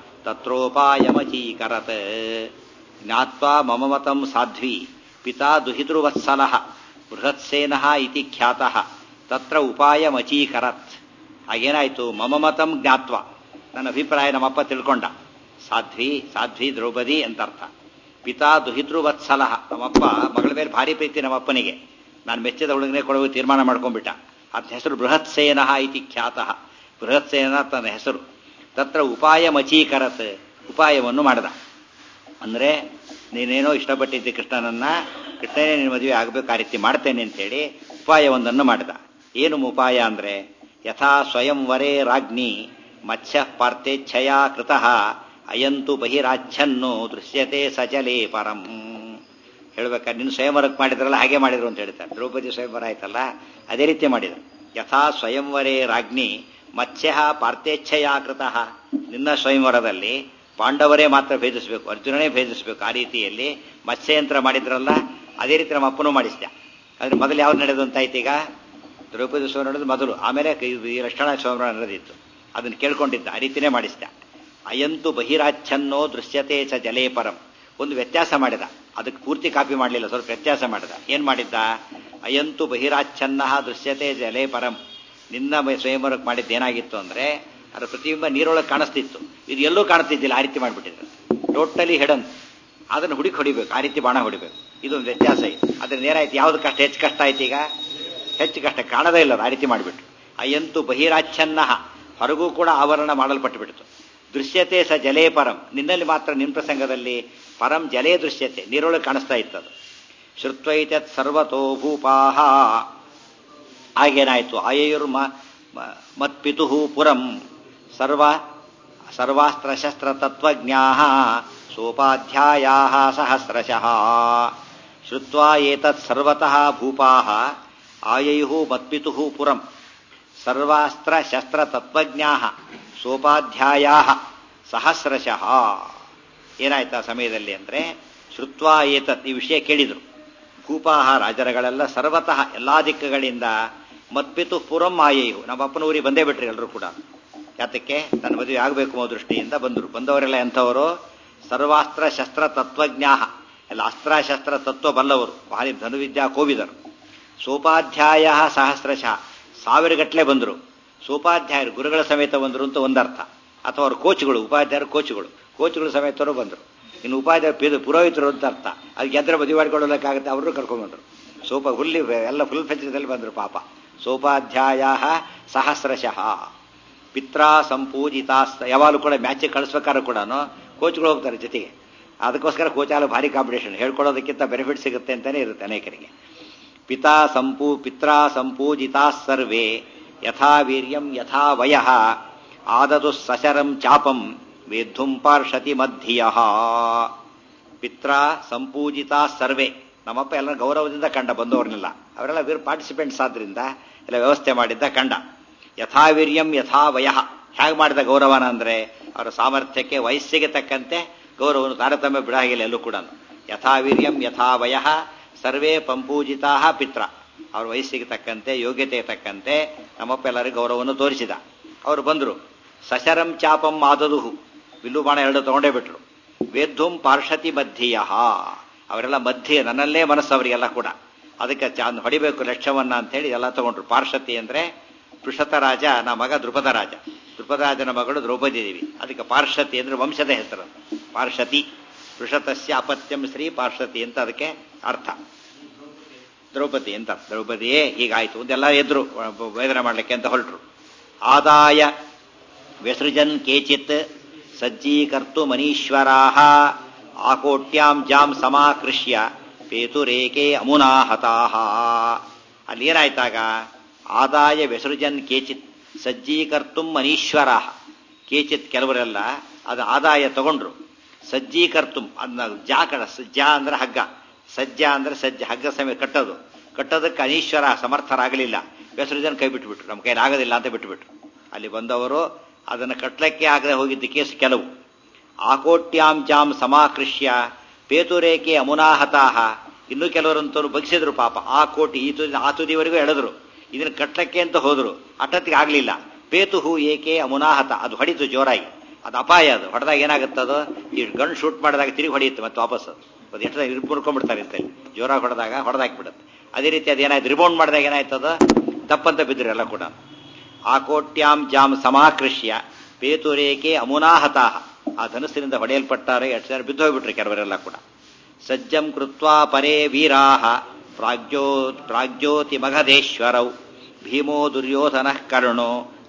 Speaker 1: ತತ್ರೋಪಾಯಮಚೀಕರತ್ ಜ್ಞಾತ್ವಾ ಮಮ ಮತಂ ಸಾಧ್ವಿ ಪಿತಾ ದುಹಿತೃವತ್ಸಲಃ ಬೃಹತ್ಸೇನಃ ಇತಿ ಖ್ಯಾತಃ ತತ್ರ ಉಪಾಯಮಚೀಕರತ್ ಹಾಗೇನಾಯ್ತು ಮಮ ಮತಂ ಜ್ಞಾತ್ವ ನನ್ನ ಅಭಿಪ್ರಾಯ ನಮ್ಮಪ್ಪ ತಿಳ್ಕೊಂಡ ಸಾಧ್ವಿ ಸಾಧ್ವಿ ದ್ರೌಪದಿ ಅಂತ ಅರ್ಥ ಪಿತಾ ದುಹಿತೃವತ್ಸಲ ನಮ್ಮಪ್ಪ ಮಗಳ ಮೇಲೆ ಭಾರಿ ಪ್ರೀತಿ ನಮ್ಮಪ್ಪನಿಗೆ ನಾನು ಮೆಚ್ಚಿದ ಹುಡುಗನೇ ಕೊಡುವ ತೀರ್ಮಾನ ಮಾಡ್ಕೊಂಡ್ಬಿಟ್ಟ ಅದ ಹೆಸರು ಬೃಹತ್ಸೇನ ಇತಿ ಖ್ಯಾತಃ ಬೃಹತ್ಸೇನ ತನ್ನ ಹೆಸರು ತತ್ರ ಉಪಾಯ ಮಚೀಕರತ್ ಉಪಾಯವನ್ನು ಮಾಡಿದ ಅಂದ್ರೆ ನೀನೇನೋ ಇಷ್ಟಪಟ್ಟಿದ್ದೆ ಕೃಷ್ಣನನ್ನ ಕೃಷ್ಣನೇ ನಿನ್ನ ಮದುವೆ ಆಗಬೇಕು ಆ ರೀತಿ ಮಾಡ್ತೇನೆ ಅಂತೇಳಿ ಉಪಾಯವೊಂದನ್ನು ಮಾಡಿದ ಏನು ಉಪಾಯ ಅಂದ್ರೆ ಯಥಾ ಸ್ವಯಂವರೇ ರಾಜ್ಞಿ ಮತ್ಸ್ಯ ಪಾರ್ಥೇಚ್ಛಯ ಕೃತಃ ಅಯಂತು ಬಹಿರಾಚ್ಛನ್ನು ದೃಶ್ಯತೆ ಸಜಲೇ ಪರಂ ಹೇಳ್ಬೇಕಾದ್ರೆ ನಿನ್ನ ಸ್ವಯಂವರಕ್ಕೆ ಮಾಡಿದ್ರಲ್ಲ ಹಾಗೆ ಮಾಡಿದ್ರು ಅಂತ ಹೇಳ್ತಾರೆ ದ್ರೌಪದಿ ಸ್ವಯಂವರ ಆಯ್ತಲ್ಲ ಅದೇ ರೀತಿ ಮಾಡಿದ್ರು ಯಥಾ ಸ್ವಯಂವರೇ ರಾಜ್ಞಿ ಮತ್ಸ್ಯ ಪಾರ್ಥೇಚ್ಛಯ ಕೃತಃ ನಿನ್ನ ಸ್ವಯಂವರದಲ್ಲಿ ಪಾಂಡವರೇ ಮಾತ್ರ ಭೇದಿಸಬೇಕು ಅರ್ಜುನನೇ ಭೇದಿಸಬೇಕು ಆ ರೀತಿಯಲ್ಲಿ ಮತ್ಸ್ಯಯಂತ್ರ ಮಾಡಿದ್ರಲ್ಲ ಅದೇ ರೀತಿ ನಮ್ಮ ಅಪ್ಪನೂ ಮಾಡಿಸ್ದ ಆದ್ರೆ ಮೊದಲು ಯಾವ್ದು ನಡೆದು ಅಂತಾಯ್ತು ಈಗ ದ್ರೌಪದಿ ಸ್ವಯಂ ನಡೆದು ಮೊದಲು ಆಮೇಲೆ ಈ ಲಕ್ಷಣ ಸ್ವಯಂವರ ನಡೆದಿತ್ತು ಅದನ್ನು ಕೇಳ್ಕೊಂಡಿದ್ದ ಆ ರೀತಿನೇ ಮಾಡಿಸ್ದ ಅಯಂತು ಬಹಿರಾಚ್ಛನ್ನೋ ದೃಶ್ಯತೆ ಚ ಜಲೇ ಪರಂ ಒಂದು ವ್ಯತ್ಯಾಸ ಮಾಡಿದ ಅದಕ್ಕೆ ಪೂರ್ತಿ ಕಾಪಿ ಮಾಡಲಿಲ್ಲ ಸ್ವಲ್ಪ ವ್ಯತ್ಯಾಸ ಮಾಡಿದ ಏನ್ ಮಾಡಿದ್ದ ಅಯಂತು ಬಹಿರಾಚ್ಛನ್ನ ದೃಶ್ಯತೆ ಜಲೇ ಪರಂ ನಿನ್ನ ಬ- ಸ್ವಯಂವರಕ್ಕೆ ಮಾಡಿದ್ದು ಏನಾಗಿತ್ತು ಅಂದ್ರೆ ಅದರ ಪ್ರತಿಬಿಂಬ ನೀರೊಳಗೆ ಕಾಣಿಸ್ತಿತ್ತು ಇದು ಎಲ್ಲೂ ಕಾಣಿಸ್ತಿದ್ದಿಲ್ಲ ಆ ರೀತಿ ಮಾಡಿಬಿಟ್ಟಿದ್ರು ಟೋಟಲಿ ಹೆಡನ್ ಅದನ್ನು ಹುಡುಕಿ ಹೊಡಿಬೇಕು ಆ ರೀತಿ ಬಾಣ ಹೊಡಿಬೇಕು ಇದೊಂದು ವ್ಯತ್ಯಾಸ ಇದೆ ಅದ್ರಿಂದ ಏನಾಯ್ತು ಯಾವ್ದು ಕಷ್ಟ ಹೆಚ್ಚು ಕಷ್ಟ ಆಯ್ತು ಈಗ ಹೆಚ್ಚು ಕಷ್ಟ ಕಾಣದೇ ಇಲ್ಲ ಅದು ಆ ರೀತಿ ಮಾಡಿಬಿಟ್ಟು ಅಯಂತು ಬಹಿರಾಚ್ಛನ್ನ ಹೊರಗೂ ಕೂಡ ಆವರಣ ಮಾಡಲ್ಪಟ್ಟು ಬಿಡ್ತು ದೃಶ್ಯತೆ ಸ ಜಲೇ ಪರಂ ನಿನ್ನಲ್ಲಿ ಮಾತ್ರ ನಿನ್ನ ಪ್ರಸಂಗದಲ್ಲಿ ಪರಂ ಜಲೇ ದೃಶ್ಯತೆ ನೀರೊಳಗೆ ಕಾಣಿಸ್ತಾ ಇತ್ತದು ಶ್ರುತ್ವೈತತ್ ಸರ್ವತೋ ಭೂಪಾಹ ಆಗೇನಾಯ್ತು ಆಯಯುರ್ ಮತ್ಪಿತು ಪುರಂ ಸರ್ವ ಸರ್ವಾಸ್ತ್ರಶಸ್ತ್ರ ತತ್ವಜ್ಞಾ ಸೋಪಾಧ್ಯಾಯಾ ಸಹಸ್ರಶಃ ಶ್ರುತ್ವಾ ಏತತ್ ಸರ್ವತಃ ಭೂಪಾಹ ಆಯಯು ಮತ್ಪಿತು ಪುರಂ ಸರ್ವಾಸ್ತ್ರ ಶಸ್ತ್ರ ತತ್ವಜ್ಞಾ ಸೋಪಾಧ್ಯಾಯಾ ಸಹಸ್ರಶಃ ಏನಾಯ್ತು ಆ ಸಮಯದಲ್ಲಿ ಅಂದ್ರೆ ಶ್ರುತ್ವಾ ಏತತ್ ಈ ವಿಷಯ ಕೇಳಿದ್ರು ಭೂಪಾಹ ರಾಜರಗಳೆಲ್ಲ ಸರ್ವತಃ ಎಲ್ಲಾ ದಿಕ್ಕುಗಳಿಂದ ಮತ್ಪಿತು ಪುರಂ ಆಯೆಯು ನಮ್ಮ ಅಪ್ಪನ ಊರಿಗೆ ಬಂದೇ ಬಿಟ್ರಿ ಎಲ್ಲರೂ ಕೂಡ ಯಾತಕ್ಕೆ ತನ್ನ ಮದುವೆ ಆಗಬೇಕು ಅನ್ನೋ ದೃಷ್ಟಿಯಿಂದ ಬಂದರು ಬಂದವರೆಲ್ಲ ಎಂಥವರು ಸರ್ವಾಸ್ತ್ರ ಶಸ್ತ್ರ ತತ್ವಜ್ಞಾ ಎಲ್ಲ ಅಸ್ತ್ರಶಸ್ತ್ರ ತತ್ವ ಬಲ್ಲವರು ಭಾರಿ ಧನುವಿದ್ಯಾ ಕೋವಿದರು ಸೋಪಾಧ್ಯಾಯ ಸಹಸ್ರಶಃ ಸಾವಿರಗಟ್ಟಲೆ ಬಂದರು ಸೋಪಾಧ್ಯಾಯರು ಗುರುಗಳ ಸಮೇತ ಬಂದರು ಅಂತ ಒಂದರ್ಥ ಅಥವಾ ಅವ್ರ ಕೋಚ್ಗಳು ಉಪಾಧ್ಯಾಯರು ಕೋಚ್ಗಳು ಕೋಚ್ಗಳು ಸಮೇತರು ಬಂದರು ಇನ್ನು ಉಪಾಧ್ಯಾಯ ಪೇದ ಪುರೋಹಿತರು ಅಂತ ಅರ್ಥ ಅದಕ್ಕೆ ಎದ್ರ ಮದುವೆ ಮಾಡಿಕೊಳ್ಳೋದಕ್ಕಾಗುತ್ತೆ ಅವರು ಕರ್ಕೊಂಡ್ಬಂದರು ಸೋಪ ಹುಲ್ಲಿ ಎಲ್ಲ ಫುಲ್ ಫೆಚರದಲ್ಲಿ ಬಂದರು ಪಾಪ ಸೋಪಾಧ್ಯಾಯ ಸಹಸ್ರಶಃ ಪಿತ್ರಾ ಸಂಪೂಜಿತಾ ಯಾವಾಗಲೂ ಕೂಡ ಮ್ಯಾಚಿಗೆ ಕಳಿಸ್ಬೇಕಾದ್ರೂ ಕೂಡ ಕೋಚ್ಗಳು ಹೋಗ್ತಾರೆ ಜೊತೆಗೆ ಅದಕ್ಕೋಸ್ಕರ ಕೋಚಾಲ ಭಾರಿ ಕಾಂಪಿಟೇಷನ್ ಹೇಳ್ಕೊಡೋದಕ್ಕಿಂತ ಬೆನಿಫಿಟ್ ಸಿಗುತ್ತೆ ಅಂತಾನೆ ಇರುತ್ತೆ ಅನೇಕರಿಗೆ ಪಿತಾ ಸಂಪೂ ಪಿತ್ರಾ ಸಂಪೂಜಿತಾ ಸರ್ವೇ ಯಥಾ ವೀರ್ಯಂ ಯಥಾ ವಯ ಆದದು ಸಶರಂ ಚಾಪಂ ವೇದ್ಧುಂ ಪಾರ್ಷತಿ ಮಧ್ಯಯ ಪಿತ್ರಾ ಸಂಪೂಜಿತಾ ಸರ್ವೇ ನಮ್ಮಪ್ಪ ಎಲ್ಲ ಗೌರವದಿಂದ ಕಂಡ ಬಂದವ್ರನ್ನೆಲ್ಲ ಅವರೆಲ್ಲ ವೀರ್ ಪಾರ್ಟಿಸಿಪೆಂಟ್ಸ್ ಆದ್ರಿಂದ ಎಲ್ಲ ವ್ಯವಸ್ಥೆ ಮಾಡಿದ್ದ ಕಂಡ ಯಥಾವೀರ್ಯಂ ಯಥಾ ವಯ ಹೇಗೆ ಮಾಡಿದ ಗೌರವನ ಅಂದ್ರೆ ಅವರ ಸಾಮರ್ಥ್ಯಕ್ಕೆ ವಯಸ್ಸಿಗೆ ತಕ್ಕಂತೆ ಗೌರವವನ್ನು ತಾರತಮ್ಯ ಬಿಡಾಗಿಲ್ಲ ಎಲ್ಲೂ ಕೂಡ ಯಥಾವೀರ್ಯಂ ಯಥಾ ವಯ ಸರ್ವೇ ಪಂಪೂಜಿತಾ ಪಿತ್ರ ಅವ್ರ ವಯಸ್ಸಿಗೆ ತಕ್ಕಂತೆ ಯೋಗ್ಯತೆಗೆ ತಕ್ಕಂತೆ ನಮ್ಮಪ್ಪ ಎಲ್ಲರಿಗೂ ಗೌರವವನ್ನು ತೋರಿಸಿದ ಅವರು ಬಂದರು ಸಶರಂ ಚಾಪಂ ಆದದುಹು ವಿಲ್ಲು ಬಾಣ ಎರಡು ತಗೊಂಡೇ ಬಿಟ್ರು ವೇದ್ಧುಂ ಪಾರ್ಷತಿ ಮಧ್ಯಯ ಅವರೆಲ್ಲ ಮಧ್ಯೆ ನನ್ನಲ್ಲೇ ಮನಸ್ಸು ಅವರಿಗೆಲ್ಲ ಕೂಡ ಅದಕ್ಕೆ ಚಾಂದ್ ಹೊಡಿಬೇಕು ಲಕ್ಷ್ಯವನ್ನ ಅಂತೇಳಿ ಎಲ್ಲ ತಗೊಂಡ್ರು ಪಾರ್ಷತಿ ಅಂದ್ರೆ ಪೃಷತ ರಾಜ ನಮ್ಮ ಮಗ ದೃಪದ ರಾಜ ದೃಪದ ರಾಜನ ಮಗಳು ದ್ರೌಪದಿ ದೇವಿ ಅದಕ್ಕೆ ಪಾರ್ಷತಿ ಅಂದ್ರೆ ವಂಶದ ಹೆಸರು ಪಾರ್ಷತಿ ಪೃಷತಸ್ಯ ಅಪತ್ಯಂ ಶ್ರೀ ಪಾರ್ಷತಿ ಅಂತ ಅದಕ್ಕೆ ಅರ್ಥ ದ್ರೌಪದಿ ಅಂತ ದ್ರೌಪದಿಯೇ ಹೀಗಾಯ್ತು ಅಂತೆಲ್ಲ ಎದ್ರು ವೇದನೆ ಮಾಡ್ಲಿಕ್ಕೆ ಅಂತ ಹೊರಟರು ಆದಾಯ ವ್ಯಸೃಜನ್ ಕೇಚಿತ್ ಸಜ್ಜೀಕರ್ತು ಮನೀಶ್ವರಾ ಆಕೋಟ್ಯಾಂ ಜಾಂ ಸಮಾಕೃಷ್ಯ ಪೇತುರೇಕೆ ಅಮುನಾಹತಾ ಅಲ್ಲಿ ಏನಾಯ್ತಾಗ ಆದಾಯ ವ್ಯಸೃಜನ್ ಕೇಚಿತ್ ಸಜ್ಜೀಕರ್ತು ಮನೀಶ್ವರ ಕೇಚಿತ್ ಕೆಲವರೆಲ್ಲ ಅದು ಆದಾಯ ತಗೊಂಡ್ರು ಸಜ್ಜೀಕರ್ತು ಅದನ್ನ ಜಾಕಡ ಜಾ ಅಂದ್ರೆ ಹಗ್ಗ ಸಜ್ಜ ಅಂದ್ರೆ ಸಜ್ಜ ಹಗ್ಗ ಸಮಯ ಕಟ್ಟೋದು ಕಟ್ಟೋದಕ್ಕೆ ಅನೀಶ್ವರ ಸಮರ್ಥರಾಗಲಿಲ್ಲ ವ್ಯಸೃಜನ್ ಕೈ ಬಿಟ್ಬಿಟ್ರು ನಮ್ಮ ಕೈಲಿ ಆಗೋದಿಲ್ಲ ಅಂತ ಬಿಟ್ಬಿಟ್ರು ಅಲ್ಲಿ ಬಂದವರು ಅದನ್ನು ಕಟ್ಲಕ್ಕೆ ಆಗದೆ ಹೋಗಿದ್ದ ಕೇಸ್ ಕೆಲವು ಆಕೋಟ್ಯಾಂ ಜಾಂ ಸಮಾಕೃಷ್ಯ ಪೇತುರೇಕೆ ಅಮುನಾಹತಾಹ ಇನ್ನೂ ಕೆಲವರಂತವರು ಬಗ್ಸಿದ್ರು ಪಾಪ ಆ ಕೋಟಿ ಈ ತುದಿ ಆ ತುದಿವರೆಗೂ ಎಳೆದ್ರು ಇದನ್ನ ಕಟ್ಲಕ್ಕೆ ಅಂತ ಹೋದ್ರು ಅಟ್ಟತ್ತಿಗೆ ಆಗ್ಲಿಲ್ಲ ಪೇತುಹು ಏಕೆ ಅಮುನಾಹತ ಅದು ಹೊಡಿತು ಜೋರಾಗಿ ಅದು ಅಪಾಯ ಅದು ಹೊಡೆದಾಗ ಏನಾಗುತ್ತದು ಈ ಗನ್ ಶೂಟ್ ಮಾಡಿದಾಗ ತಿರುಗಿ ಹೊಡೆಯುತ್ತೆ ಮತ್ತೆ ವಾಪಸ್ ಅದು ಎಷ್ಟು ಇರು ಮುರ್ಕೊಂಡ್ಬಿಡ್ತಾರೆ ಅಂತ ಜೋರಾಗಿ ಹೊಡೆದಾಗ ಹೊಡೆದಾಕ್ಬಿಡುತ್ತೆ ಅದೇ ರೀತಿ ಅದೇನಾಯ್ತು ರಿಬೌಂಡ್ ಮಾಡಿದಾಗ ಏನಾಯ್ತದ ತಪ್ಪಂತ ಬಿದ್ರು ಎಲ್ಲ ಕೂಡ ಆಕೋಟ್ಯಾಂ ಜಾಂ ಸಮಾಕೃಷ್ಯ ಪೇತುರೇಕೆ ಅಮುನಾಹತಾಹ ಆ ಧನಸ್ಸಿನಿಂದ ಹೊಡೆಯಲ್ಪಟ್ಟಾರೆ ಎಷ್ಟು ಜನ ಬಿದ್ದು ಹೋಗ್ಬಿಟ್ರು ಕೆಲವರೆಲ್ಲ ಕೂಡ ಸಜ್ಜಂ ಕೃತ್ವಾ ಪರೇ ವೀರಾಹ ಪ್ರಾಗ್ಯೋ ಪ್ರಾಗ್ಯೋತಿ ಮಗಧೇಶ್ವರೌ ಭೀಮೋ ದುರ್ಯೋಧನ ಕರ್ಣೋ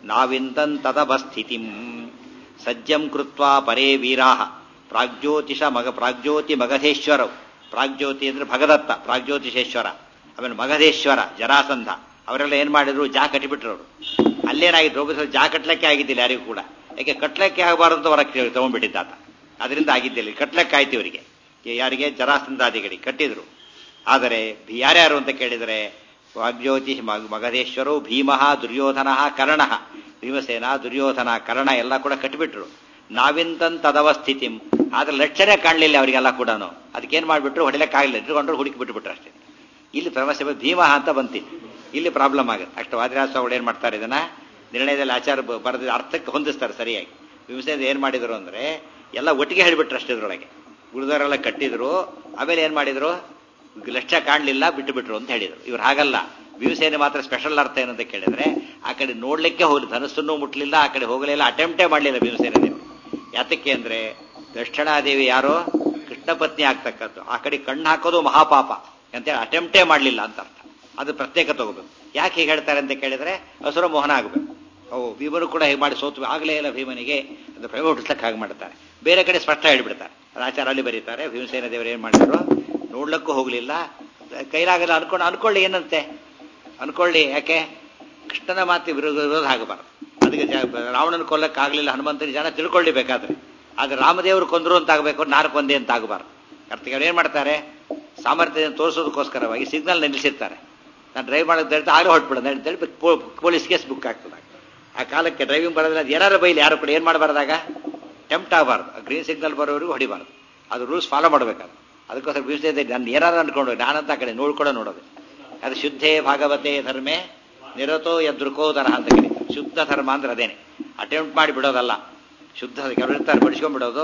Speaker 1: ನಾವಿಂದಂತದವಸ್ಥಿತಿಂ ಸಜ್ಜಂ ಕೃತ್ವಾ ಪರೇ ವೀರಾಹ ಪ್ರಾಗ್ಜ್ಯೋತಿಷ ಮಗ ಪ್ರಾಗ್ಜ್ಯೋತಿ ಮಗಧೇಶ್ವರವು ಪ್ರಾಗ್ಜ್ಯೋತಿ ಅಂದ್ರೆ ಭಗದತ್ತ ಪ್ರಾಗ್ಜ್ಯೋತಿಷೇಶ್ವರ ಆಮೇಲೆ ಮಗಧೇಶ್ವರ ಜರಾಸಂಧ ಅವರೆಲ್ಲ ಏನ್ ಮಾಡಿದ್ರು ಜಾ ಕಟ್ಟಿಬಿಟ್ರು ಅವರು ಅಲ್ಲೇನಾಗಿತ್ತು ದ್ರೌಪದಿ ಜಾ ಕಟ್ಲಕ್ಕೆ ಆಗಿದ್ದಿಲ್ಲ ಯಾರಿಗೂ ಕೂಡ ಯಾಕೆ ಕಟ್ಲಕ್ಕೆ ಆಗಬಾರದು ಅಂತ ಹೊರಗೆ ತಗೊಂಡ್ಬಿಟ್ಟಿದ್ದಾತ ಅದರಿಂದ ಆಗಿದ್ದಿಲ್ಲ ಕಟ್ಲಕ್ಕೆ ಆಯ್ತು ಇವರಿಗೆ ಯಾರಿಗೆ ಜರಾಸಂಧಾದಿಗಳಿಗೆ ಕಟ್ಟಿದ್ರು ಆದರೆ ಯಾರ್ಯಾರು ಅಂತ ಕೇಳಿದರೆ ವಾಗ್ಜ್ಯೋತಿ ಮಗಧೇಶ್ವರೋ ಭೀಮಃ ದುರ್ಯೋಧನ ಕರ್ಣ ಭೀಮಸೇನ ದುರ್ಯೋಧನ ಕರ್ಣ ಎಲ್ಲ ಕೂಡ ಕಟ್ಟಿಬಿಟ್ರು ನಾವಿಂತದವಸ್ಥಿತಿ ಆದ್ರೆ ಲಕ್ಷಣೆ ಕಾಣಲಿಲ್ಲ ಅವರಿಗೆಲ್ಲ ಕೂಡ ಅದಕ್ಕೇನ್ ಮಾಡಿಬಿಟ್ರು ಹೊಡಿಲಕ್ಕಾಗಲಿಲ್ಲ ಇಟ್ಕೊಂಡ್ರು ಹುಡುಕಿ ಬಿಟ್ಟುಬಿಟ್ರು ಅಷ್ಟೇ ಇಲ್ಲಿ ಸಮಸ್ಯೆ ಭೀಮಃ ಅಂತ ಬಂತಿತ್ತು ಇಲ್ಲಿ ಪ್ರಾಬ್ಲಮ್ ಆಗುತ್ತೆ ಅಷ್ಟು ವಾದಿರಾಜಸ್ವಾಮಿಗಳು ಏನ್ ಮಾಡ್ತಾರೆ ಇದನ್ನ ನಿರ್ಣಯದಲ್ಲಿ ಆಚಾರ ಬರೆದ ಅರ್ಥಕ್ಕೆ ಹೊಂದಿಸ್ತಾರೆ ಸರಿಯಾಗಿ ಭೀಮಸೇನ ಏನ್ ಮಾಡಿದ್ರು ಅಂದ್ರೆ ಎಲ್ಲ ಒಟ್ಟಿಗೆ ಹೇಳಿಬಿಟ್ರು ಅಷ್ಟೇ ಇದ್ರೊಳಗೆ ಉಳಿದವರೆಲ್ಲ ಕಟ್ಟಿದ್ರು ಆಮೇಲೆ ಏನ್ ಮಾಡಿದ್ರು ಲಕ್ಷ್ಯ ಕಾಣಲಿಲ್ಲ ಬಿಟ್ಟು ಬಿಟ್ರು ಅಂತ ಹೇಳಿದ್ರು ಇವ್ರು ಹಾಗಲ್ಲ ಭೀಮಸೇನೆ ಮಾತ್ರ ಸ್ಪೆಷಲ್ ಅರ್ಥ ಏನಂತ ಕೇಳಿದ್ರೆ ಆ ಕಡೆ ನೋಡ್ಲಿಕ್ಕೆ ಹೋಗ್ಲಿ ಧನಸ್ಸನ್ನು ಮುಟ್ಲಿಲ್ಲ ಆ ಕಡೆ ಹೋಗಲಿಲ್ಲ ಅಟೆಂಪ್ಟೇ ಮಾಡಲಿಲ್ಲ ಭೀಮಸೇನ ದೇವರು ಯಾತಕ್ಕೆ ಅಂದ್ರೆ ದಕ್ಷಿಣಾದೇವಿ ಯಾರೋ ಕೃಷ್ಣ ಪತ್ನಿ ಆಗ್ತಕ್ಕದ್ದು ಆ ಕಡೆ ಕಣ್ಣು ಹಾಕೋದು ಮಹಾಪಾಪ ಅಂತೇಳಿ ಅಟೆಂಪ್ಟೇ ಮಾಡಲಿಲ್ಲ ಅಂತ ಅರ್ಥ ಅದು ಪ್ರತ್ಯೇಕ ತಗೋಬೇಕು ಯಾಕೆ ಹೀಗೆ ಹೇಳ್ತಾರೆ ಅಂತ ಕೇಳಿದ್ರೆ ಹಸುರ ಮೋಹನ ಆಗಬೇಕು ಅವು ಭೀಮನು ಕೂಡ ಹೇಗೆ ಮಾಡಿ ಸೋತು ಆಗಲೇ ಇಲ್ಲ ಭೀಮನಿಗೆ ಅಂತ ಪ್ರೇಮ ಹುಟ್ಟಿಸ್ಲಕ್ಕೆ ಹಾಗೆ ಮಾಡ್ತಾರೆ ಬೇರೆ ಕಡೆ ಸ್ಪಷ್ಟ ಹೇಳ್ಬಿಡ್ತಾರೆ ಆಚಾರ ಅಲ್ಲಿ ಬರೀತಾರೆ ಭೀಮಸೇನ ದೇವರು ಏನ್ ಮಾಡಿದ್ರು ನೋಡ್ಲಕ್ಕೂ ಹೋಗ್ಲಿಲ್ಲ ಕೈಲಾಗಲ್ಲ ಅನ್ಕೊಂಡು ಅನ್ಕೊಳ್ಳಿ ಏನಂತೆ ಅನ್ಕೊಳ್ಳಿ ಯಾಕೆ ಕೃಷ್ಣನ ಮಾತಿ ವಿರೋಧ ಆಗಬಾರ್ದು ಅದಕ್ಕೆ ರಾವಣನ ಕೊಲ್ಲಕ್ಕೆ ಆಗ್ಲಿಲ್ಲ ಹನುಮಂತನ ಜನ ತಿಳ್ಕೊಳ್ಳಿ ಬೇಕಾದ್ರೆ ಆದ್ರೆ ರಾಮದೇವರು ಕೊಂದ್ರು ಅಂತ ಆಗಬೇಕು ನಾರು ಕೊಂದೆ ಅಂತ ಆಗಬಾರ್ದು ಅರ್ಥಕ್ಕೆ ಏನ್ ಮಾಡ್ತಾರೆ ಸಾಮರ್ಥ್ಯ ತೋರಿಸೋದಕ್ಕೋಸ್ಕರವಾಗಿ ಸಿಗ್ನಲ್ ನಿಲ್ಲಿಸಿರ್ತಾರೆ ನಾನು ಡ್ರೈವ್ ಮಾಡೋದು ಹೇಳ್ತಾ ಆಗಲೇ ಹೊಟ್ಬಿಡೋದು ಅಂತೇಳಿ ಪೊಲೀಸ್ ಕೇಸ್ ಬುಕ್ ಆಗ್ತದೆ ಆ ಕಾಲಕ್ಕೆ ಡ್ರೈವಿಂಗ್ ಬರೋದಿಲ್ಲ ಯಾರು ಬೈಲಿ ಯಾರು ಕೂಡ ಏನ್ ಮಾಡಬಾರ್ದಾಗ ಟೆಂಪ್ಟ್ ಆಗಬಾರ್ದು ಗ್ರೀನ್ ಸಿಗ್ನಲ್ ಬರೋವರೆಗೂ ಹೊಡಿಬಾರ್ದು ಅದು ರೂಲ್ಸ್ ಫಾಲೋ ಮಾಡಬೇಕಾದ್ರೆ ಅದಕ್ಕೋಸ್ಕರ ಬೀಳ್ತಿದ್ದೆ ನಾನು ಏನಾರು ಅನ್ಕೊಂಡು ನಾನಂತ ಆ ಕಡೆ ನೋಡ್ಕೊಂಡು ನೋಡೋದು ಅದು ಶುದ್ಧೇ ಭಾಗವತೆ ಧರ್ಮೇ ನಿರತೋ ಯದೃಕೋದರ ಅಂತ ಕರೀತಾರೆ ಶುದ್ಧ ಧರ್ಮ ಅಂದ್ರೆ ಅದೇನೆ ಅಟೆಂಪ್ಟ್ ಮಾಡಿ ಬಿಡೋದಲ್ಲ ಶುದ್ಧ ಕೆಲವರು ಇರ್ತಾರೆ ಬಡಿಸ್ಕೊಂಡ್ಬಿಡೋದು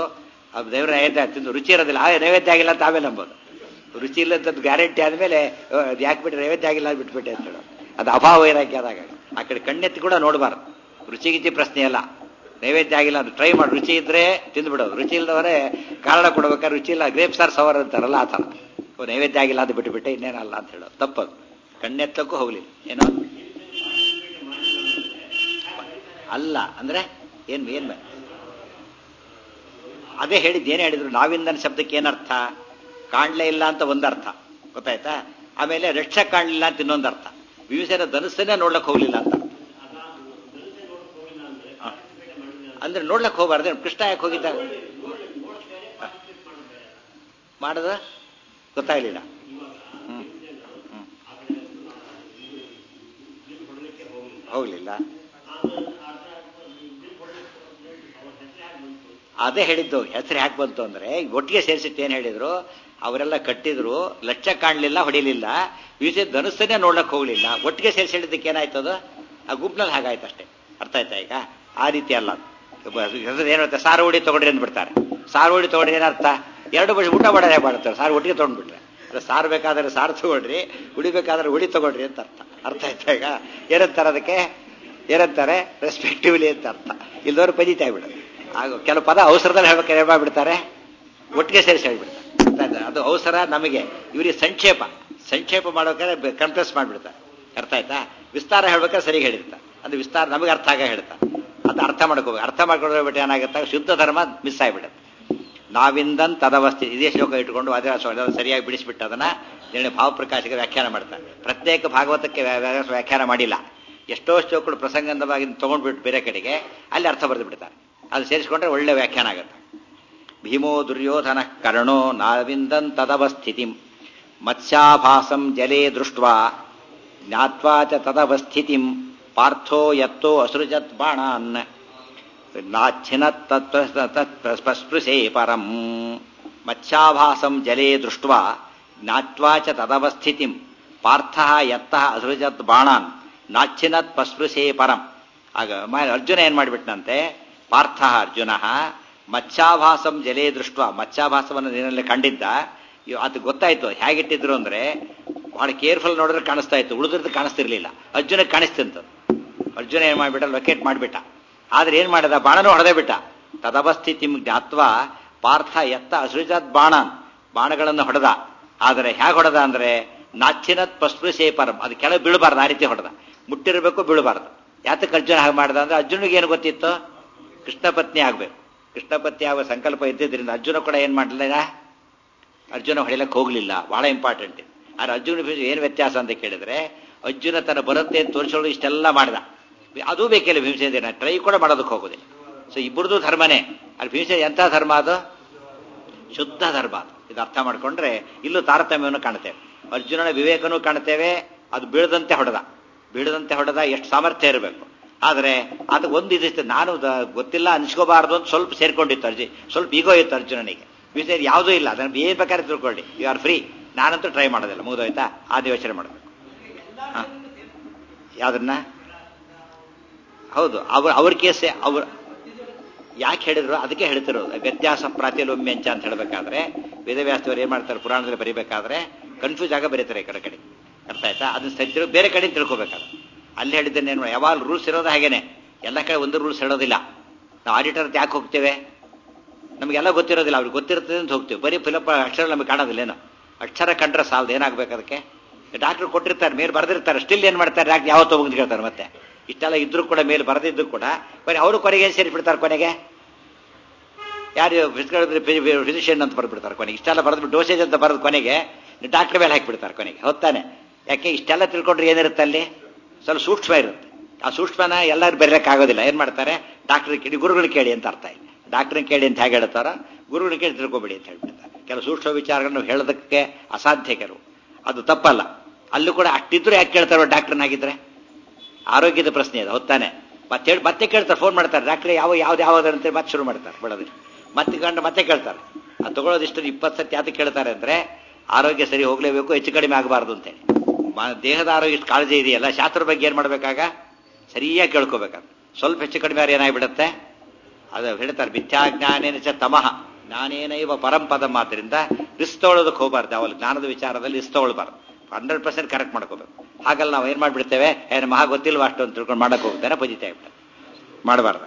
Speaker 1: ಅದು ದೇವ್ರ ನೈವೇದ್ಯ ತಿಂದು ರುಚಿ ಇರೋದಿಲ್ಲ ಆ ನೈವೇದ್ಯ ಆಗಿಲ್ಲ ಅಂತ ಆಮೇಲೆ ನಂಬೋದು ರುಚಿ ಇಲ್ಲಂತದ್ದು ಗ್ಯಾರಂಟಿ ಆದಮೇಲೆ ಅದು ಯಾಕೆ ಬಿಟ್ಟರೆ ನೈವೇದ್ಯ ಆಗಿಲ್ಲ ಅಂತ ಬಿಟ್ಬಿಟ್ಟೆ ಅಂತ ಹೇಳೋದು ಅದು ಅಭಾವ ವೈರಾಗ್ಯ ಆದಾಗ ಆ ಕಡೆ ಕಣ್ಣೆತ್ತಿ ಕೂಡ ನೋಡಬಾರ್ದು ರುಚಿ ಗಿಚ್ಚಿ ಪ್ರಶ್ನೆ ಅಲ್ಲ ನೈವೇದ್ಯ ಆಗಿಲ್ಲ ಅದು ಟ್ರೈ ಮಾಡಿ ರುಚಿ ಇದ್ರೆ ತಿಂದು ಬಿಡೋದು ರುಚಿ ಇಲ್ಲದವರೇ ಕಾರಣ ಕೊಡ್ಬೇಕಾದ್ರೆ ರುಚಿ ಇಲ್ಲ ಗ್ರೇಪ್ ಸಾರ್ ಸವರ್ ಅಂತಾರಲ್ಲ ಆ ಥರ ಓ, ನೈವೇದ್ಯ ಆಗಿಲ್ಲ ಅದು ಬಿಟ್ಟುಬಿಟ್ಟೆ ಇನ್ನೇನಲ್ಲ ಅಂತ ಹೇಳೋದು ತಪ್ಪದು ಕಣ್ಣೆತ್ತಕ್ಕೂ ಹೋಗ್ಲಿಲ್ಲ ಏನೋ ಅಲ್ಲ ಅಂದ್ರೆ ಏನ್ ಏನ್ ಬ- ಅದೇ ಹೇಳಿದ್ದು ಏನ್ ಹೇಳಿದ್ರು ನಾವಿಂದನ ಶಬ್ದಕ್ಕೆ ಏನರ್ಥ ಕಾಣ್ಲೇ ಇಲ್ಲ ಅಂತ ಒಂದರ್ಥ ಗೊತ್ತಾಯ್ತಾ ಆಮೇಲೆ ರಕ್ಷ ಕಾಣ್ಲಿಲ್ಲ ಅಂತ ಇನ್ನೊಂದು ಅರ್ಥ ವಿಭೀಷಣ ಧನಸ್ಸನ್ನೇ ನೋಡ್ಲಕ್ ಹೋಗ್ಲಿಲ್ಲ ಅಂತ ಅರ್ಥ. ಹ. ಅಂದ್ರೆ ನೋಡ್ಲಕ್ ಹೋಗ್ಬಾರ್ದು ಕೃಷ್ಣ ಯಾಕೆ ಹೋಗಿದ್ದ ಹ. ಮಾಡದ ಗೊತ್ತಾಗ್ಲಿಲ್ಲ ಹ್ಮ್ ಹ್ಮ್ ಹೋಗ್ಲಿಲ್ಲ ಅದೇ ಹೇಳಿದ್ದು ಹೆಸರು ಯಾಕೆ ಬಂತು ಅಂದ್ರೆ ಒಟ್ಟಿಗೆ ಸೇರಿಸಿಟ್ಟು ಏನ್ ಹೇಳಿದ್ರು ಅವರೆಲ್ಲ ಕಟ್ಟಿದ್ರು ಲಕ್ಷ ಕಾಣ್ಲಿಲ್ಲ ಹೊಡಿಲಿಲ್ಲ ವಿಷಯ ಧನುಸ್ಸನ್ನೇ ನೋಡ್ಲಕ್ ಹೋಗ್ಲಿಲ್ಲ ಒಟ್ಟಿಗೆ ಸೇರಿಸಿ ಹೇಳಿದ್ದಕ್ಕೆ ಏನಾಯ್ತು ಅದು ಆ ಗುಂಪ್ನಲ್ಲಿ ಹಾಗಾಯ್ತು ಅಷ್ಟೇ ಅರ್ಥ ಆಯ್ತಾ ಈಗ ಆ ರೀತಿ ಅಲ್ಲ ಹೆಸರು ಏನು ಹೇಳ್ತಾರೆ ಸಾರು ಹೊಡಿ ತಗೊಂಡ್ರಿ ಅಂದ್ಬಿಡ್ತಾರೆ ಸಾರು ಹೊಡಿ ತಗೊಂಡ್ರಿ ಏನರ್ಥ ಎರಡು ಬಸ್ ಊಟ ಮಾಡೋದೇ ಮಾಡ್ತಾರೆ ಸಾರು ಒಟ್ಟಿಗೆ ತಗೊಂಡ್ಬಿಟ್ರೆ ಅದೇ ಸಾರು ಬೇಕಾದ್ರೆ ಸಾರು ತಗೊಳ್ರಿ ಉಳಿಬೇಕಾದ್ರೆ ಉಳಿ ತಗೊಳ್ರಿ ಅಂತ ಅರ್ಥ ಅರ್ಥ ಆಯ್ತಾ ಈಗ ಏನಂತಾರೆ ಅದಕ್ಕೆ ಏನಂತಾರೆ ರೆಸ್ಪೆಕ್ಟಿವ್ಲಿ ಅಂತ ಅರ್ಥ ಇಲ್ದವ್ರು ಪದೀತಾ ಆಗ್ಬಿಡೋದು ಆಗ ಕೆಲವು ಪದ ಅವಸರದಲ್ಲಿ ಹೇಳ್ಬೇಕಾದ್ರೆ ಏನ್ ಮಾಡ್ಬಿಡ್ತಾರೆ ಒಟ್ಟಿಗೆ ಸೇರಿಸಿ ಹೇಳ್ಬಿಡ್ತಾರೆ ಅರ್ಥ ಆಯ್ತಾ? ಅದು ಅವಸರ ನಮಗೆ ಇವರಿಗೆ ಸಂಕ್ಷೇಪ ಸಂಕ್ಷೇಪ ಮಾಡೋಕೆ ಕಂಪ್ರೆಸ್ ಮಾಡ್ಬಿಡ್ತಾರೆ ಅರ್ಥ ಆಯ್ತಾ ವಿಸ್ತಾರ ಹೇಳ್ಬೇಕಾದ್ರೆ ಸರಿಗೆ ಹೇಳಿರ್ತಾರೆ ಅದು ವಿಸ್ತಾರ ನಮಗೆ ಅರ್ಥ ಆಗ ಹೇಳ್ತಾರೆ ಅದು ಅರ್ಥ ಮಾಡ್ಕೋಬೇಕು ಅರ್ಥ ಮಾಡ್ಕೊಂಡ್ರೆ ಬಿಟ್ಟು ಏನಾಗುತ್ತೆ ಶುದ್ಧ ಧರ್ಮ ಮಿಸ್ ಆಗಿಬಿಡುತ್ತೆ ನಾವಿಂದನ್ ತದವಸ್ಥೆ ಇದೇ ಶ್ಲೋಕ ಇಟ್ಕೊಂಡು ಅದೇ ಶ್ಲೋಕ ಸರಿಯಾಗಿ ಬಿಡಿಸ್ಬಿಟ್ಟು ಅದನ್ನ ನಿರ್ಣಯ ಭಾವಪ್ರಕಾಶಕ್ಕೆ ವ್ಯಾಖ್ಯಾನ ಮಾಡ್ತಾರೆ ಪ್ರತ್ಯೇಕ ಭಾಗವತಕ್ಕೆ ವ್ಯಾ- ವ್ಯಾ- ವ್ಯಾಖ್ಯಾನ ಮಾಡಿಲ್ಲ ಎಷ್ಟೋ ಶ್ಲೋಕಗಳು ಪ್ರಸಂಗಂದವಾಗಿ ತಗೊಂಡ್ಬಿಟ್ಟು ಬೇರೆ ಕಡೆಗೆ ಅಲ್ಲಿ ಅರ್ಥ ಬರೆದು ಬಿಡ್ತಾರೆ ಅದು ಸೇರಿಸ್ಕೊಂಡ್ರೆ ಒಳ್ಳೆ ವ್ಯಾಖ್ಯಾನ ಆಗುತ್ತೆ ಭೀಮೋ ದುರ್ಯೋಧನ ಕರ್ಣೋ ನಾವಿಂದನ್ ತದವಸ್ಥಿತಿ ಮತ್ಸ್ಯಾಭಾಸಂ ಜಲೇ ದೃಷ್ಟ್ವಾ ಜ್ಞಾತ್ವಾ ಚ ತದವಸ್ಥಿತಿಂ ಪಾರ್ಥೋ ಯತ್ತೋ ಅಸೃಜತ್ ಬಾಣಾನ್ ನಾಚ್ಛಿನತ್ ತತ್ಸ್ಪೃಶೇ ಪರಂ ಮತ್ಸ್ಯಾಭಾಸಂ ಜಲೇ ದೃಷ್ಟ್ವಾ ಜ್ಞಾತ್ವಾ ಚ ತದವಸ್ಥಿತಿಂ ಪಾರ್ಥ ಯತ್ತಃ ಅಸೃಜತ್ ಬಾಣಾನ್ ನಾಚ್ಛಿನತ್ ಪಸ್ಪೃಶೇ ಪರಂ ಆಗ ಮ- ಅರ್ಜುನ ಏನ್ ಮಾಡಿಬಿಟ್ನಂತೆ ಪಾರ್ಥ ಅರ್ಜುನ ಮತ್ಸ್ಯಾಭಾಸಂ ಜಲೇ ದೃಷ್ಟ ಮತ್ಸ್ಯಾಭಾಸವನ್ನು ನೀರಲ್ಲಿ ಕಂಡಿದ್ದ ಇವ್- ಅದು ಗೊತ್ತಾಯ್ತು ಹೇಗಿಟ್ಟಿದ್ರು ಅಂದ್ರೆ ಬಹಳ ಕೇರ್ಫುಲ್ ನೋಡಿದ್ರೆ ಕಾಣಿಸ್ತಾ ಇತ್ತು ಉಳಿದ್ರದ್ದು ಕಾಣಿಸ್ತಿರ್ಲಿಲ್ಲ ಅರ್ಜುನಕ್ಕೆ ಕಾಣಿಸ್ತಿಂತ ಅರ್ಜುನ ಏನ್ ಮಾಡ್ಬಿಟ್ಟ ಲೊಕೇಟ್ ಮಾಡ್ಬಿಟ್ಟ ಆದ್ರೆ ಏನ್ ಮಾಡಿದ ಬಾಣನು ಹೊಡೆದೇ ಬಿಟ್ಟ ತದವಸ್ಥಿತಿ ಜ್ಞಾತ್ವ ಪಾರ್ಥ ಎತ್ತ ಅಸೃಜತ್ ಬಾಣನ್ ಬಾಣಗಳನ್ನು ಹೊಡೆದ ಆದರೆ ಹೇಗೆ ಹೊಡೆದ ಅಂದ್ರೆ ನಾಚಿನತ್ ಪಸ್ಪೃಶೇ ಪರಂ ಅದು ಕೆಳಗೆ ಬೀಳಬಾರ್ದು ಆ ರೀತಿ ಹೊಡೆದ ಮುಟ್ಟಿರಬೇಕು ಬೀಳಬಾರ್ದು ಯಾತಕ್ಕೆ ಅರ್ಜುನ ಹಾಗೆ ಮಾಡ್ದ ಅಂದ್ರೆ ಅರ್ಜುನಿಗೆ ಏನು ಗೊತ್ತಿತ್ತು ಕೃಷ್ಣ ಪತ್ನಿ ಆಗ್ಬೇಕು ಕೃಷ್ಣ ಪತ್ನಿ ಆಗುವ ಸಂಕಲ್ಪ ಇದ್ದಿದ್ರಿಂದ ಅರ್ಜುನ ಕೂಡ ಏನ್ ಮಾಡಲಿಲ್ಲ ಅರ್ಜುನ ಹೊಡಿಲಕ್ಕೆ ಹೋಗ್ಲಿಲ್ಲ ಬಹಳ ಇಂಪಾರ್ಟೆಂಟ್ ಆದ್ರೆ ಅರ್ಜುನ ಭೀಷ್ಮ ಏನು ವ್ಯತ್ಯಾಸ ಅಂತ ಕೇಳಿದ್ರೆ ಅರ್ಜುನ ತನ್ನ ಬರುತ್ತೆ ಅಂತ ತೋರಿಸೋಳು ಇಷ್ಟೆಲ್ಲ ಮಾಡಿದ ಅದು ಬೇಕಿಲ್ಲ ಭೀಮಸೇನ ಟ್ರೈ ಕೂಡ ಮಾಡೋದಕ್ಕೆ ಹೋಗುದಿಲ್ಲ ಸೊ ಇಬ್ಬರದು ಧರ್ಮನೇ ಅಲ್ಲಿ ಭೀಮಸೇನ ಎಂಥ ಧರ್ಮ ಅದು ಶುದ್ಧ ಧರ್ಮ ಅದು ಇದು ಅರ್ಥ ಮಾಡ್ಕೊಂಡ್ರೆ ಇಲ್ಲೂ ತಾರತಮ್ಯವನ್ನು ಕಾಣ್ತೇವೆ ಅರ್ಜುನನ ವಿವೇಕನೂ ಕಾಣ್ತೇವೆ ಅದು ಬೀಳದಂತೆ ಹೊಡೆದ ಬೀಳದಂತೆ ಹೊಡೆದ ಎಷ್ಟು ಸಾಮರ್ಥ್ಯ ಇರಬೇಕು ಆದರೆ ಅದು ಒಂದು ಇದಿತ್ತು ನಾನು ದ- ಗೊತ್ತಿಲ್ಲ ಅನ್ಸ್ಕೋಬಾರ್ದು ಅಂತ ಸ್ವಲ್ಪ ಸೇರ್ಕೊಂಡಿತ್ತು ಅರ್ಜಿ ಸ್ವಲ್ಪ ಈಗೋ ಇತ್ತು ಅರ್ಜುನನಿಗೆ ವಿಷಯ ಯಾವುದೂ ಇಲ್ಲ ಅದನ್ನು ಏನ್ ಬೇಕಾದ್ರೆ ತಿಳ್ಕೊಳ್ಳಿ ಯು ಆರ್ ಫ್ರೀ ನಾನಂತೂ ಟ್ರೈ ಮಾಡೋದಿಲ್ಲ ಮುಗಿದೋಯ್ತಾ ಆ ಯೋಚನೆ ಮಾಡಬೇಕು ಹಾ ಯಾವ್ದನ್ನ ಹೌದು ಅವ್ರ ಅವ್ರ ಕೇಸೆ ಅವ್ರ ಯಾಕೆ ಹೇಳಿದ್ರು ಅದಕ್ಕೆ ಹೇಳ್ತಿರೋದು ವ್ಯತ್ಯಾಸ ಪ್ರಾತಿಲೋಮ್ಯಂಚ ಅಂತ ಹೇಳಬೇಕಾದ್ರೆ ವೇದವ್ಯಾಸದವ್ರು ಏನ್ ಮಾಡ್ತಾರೆ ಪುರಾಣದಲ್ಲಿ ಬರೀಬೇಕಾದ್ರೆ ಕನ್ಫ್ಯೂಸ್ ಆಗ ಬರೀತಾರೆ ಈ ಕಡೆ ಕಡೆ ಅರ್ಥ ಆಯ್ತಾ ಅದನ್ನ ಸರಿ ಬೇರೆ ಕಡೆ ತಿಳ್ಕೊಬೇಕಾದ್ರೆ ಅಲ್ಲಿ ಹೇಳಿದ್ದನ್ನ ಏನು ಯಾವಾಗ ರೂಲ್ಸ್ ಇರೋದು ಹಾಗೇನೆ ಎಲ್ಲ ಕಡೆ ಒಂದು ರೂಲ್ಸ್ ಹೇಳೋದಿಲ್ಲ ನಾವು ಆಡಿಟರ್ ಯಾಕೆ ಹೋಗ್ತೇವೆ ನಮಗೆಲ್ಲ ಗೊತ್ತಿರೋದಿಲ್ಲ ಅವ್ರಿಗೆ ಗೊತ್ತಿರ್ತದೆ ಅಂತ ಹೋಗ್ತೀವಿ ಬರೀ ಫಿಲಪ್ ಅಕ್ಷರ ನಮಗೆ ಕಾಣೋದಿಲ್ಲೇನು ಅಕ್ಷರ ಕಂಡ್ರೆ ಸಾಲದು ಏನಾಗಬೇಕು ಅದಕ್ಕೆ ಡಾಕ್ಟರ್ ಕೊಟ್ಟಿರ್ತಾರೆ ಮೇಲೆ ಬರೆದಿರ್ತಾರೆ ಸ್ಟಿಲ್ ಏನ್ ಮಾಡ್ತಾರೆ ಯಾಕೆ ಯಾವತ್ತೋ ಹೋಗಿ ಕೇಳ್ತಾರೆ ಮತ್ತೆ ಇಷ್ಟೆಲ್ಲ ಇದ್ರೂ ಕೂಡ ಮೇಲೆ ಬರೆದಿದ್ದು ಕೂಡ ಬರೀ ಅವರು ಕೊನೆಗೆ ಏನ್ ಸೇರಿಸ್ಬಿಡ್ತಾರೆ ಕೊನೆಗೆ ಯಾರು ಫಿಸಿಷಿಯನ್ ಅಂತ ಬರ್ಬಿಡ್ತಾರೆ ಕೊನೆಗೆ ಇಷ್ಟೆಲ್ಲ ಬರೆದ್ಬಿಟ್ಟು ಡೋಸೇಜ್ ಅಂತ ಬರೆದು ಕೊನೆಗೆ ಡಾಕ್ಟರ್ ಮೇಲೆ ಹಾಕಿಬಿಡ್ತಾರೆ ಕೊನೆಗೆ ಹೊತ್ತಾನೆ ಯಾಕೆ ಇಷ್ಟೆಲ್ಲ ತಿಳ್ಕೊಂಡ್ರೆ ಏನಿರುತ್ತೆ ಅಲ್ಲಿ ಸ್ವಲ್ಪ ಸೂಕ್ಷ್ಮ ಇರುತ್ತೆ ಆ ಸೂಕ್ಷ್ಮನ ಎಲ್ಲರೂ ಬರೀಲಿಕ್ಕಾಗೋದಿಲ್ಲ ಏನ್ ಮಾಡ್ತಾರೆ ಡಾಕ್ಟರ್ ಕೇಳಿ ಗುರುಗಳು ಕೇಳಿ ಅಂತ ಅರ್ಥ ಇಲ್ಲ ಡಾಕ್ಟರ್ನ ಕೇಳಿ ಅಂತ ಹೇಗೆ ಹೇಳ್ತಾರ ಗುರುಗಳನ್ನ ಕೇಳಿ ತಿಳ್ಕೊಬೇಡಿ ಅಂತ ಹೇಳ್ಬಿಡ್ತಾರೆ ಕೆಲವು ಸೂಕ್ಷ್ಮ ವಿಚಾರಗಳನ್ನು ಹೇಳೋದಕ್ಕೆ ಅಸಾಧ್ಯ ಕೆಲವು ಅದು ತಪ್ಪಲ್ಲ ಅಲ್ಲೂ ಕೂಡ ಅಷ್ಟಿದ್ರು ಯಾಕೆ ಕೇಳ್ತಾರೋ ಡಾಕ್ಟರ್ನಾಗಿದ್ರೆ ಆರೋಗ್ಯದ ಪ್ರಶ್ನೆ ಅದು ಹೊತ್ತಾನೆ ಮತ್ತೆ ಹೇಳಿ ಮತ್ತೆ ಕೇಳ್ತಾರೆ ಫೋನ್ ಮಾಡ್ತಾರೆ ಡಾಕ್ಟ್ರೆ ಯಾವ ಯಾವ್ದು ಯಾವ್ದು ಅಂತ ಮತ್ತೆ ಶುರು ಮಾಡ್ತಾರೆ ಬಿಡೋದಿಲ್ಲ ಮತ್ತೆ ಕಂಡು ಮತ್ತೆ ಕೇಳ್ತಾರೆ ಅದು ತಗೊಳ್ಳೋದಿಷ್ಟು ಇಪ್ಪತ್ತು ಸತಿ ಯಾತಕ್ಕೆ ಕೇಳ್ತಾರೆ ಅಂದ್ರೆ ಆರೋಗ್ಯ ಸರಿ ಹೋಗ್ಲೇಬೇಕು ಹೆಚ್ಚು ಕಡಿಮೆ ಆಗಬಾರ್ದು ಅಂತೇಳಿ ಮ- ದೇಹದ ಆರೋಗ್ಯ ಇಷ್ಟು ಕಾಳಜಿ ಇದೆಯಲ್ಲ ಶಾಸ್ತ್ರ ಬಗ್ಗೆ ಏನ್ ಮಾಡ್ಬೇಕಾಗ ಸರಿಯಾಗಿ ಕೇಳ್ಕೋಬೇಕಾಗ ಸ್ವಲ್ಪ ಹೆಚ್ಚು ಕಡಿಮೆ ಆದ್ರೆ ಏನಾಗ್ಬಿಡುತ್ತೆ ಅದು ಹೇಳ್ತಾರೆ ಮಿಥ್ಯಾಜ್ಞಾನೇನ ಚ ತಮಃ ಜ್ಞಾನೇನೈವ ಪರಂಪದಂ ಆದ್ದರಿಂದ ರಿಸ್ಕ್ ತಗೊಳ್ಳೋದಕ್ಕೆ ಹೋಗಬಾರ್ದು ಅವಲ್ಲಿ ಜ್ಞಾನದ ವಿಚಾರದಲ್ಲಿ ರಿಸ್ಕ್ ತಗೊಳ್ಬಾರ್ದು ಹಂಡ್ರೆಡ್ ಪರ್ಸೆಂಟ್ ಕರೆಕ್ಟ್ ಮಾಡ್ಕೋಬೇಕು ಹಾಗಲ್ಲ ನಾವು ಏನು ಮಾಡ್ಬಿಡ್ತೇವೆ ಏನು ಮಹಾ ಗೊತ್ತಿಲ್ವಾ ಅಷ್ಟು ಅಂತ ತಿಳ್ಕೊಂಡು ಮಾಡಕ್ಕೆ ಹೋಗ್ತಾನೆ ಪಜಿತ ಆಗ್ಬಿಟ್ಟು ಮಾಡಬಾರ್ದು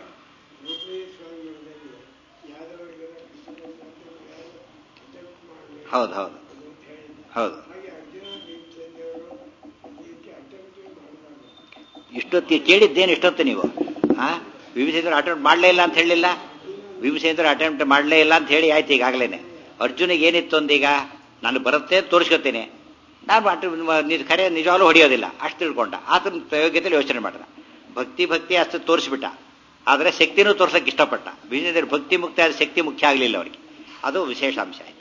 Speaker 1: ಹೌದು ಹೌದು ಹೌದು ಇಷ್ಟೊತ್ತಿ ಕೇಳಿದ್ದೇನು ಇಷ್ಟೊತ್ತು ನೀವು ಹಾ ವಿಭೀಷೇಂದ್ರ ಅಟೆಂಪ್ಟ್ ಮಾಡಲೇ ಇಲ್ಲ ಅಂತ ಹೇಳಿಲ್ಲ ವಿಭೀಷೇಂದ್ರ ಅಟೆಂಪ್ಟ್ ಮಾಡಲೇ ಇಲ್ಲ ಅಂತ ಹೇಳಿ ಆಯ್ತು ಈಗಾಗಲೇ ಅರ್ಜುನಿಗೆ ಏನಿತ್ತು ಒಂದೀಗ ನಾನು ಬರುತ್ತೆ ತೋರಿಸ್ಕೊತೀನಿ ನಾನು ಅಟ ಖರೆ ನಿಜವಾಗ್ಲೂ ಹೊಡೆಯೋದಿಲ್ಲ ಅಷ್ಟು ತಿಳ್ಕೊಂಡ ಆತನ ಯೋಗ್ಯತೆಯಲ್ಲಿ ಯೋಚನೆ ಮಾಡಿದ ಭಕ್ತಿ ಭಕ್ತಿ ಅಷ್ಟು ತೋರಿಸ್ಬಿಟ್ಟ ಆದರೆ ಶಕ್ತಿನೂ ತೋರ್ಸಕ್ಕೆ ಇಷ್ಟಪಟ್ಟ ವಿಜಯೇಂದ್ರ ಭಕ್ತಿ ಮುಕ್ತಿ ಆದ ಶಕ್ತಿ ಮುಖ್ಯ ಆಗಲಿಲ್ಲ ಅವರಿಗೆ ಅದು ವಿಶೇಷ ಅಂಶ ಆಯ್ತು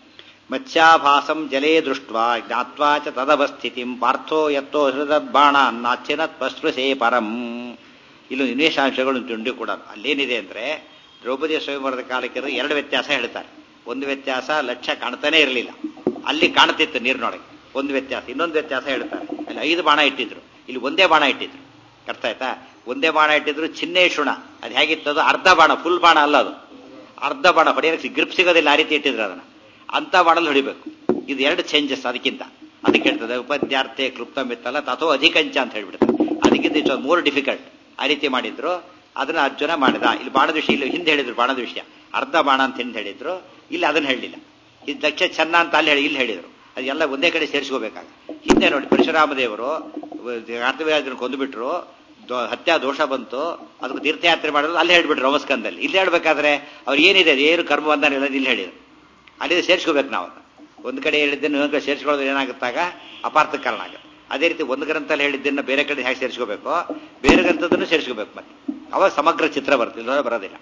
Speaker 1: ಮತ್ಸ್ಯಾಭಾಸಂ ಜಲೇ ದೃಷ್ಟ ಜ್ಞಾತ್ವಾ ಚ ತದವಸ್ಥಿತಿಂ ಪಾರ್ಥೋ ಯತ್ತೋ ಹೃದದ್ಬಾಣ ನಾಚ್ಯನತ್ ಪಸ್ಪೃಶೇ ಪರಂ ಇಲ್ಲೂ ವಿಶೇಷಾಂಶಗಳು ತುಂಡಿ ಕೂಡ ಅಲ್ಲೇನಿದೆ ಅಂದ್ರೆ ದ್ರೌಪದಿ ಸ್ವಯಂವರದ ಕಾಲಕ್ಕೆ ಎರಡು ವ್ಯತ್ಯಾಸ ಹೇಳ್ತಾರೆ ಒಂದು ವ್ಯತ್ಯಾಸ ಲಕ್ಷ್ಯ ಕಾಣ್ತಾನೆ ಇರಲಿಲ್ಲ ಅಲ್ಲಿ ಕಾಣ್ತಿತ್ತು ನೀರಿನೊಳಗೆ ಒಂದು ವ್ಯತ್ಯಾಸ ಇನ್ನೊಂದು ವ್ಯತ್ಯಾಸ ಹೇಳ್ತಾರೆ ಅಲ್ಲಿ ಐದು ಬಾಣ ಇಟ್ಟಿದ್ರು ಇಲ್ಲಿ ಒಂದೇ ಬಾಣ ಇಟ್ಟಿದ್ರು ಅರ್ಥ ಆಯ್ತಾ ಒಂದೇ ಬಾಣ ಇಟ್ಟಿದ್ರು ಚಿನ್ನೇ ಶುಣ ಅದು ಹೇಗಿತ್ತು ಅದು ಅರ್ಧ ಬಾಣ ಫುಲ್ ಬಾಣ ಅಲ್ಲ ಅದು ಅರ್ಧ ಬಾಣ ಹೊಡೆಯೋಕ್ಕೆ ಗ್ರಿಪ್ ಸಿಗೋದಿಲ್ಲ ಆ ರೀತಿ ಇಟ್ಟಿದ್ರು ಅದನ್ನ ಅಂತ ಬಾಣಲ್ಲಿ ಹೊಡಿಬೇಕು ಇದು ಎರಡು ಚೇಂಜಸ್ ಅದಕ್ಕಿಂತ ಅದಕ್ಕೆ ಹೇಳ್ತದೆ ಉಪದ್ಯಾರ್ಥೆ ಕ್ಲುಪ್ತ ಮಿತ್ತಲ್ಲ ತಥೋ ಅಧಿಕಂಚ ಅಂತ ಹೇಳ್ಬಿಡ್ತಾರೆ ಅದಕ್ಕಿಂತ ಇದು ಮೂರು ಡಿಫಿಕಲ್ಟ್ ಆ ರೀತಿ ಮಾಡಿದ್ರು ಅದನ್ನ ಅರ್ಜುನ ಮಾಡಿದ ಇಲ್ಲಿ ಬಾಣದ ವಿಷಯ ಇಲ್ಲಿ ಹಿಂದೆ ಹೇಳಿದ್ರು ಬಾಣದ ವಿಷಯ ಅರ್ಧ ಬಾಣ ಅಂತ ಹಿಂದೆ ಹೇಳಿದ್ರು ಇಲ್ಲಿ ಅದನ್ನ ಹೇಳಲಿಲ್ಲ ಇದು ದಕ್ಷ ಚೆನ್ನ ಅಂತ ಅಲ್ಲಿ ಹೇಳಿ ಇಲ್ಲಿ ಹೇಳಿದ್ರು ಅದೆಲ್ಲ ಒಂದೇ ಕಡೆ ಸೇರಿಸ್ಕೋಬೇಕಾಗ ಹಿಂದೆ ನೋಡಿ ಪರಶುರಾಮ ದೇವರು ಕಾರ್ತಿವರಾಜನ ಕೊಂದುಬಿಟ್ರು ಹತ್ಯಾ ದೋಷ ಬಂತು ಅದಕ್ಕೆ ತೀರ್ಥಯಾತ್ರೆ ಮಾಡಿದ್ರು ಅಲ್ಲಿ ಹೇಳ್ಬಿಟ್ರು ರೋಮಸ್ಕಂದಲ್ಲಿ ಇಲ್ಲಿ ಹೇಳ್ಬೇಕಾದ್ರೆ ಅವ್ರು ಏನಿದೆ ಏನು ಕರ್ಮ ಬಂಧನ ಇಲ್ಲ ಇಲ್ಲಿ ಹೇಳಿದ್ರು ಅಲ್ಲಿ ಸೇರಿಸ್ಕೋಬೇಕು ನಾವು ಒಂದು ಕಡೆ ಹೇಳಿದ್ದನ್ನು ಇನ್ನೊಂದು ಕಡೆ ಸೇರಿಸ್ಕೊಳ್ಳೋದು ಏನಾಗುತ್ತಾಗ ಅಪಾರ್ಥ ಕಾರಣ ಆಗುತ್ತೆ ಅದೇ ರೀತಿ ಒಂದು ಗ್ರಂಥಲ್ಲಿ ಹೇಳಿದ್ದನ್ನು ಬೇರೆ ಕಡೆ ಹೇಗೆ ಸೇರಿಸ್ಕೋಬೇಕು ಬೇರೆ ಗ್ರಂಥದನ್ನು ಸೇರಿಸ್ಕೋಬೇಕು ಮತ್ತೆ ಅವಾಗ ಸಮಗ್ರ ಚಿತ್ರ ಬರುತ್ತೆ ಇಲ್ಲ ಬರೋದಿಲ್ಲ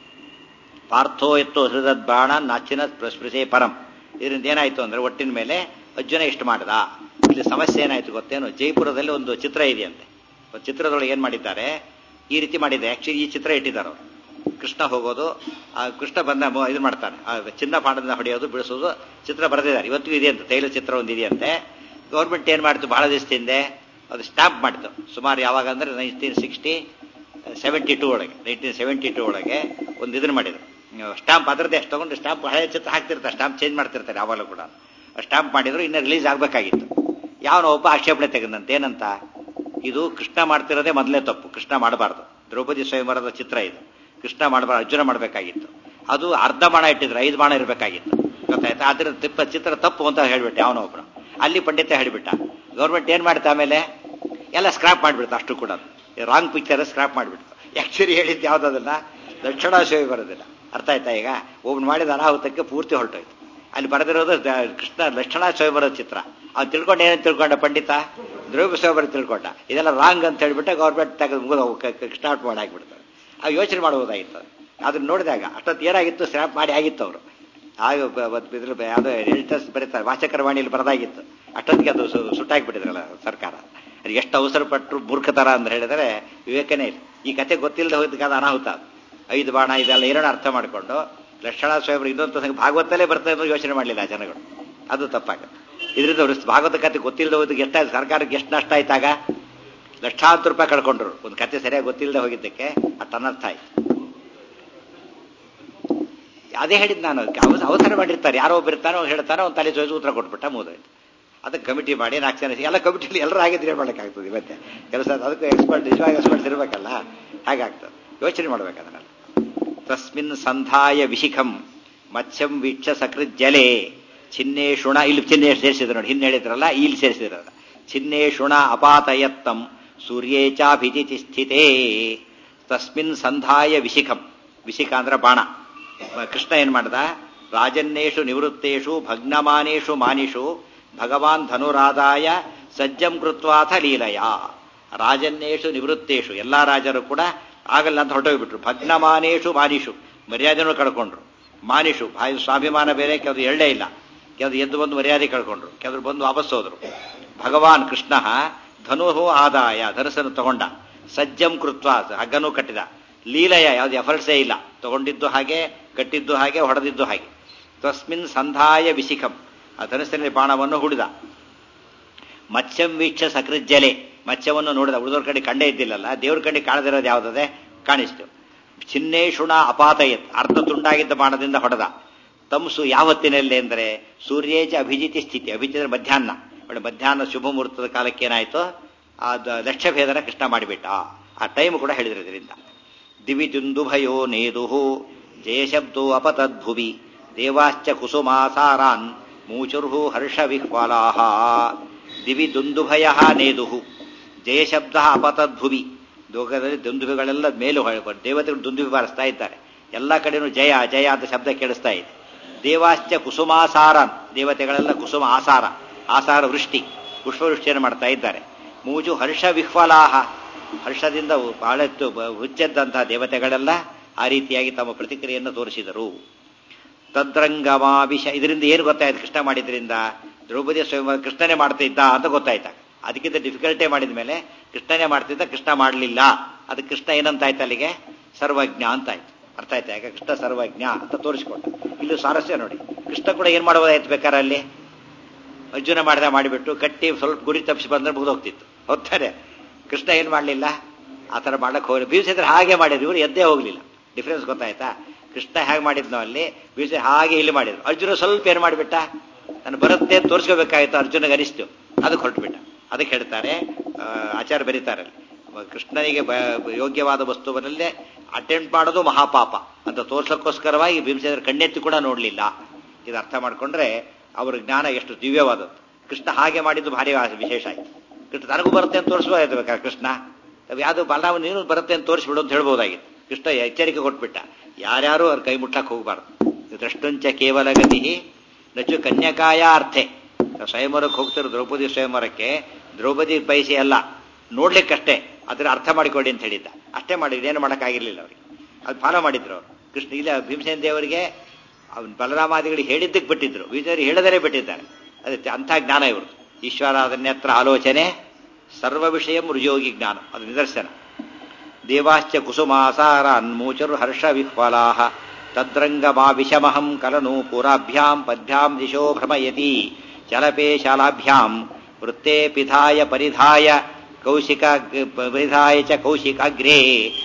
Speaker 1: ಪಾರ್ಥೋ ಎತ್ತು ಹೃದದ್ ಬಾಣ ನಾಚಿನ ಸ್ಪೃಶೇ ಪರಂ ಇದರಿಂದ ಏನಾಯ್ತು ಅಂದ್ರೆ ಒಟ್ಟಿನ ಮೇಲೆ ಅರ್ಜುನ ಇಷ್ಟು ಮಾಡ್ದ ಇಲ್ಲಿ ಸಮಸ್ಯೆ ಏನಾಯ್ತು ಗೊತ್ತೇನು ಜೈಪುರದಲ್ಲಿ ಒಂದು ಚಿತ್ರ ಇದೆಯಂತೆ ಒಂದು ಚಿತ್ರದೊಳಗೆ ಏನ್ ಮಾಡಿದ್ದಾರೆ ಈ ರೀತಿ ಮಾಡಿದೆ ಆಕ್ಚುಲಿ ಈ ಚಿತ್ರ ಇಟ್ಟಿದ್ದಾರೆ ಅವರು ಕೃಷ್ಣ ಹೋಗೋದು ಆ ಕೃಷ್ಣ ಬಂದ ಇದು ಮಾಡ್ತಾನೆ ಆ ಚಿನ್ನ ಪಾಡದಿಂದ ಹೊಡೆಯೋದು ಬಿಡಿಸೋದು ಚಿತ್ರ ಬರೆದಿದ್ದಾರೆ ಇವತ್ತಿಗೂ ಇದೆ ಅಂತ ತೈಲ ಚಿತ್ರ ಒಂದು ಇದೆಯಂತೆ ಗೌರ್ಮೆಂಟ್ ಏನ್ ಮಾಡಿತು ಬಹಳ ದಿವಸದಿಂದ ಅದು ಸ್ಟಾಂಪ್ ಮಾಡಿತು ಸುಮಾರು ಯಾವಾಗ ಅಂದ್ರೆ ನೈನ್ಟೀನ್ ಸಿಕ್ಸ್ಟಿ ಸೆವೆಂಟಿ ಟೂ ಒಳಗೆ ನೈನ್ಟೀನ್ ಸೆವೆಂಟಿ ಟೂ ಒಳಗೆ ಒಂದು ಇದನ್ನ ಮಾಡಿದ್ರು ಸ್ಟಾಂಪ್ ಅದರದ್ದೇ ಅಷ್ಟು ತಗೊಂಡು ಸ್ಟಾಂಪ್ ಹಳೆ ಚಿತ್ರ ಹಾಕ್ತಿರ್ತಾರೆ ಸ್ಟಾಂಪ್ ಚೇಂಜ್ ಮಾಡ್ತಿರ್ತಾರೆ ಯಾವಾಗಲೂ ಕೂಡ ಸ್ಟಾಂಪ್ ಮಾಡಿದ್ರು ಇನ್ನು ರಿಲೀಸ್ ಆಗಬೇಕಾಗಿತ್ತು ಯಾವನೋ ಒಬ್ಬ ಆಕ್ಷೇಪಣೆ ತೆಗೆದಂತೆ ಏನಂತ ಇದು ಕೃಷ್ಣ ಮಾಡ್ತಿರೋದೇ ಮೊದಲೇ ತಪ್ಪು ಕೃಷ್ಣ ಮಾಡಬಾರ್ದು ದ್ರೌಪದಿ ಸ್ವಯಂವರದ ಚಿತ್ರ ಇದು ಕೃಷ್ಣ ಮಾಡಬಾರ್ದು ಅರ್ಜುನ ಮಾಡಬೇಕಾಗಿತ್ತು ಅದು ಅರ್ಧ ಬಾಣ ಇಟ್ಟಿದ್ರು ಐದು ಬಾಣ ಇರಬೇಕಾಗಿತ್ತು ಗೊತ್ತಾಯ್ತಾ ಅದ್ರ ತಿಪ್ಪ ಚಿತ್ರ ತಪ್ಪು ಅಂತ ಹೇಳ್ಬಿಟ್ಟೆ ಯಾವನೋ ಒಬ್ಬನು ಅಲ್ಲಿ ಪಂಡಿತ ಹೇಳ್ಬಿಟ್ಟ ಗೌರ್ಮೆಂಟ್ ಏನ್ ಮಾಡುತ್ತೆ ಆಮೇಲೆ ಎಲ್ಲ ಸ್ಕ್ರಾಪ್ ಮಾಡಿಬಿಡ್ತು ಅಷ್ಟು ಕೂಡ ರಾಂಗ್ ಪಿಕ್ಚರ್ ಸ್ಕ್ರಾಪ್ ಮಾಡಿಬಿಡ್ತು ಆಕ್ಚುಲಿ ಹೇಳಿದ್ದು ಯಾವ್ದದನ್ನ ದಕ್ಷಿಣ ಸೇವೆ ಬರೋದಿಲ್ಲ ಅರ್ಥ ಆಯ್ತಾ ಈಗ ಒಬ್ಬನು ಮಾಡಿದ ಅನಾಹುತಕ್ಕೆ ಪೂರ್ತಿ ಹೊರಟೋಯ್ತು ಅಲ್ಲಿ ಬರೆದಿರೋದು ಕೃಷ್ಣ ಲಕ್ಷಣ ಸ್ವಯಂವರದ ಚಿತ್ರ ಅವ್ನು ತಿಳ್ಕೊಂಡು ಏನಂತ ತಿಳ್ಕೊಂಡ ಪಂಡಿತ ದ್ರೌಪದಿ ಸ್ವಯಂವರ ತಿಳ್ಕೊಂಡ ಇದೆಲ್ಲ ರಾಂಗ್ ಅಂತ ಹೇಳ್ಬಿಟ್ಟು ಗೌರ್ಮೆಂಟ್ ತೆಗೆದು ಮುಗಿದು ಸ್ಟಾರ್ಟ್ ಮಾಡಿ ಹಾಕ್ಬಿಡ್ತಾರೆ ಆ ಯೋಚನೆ ಮಾಡಬಹುದಾಗಿತ್ತು ಅದನ್ನ ನೋಡಿದಾಗ ಅಷ್ಟೊತ್ತು ಏನಾಗಿತ್ತು ಸ್ಕ್ರಾಪ್ ಮಾಡಿ ಆಗಿತ್ತು ಅವರು ಆಗ ಇದ್ರ ಯಾವುದೋ ಎಡಿಟರ್ಸ್ ಬರೀತಾರೆ ವಾಚಕರವಾಣಿಯಲ್ಲಿ ಬರದಾಗಿತ್ತು ಅಷ್ಟೊತ್ತಿಗೆ ಅದು ಸುಟ್ಟಾಕ್ಬಿಟ್ಟಿದ್ರಲ್ಲ ಸರ್ಕಾರ ಅದು ಎಷ್ಟು ಅವಸರ ಪಟ್ಟರು ಮೂರ್ಖತರ ಅಂತ ಹೇಳಿದರೆ ವಿವೇಕನೇ ಇಲ್ಲ ಈ ಕತೆ ಗೊತ್ತಿಲ್ಲದೆ ಹೋಗಿದ್ದಕ್ಕಾದ ಅನಾಹುತ ಐದು ಬಾಣ ಇದೆಲ್ಲ ಏನೋ ಅರ್ಥ ಮಾಡಿಕೊಂಡು ಲಕ್ಷಣ ಸ್ವಯಂ ಇದೊಂದು ಸಂಘ ಭಾಗವತಲ್ಲೇ ಬರ್ತಾ ಇರೋ ಯೋಚನೆ ಮಾಡಲಿಲ್ಲ ಜನಗಳು ಅದು ತಪ್ಪಾಗುತ್ತೆ ಇದರಿಂದ ಭಾಗವತ ಕತೆ ಗೊತ್ತಿಲ್ಲದೆ ಹೋದಕ್ಕೆ ಎಷ್ಟಾಯ್ತು ಸರ್ಕಾರಕ್ಕೆ ಎಷ್ಟು ನಷ್ಟ ಆಯ್ತಾಗ ಲಕ್ಷಾಂತರ ರೂಪಾಯಿ ಕಳ್ಕೊಂಡ್ರು ಒಂದು ಕತೆ ಸರಿಯಾಗಿ ಗೊತ್ತಿಲ್ಲದೆ ಹೋಗಿದ್ದಕ್ಕೆ ಅಷ್ಟು ಅನರ್ಥ ಆಯ್ತು ಅದೇ ಹೇಳಿದ್ ನಾನು ಅವಸರ ಮಾಡಿರ್ತಾರೆ ಯಾರೋ ಒಬ್ಬ ಇರ್ತಾರೋ ಹೇಳ್ತಾರೋ ಒಂದು ತಲೆ ಜೋಜು ಉತ್ತರ ಕೊಟ್ಬಿಟ್ಟ ಮುಗಿದೋಯ್ತು ಅದಕ್ಕೆ ಕಮಿಟಿ ಮಾಡಿ ನಾಲ್ಕು ಜನ ಎಲ್ಲ ಕಮಿಟಿಲಿ ಎಲ್ಲರೂ ಆಗಿದ್ರೆ ಮಾಡೋಕ್ಕಾಗ್ತದೆ ಇವತ್ತೆ ಕೆಲಸ ಅದಕ್ಕೆ ಎಕ್ಸ್ಪರ್ಟ್ ನಿಜವಾಗಿ ಎಕ್ಸ್ಪರ್ಟ್ಸ್ ಇರಬೇಕಲ್ಲ ಹಾಗಾಗ್ತದೆ ಯೋಚನೆ ಮಾಡ್ಬೇಕು ಅದನ್ನೆಲ್ಲ ತಸ್ಮಿನ್ ಸಂಧಾಯ ವಿಶಿಖಂ ಮತ್ಸ್ಯಂ ವೀಕ್ಷ ಸಕೃತ್ ಜಲೆ ಚಿನ್ನೇ ಶುಣ ಇಲ್ಲಿ ಚಿನ್ನೆ ಸೇರಿಸಿದ್ರು ನೋಡಿ ಹಿಂದೆ ಹೇಳಿದ್ರಲ್ಲ ಇಲ್ಲಿ ಸೇರಿಸಿದ್ರಲ್ಲ ಚಿನ್ನೇ ಶುಣ ಅಪಾತಯತ್ತಂ ಸೂರ್ಯೇ ಚಾಭಿಜಿತಿ ಸ್ಥಿತೇ ತಸ್ಮಿನ್ ಸಂಧಾಯ ವಿಶಿಖಂ ವಿಶಿಖ ಅಂದ್ರೆ ಬಾಣ ಕೃಷ್ಣ ಏನ್ ಮಾಡ್ದ ರಾಜನ್ನೇಷು ನಿವೃತ್ತೇಷು ಭಗ್ನಮಾನೇಷು ಮಾನಿಷು ಭಗವಾನ್ ಧನುರಾದಾಯ ಸಜ್ಜಂ ಕೃತ್ವಾಥ ಲೀಲಯ ರಾಜನ್ನೇಷು ನಿವೃತ್ತೇಷು ಎಲ್ಲಾ ರಾಜರು ಕೂಡ ಆಗಲ್ಲ ಅಂತ ಹೊರಟೋಗ್ಬಿಟ್ರು ಭಗ್ನಮಾನೇಷು ಮಾನಿಷು ಮರ್ಯಾದೆನೂ ಕಳ್ಕೊಂಡ್ರು ಮಾನಿಷು ಬಾಯಿ ಸ್ವಾಭಿಮಾನ ಬೇರೆ ಕೆಲವರು ಎಳ್ಳೇ ಇಲ್ಲ ಕೆಲವರು ಎದ್ದು ಬಂದು ಮರ್ಯಾದೆ ಕಳ್ಕೊಂಡ್ರು ಕೆಲವರು ಬಂದು ವಾಪಸ್ ಹೋದ್ರು ಭಗವಾನ್ ಕೃಷ್ಣ ಧನು ಆದಾಯ ಧನಸನ್ನು ತಗೊಂಡ ಸಜ್ಜಂ ಕೃತ್ವ ಹಗ್ಗನೂ ಕಟ್ಟಿದ ಲೀಲಯ ಯಾವ್ದು ಎಫರ್ಟ್ಸೇ ಇಲ್ಲ ತಗೊಂಡಿದ್ದು ಹಾಗೆ ಕಟ್ಟಿದ್ದು ಹಾಗೆ ಹೊಡೆದಿದ್ದು ಹಾಗೆ ತಸ್ಮಿನ್ ಸಂಧಾಯ ವಿಶಿಖಂ ಆ ಧನಸ್ಸಿನಲ್ಲಿ ಬಾಣವನ್ನು ಹುಡಿದ ಮತ್ಸ್ಯಂ ವೀಕ್ಷ ಸಕೃಜ್ಜಲೆ ಮತ್ಸ್ಯವನ್ನು ನೋಡಿದ ಉಳಿದವ್ರ ಕಡೆ ಕಂಡೇ ಇದ್ದಿಲ್ಲಲ್ಲ ದೇವ್ರ ಕಡೆ ಕಾಣದಿರೋದು ಯಾವುದದೆ ಕಾಣಿಸ್ತು ಚಿನ್ನೇಶುಣ ಅಪಾತಯತ್ ಅರ್ಧ ತುಂಡಾಗಿದ್ದ ಬಾಣದಿಂದ ಹೊಡೆದ ತಂಸು ಯಾವತ್ತಿನಲ್ಲಿ ಅಂದರೆ ಸೂರ್ಯೇಜ ಅಭಿಜಿತಿ ಸ್ಥಿತಿ ಅಭಿಜಿತ ಮಧ್ಯಾಹ್ನ ಒಳ್ಳೆ ಮಧ್ಯಾಹ್ನ ಶುಭ ಮುಹೂರ್ತದ ಕಾಲಕ್ಕೆ ಏನಾಯ್ತು ಆ ಲಕ್ಷ್ಯಭೇದನ ಕೃಷ್ಣ ಮಾಡಿಬಿಟ್ಟ ಆ ಟೈಮ್ ಕೂಡ ಹೇಳಿದ್ರು ಇದರಿಂದ ದಿವಿ ದುಂದುಭಯೋ ನೇದುಹು ಜಯಶಬ್ದೋ ಅಪತದ್ಭುವಿ ದೇವಾಶ್ಚ ಕುಸುಮಾಸಾರಾನ್ ಮೂಚುರ್ಹು ಹರ್ಷ ವಿಹ್ವಲಾಹ ದಿವಿ ದುಂದುಭಯ ನೇದುಹು ಜಯಶಬ್ದ ಅಪತದ್ಭುವಿ ಲೋಕದಲ್ಲಿ ದುಂದುಭಿಗಳೆಲ್ಲ ಮೇಲೂ ದೇವತೆಗಳು ದುಂದುಭಿ ಬಾರಿಸ್ತಾ ಇದ್ದಾರೆ ಎಲ್ಲ ಕಡೆನೂ ಜಯ ಜಯ ಅಂತ ಶಬ್ದ ಕೇಳಿಸ್ತಾ ಇದೆ ದೇವಾಶ್ಚ ಕುಸುಮಾಸಾರನ್ ದೇವತೆಗಳೆಲ್ಲ ಕುಸುಮ ಆಸಾರ ಆಸಾರ ವೃಷ್ಟಿ ಪುಷ್ಪವೃಷ್ಟಿಯನ್ನು ಮಾಡ್ತಾ ಇದ್ದಾರೆ ಮೂಜು ಹರ್ಷ ವಿಹ್ವಲಾಹ ಹರ್ಷದಿಂದ ಬಹಳಷ್ಟು ಹುಚ್ಚೆದ್ದಂತಹ ದೇವತೆಗಳೆಲ್ಲ ಆ ರೀತಿಯಾಗಿ ತಮ್ಮ ಪ್ರತಿಕ್ರಿಯೆಯನ್ನು ತೋರಿಸಿದರು ತದ್ರಂಗಮಾಭಿಷ ಇದರಿಂದ ಏನು ಗೊತ್ತಾಯ್ತು ಕೃಷ್ಣ ಮಾಡಿದ್ರಿಂದ ದ್ರೌಪದಿ ಸ್ವಯಂವರ ಕೃಷ್ಣನೇ ಮಾಡ್ತಾ ಇದ್ದ ಅಂತ ಗೊತ್ತಾಯ್ತ ಅದಕ್ಕಿಂತ ಡಿಫಿಕಲ್ಟೇ ಮಾಡಿದ ಮೇಲೆ ಕೃಷ್ಣನೇ ಮಾಡ್ತಿದ್ದ ಕೃಷ್ಣ ಮಾಡಲಿಲ್ಲ ಅದು ಕೃಷ್ಣ ಏನಂತಾಯ್ತು ಅಲ್ಲಿಗೆ ಸರ್ವಜ್ಞ ಅಂತ ಆಯ್ತು ಅರ್ಥ ಆಯ್ತಾ ಯಾಕೆ ಕೃಷ್ಣ ಸರ್ವಜ್ಞ ಅಂತ ತೋರಿಸ್ಕೊಟ್ಟು ಇಲ್ಲಿ ಸ್ವಾರಸ್ಯ ನೋಡಿ ಕೃಷ್ಣ ಕೂಡ ಏನ್ ಮಾಡ್ಬೋದಾಯ್ತು ಬೇಕಾರೆ ಅಲ್ಲಿ ಅರ್ಜುನ ಮಾಡಿದ ಮಾಡಿಬಿಟ್ಟು ಕಟ್ಟಿ ಸ್ವಲ್ಪ ಗುರಿ ತಪ್ಪಿಸಿ ಬಂದ್ರೆ ಮುಗಿದೋಗ್ತಿತ್ತು ಹೋಗ್ತಾರೆ ಕೃಷ್ಣ ಏನ್ ಮಾಡಲಿಲ್ಲ ಆ ಥರ ಮಾಡಕ್ ಹೋಗಲಿ ಭೀಮಸೇಂದ್ರ ಹಾಗೆ ಮಾಡಿದ್ರು ಇವರು ಎದ್ದೇ ಹೋಗ್ಲಿಲ್ಲ ಡಿಫ್ರೆನ್ಸ್ ಗೊತ್ತಾಯ್ತಾ ಕೃಷ್ಣ ಹೇಗೆ ಮಾಡಿದ್ನೋ ಅಲ್ಲಿ ಭೀಮಸೇ ಹಾಗೆ ಇಲ್ಲಿ ಮಾಡಿದ್ರು ಅರ್ಜುನ ಸ್ವಲ್ಪ ಏನ್ ಮಾಡಿಬಿಟ್ಟ ನಾನು ಬರುತ್ತೆ ಅಂತ ತೋರಿಸ್ಕೋಬೇಕಾಯ್ತು ಅರ್ಜುನಿಗೆ ಅನಿಸ್ತು ಅದಕ್ಕೆ ಹೊರಟುಬಿಟ್ಟ ಅದಕ್ಕೆ ಹೇಳ್ತಾರೆ ಆಚಾರ ಬರೀತಾರೆ ಕೃಷ್ಣನಿಗೆ ಯೋಗ್ಯವಾದ ವಸ್ತುವನ್ನಲ್ಲೇ ಅಟೆಂಡ್ ಮಾಡೋದು ಮಹಾಪಾಪ ಅಂತ ತೋರ್ಸಕ್ಕೋಸ್ಕರವಾಗಿ ಭೀಮಸೇಂದ್ರ ಕಣ್ಣೆತ್ತಿ ಕೂಡ ನೋಡಲಿಲ್ಲ ಇದು ಅರ್ಥ ಮಾಡ್ಕೊಂಡ್ರೆ ಅವರ ಜ್ಞಾನ ಎಷ್ಟು ದಿವ್ಯವಾದದ್ದು ಕೃಷ್ಣ ಹಾಗೆ ಮಾಡಿದ್ದು ಭಾರಿ ವಿಶೇಷ ಆಯ್ತು ಕೃಷ್ಣ ನನಗೂ ಬರುತ್ತೆ ಅಂತ ತೋರಿಸ್ಬೋದಾಯ್ತು ಬೇಕಾದ್ರೆ ಕೃಷ್ಣ ಯಾವುದು ಬಲರಾಮ ನೀನು ಬರುತ್ತೆ ಅಂತ ತೋರಿಸ್ಬಿಡು ಅಂತ ಹೇಳ್ಬೋದಾಗಿತ್ತು ಕೃಷ್ಣ ಎಚ್ಚರಿಕೆ ಕೊಟ್ಬಿಟ್ಟ ಯಾರ್ಯಾರು ಅವ್ರ ಕೈ ಮುಟ್ಲಕ್ಕೆ ಹೋಗಬಾರ್ದು ದೃಷ್ಟುಂಚ ಕೇವಲ ಗತಿ ನಚು ಕನ್ಯಕಾಯ ಅರ್ಥೆ ಸ್ವಯಂವರಕ್ಕೆ ಹೋಗ್ತಿರೋ ದ್ರೌಪದಿ ಸ್ವಯಂವರಕ್ಕೆ ದ್ರೌಪದಿ ಬಯಸಿ ಅಲ್ಲ ನೋಡ್ಲಿಕ್ಕಷ್ಟೇ ಅದರ ಅರ್ಥ ಮಾಡಿಕೊಡಿ ಅಂತ ಹೇಳಿದ್ದ ಅಷ್ಟೇ ಮಾಡಿದ್ರು ಏನು ಮಾಡೋಕ್ಕಾಗಿರ್ಲಿಲ್ಲ ಅವ್ರಿಗೆ ಅದು ಫಾಲೋ ಮಾಡಿದ್ರು ಅವರು ಕೃಷ್ಣ ಇಲ್ಲ ಭೀಮಸೇನ ದೇವರಿಗೆ ಅವನು ಬಲರಾಮಾದಿಗಳಿಗೆ ಹೇಳಿದ್ದಕ್ಕೆ ಬಿಟ್ಟಿದ್ರು ವಿಜಯರು ಹೇಳದರೆ ಬಿಟ್ಟಿದ್ದಾರೆ ಅದಕ್ಕೆ ಅಂಥ ಜ್ಞಾನ ಇವರು ಈಶ್ವರ ಅದನ್ನೆತ್ರ ಆಲೋಚನೆ ಸರ್ವ ವಿಷಯ ಮೃಜೋಗಿ ಜ್ಞಾನ ಅದು ನಿದರ್ಶನ ದೇವಾಶ್ಚ ಕುಸುಮಾಸಾರ ಅನ್ಮೂಚರು ಹರ್ಷ ವಿಹ್ವಲಾಹ ತದ್ರಂಗಮಾ ವಿಷಮಹಂ ಕಲನು ಪುರಾಭ್ಯಾಂ ಪದ್ಭ್ಯಾಂ ದಿಶೋ ಭ್ರಮಯತಿ ಚಲಪೇ ಶಾಲಾಭ್ಯಾಂ ವೃತ್ತೇ ಪಿಧಾಯ ಪರಿಧಾಯ ಕೌಶಿಕ ಪರಿಧಾಯ ಚ ಕೌಶಿಕಾಗ್ರೇ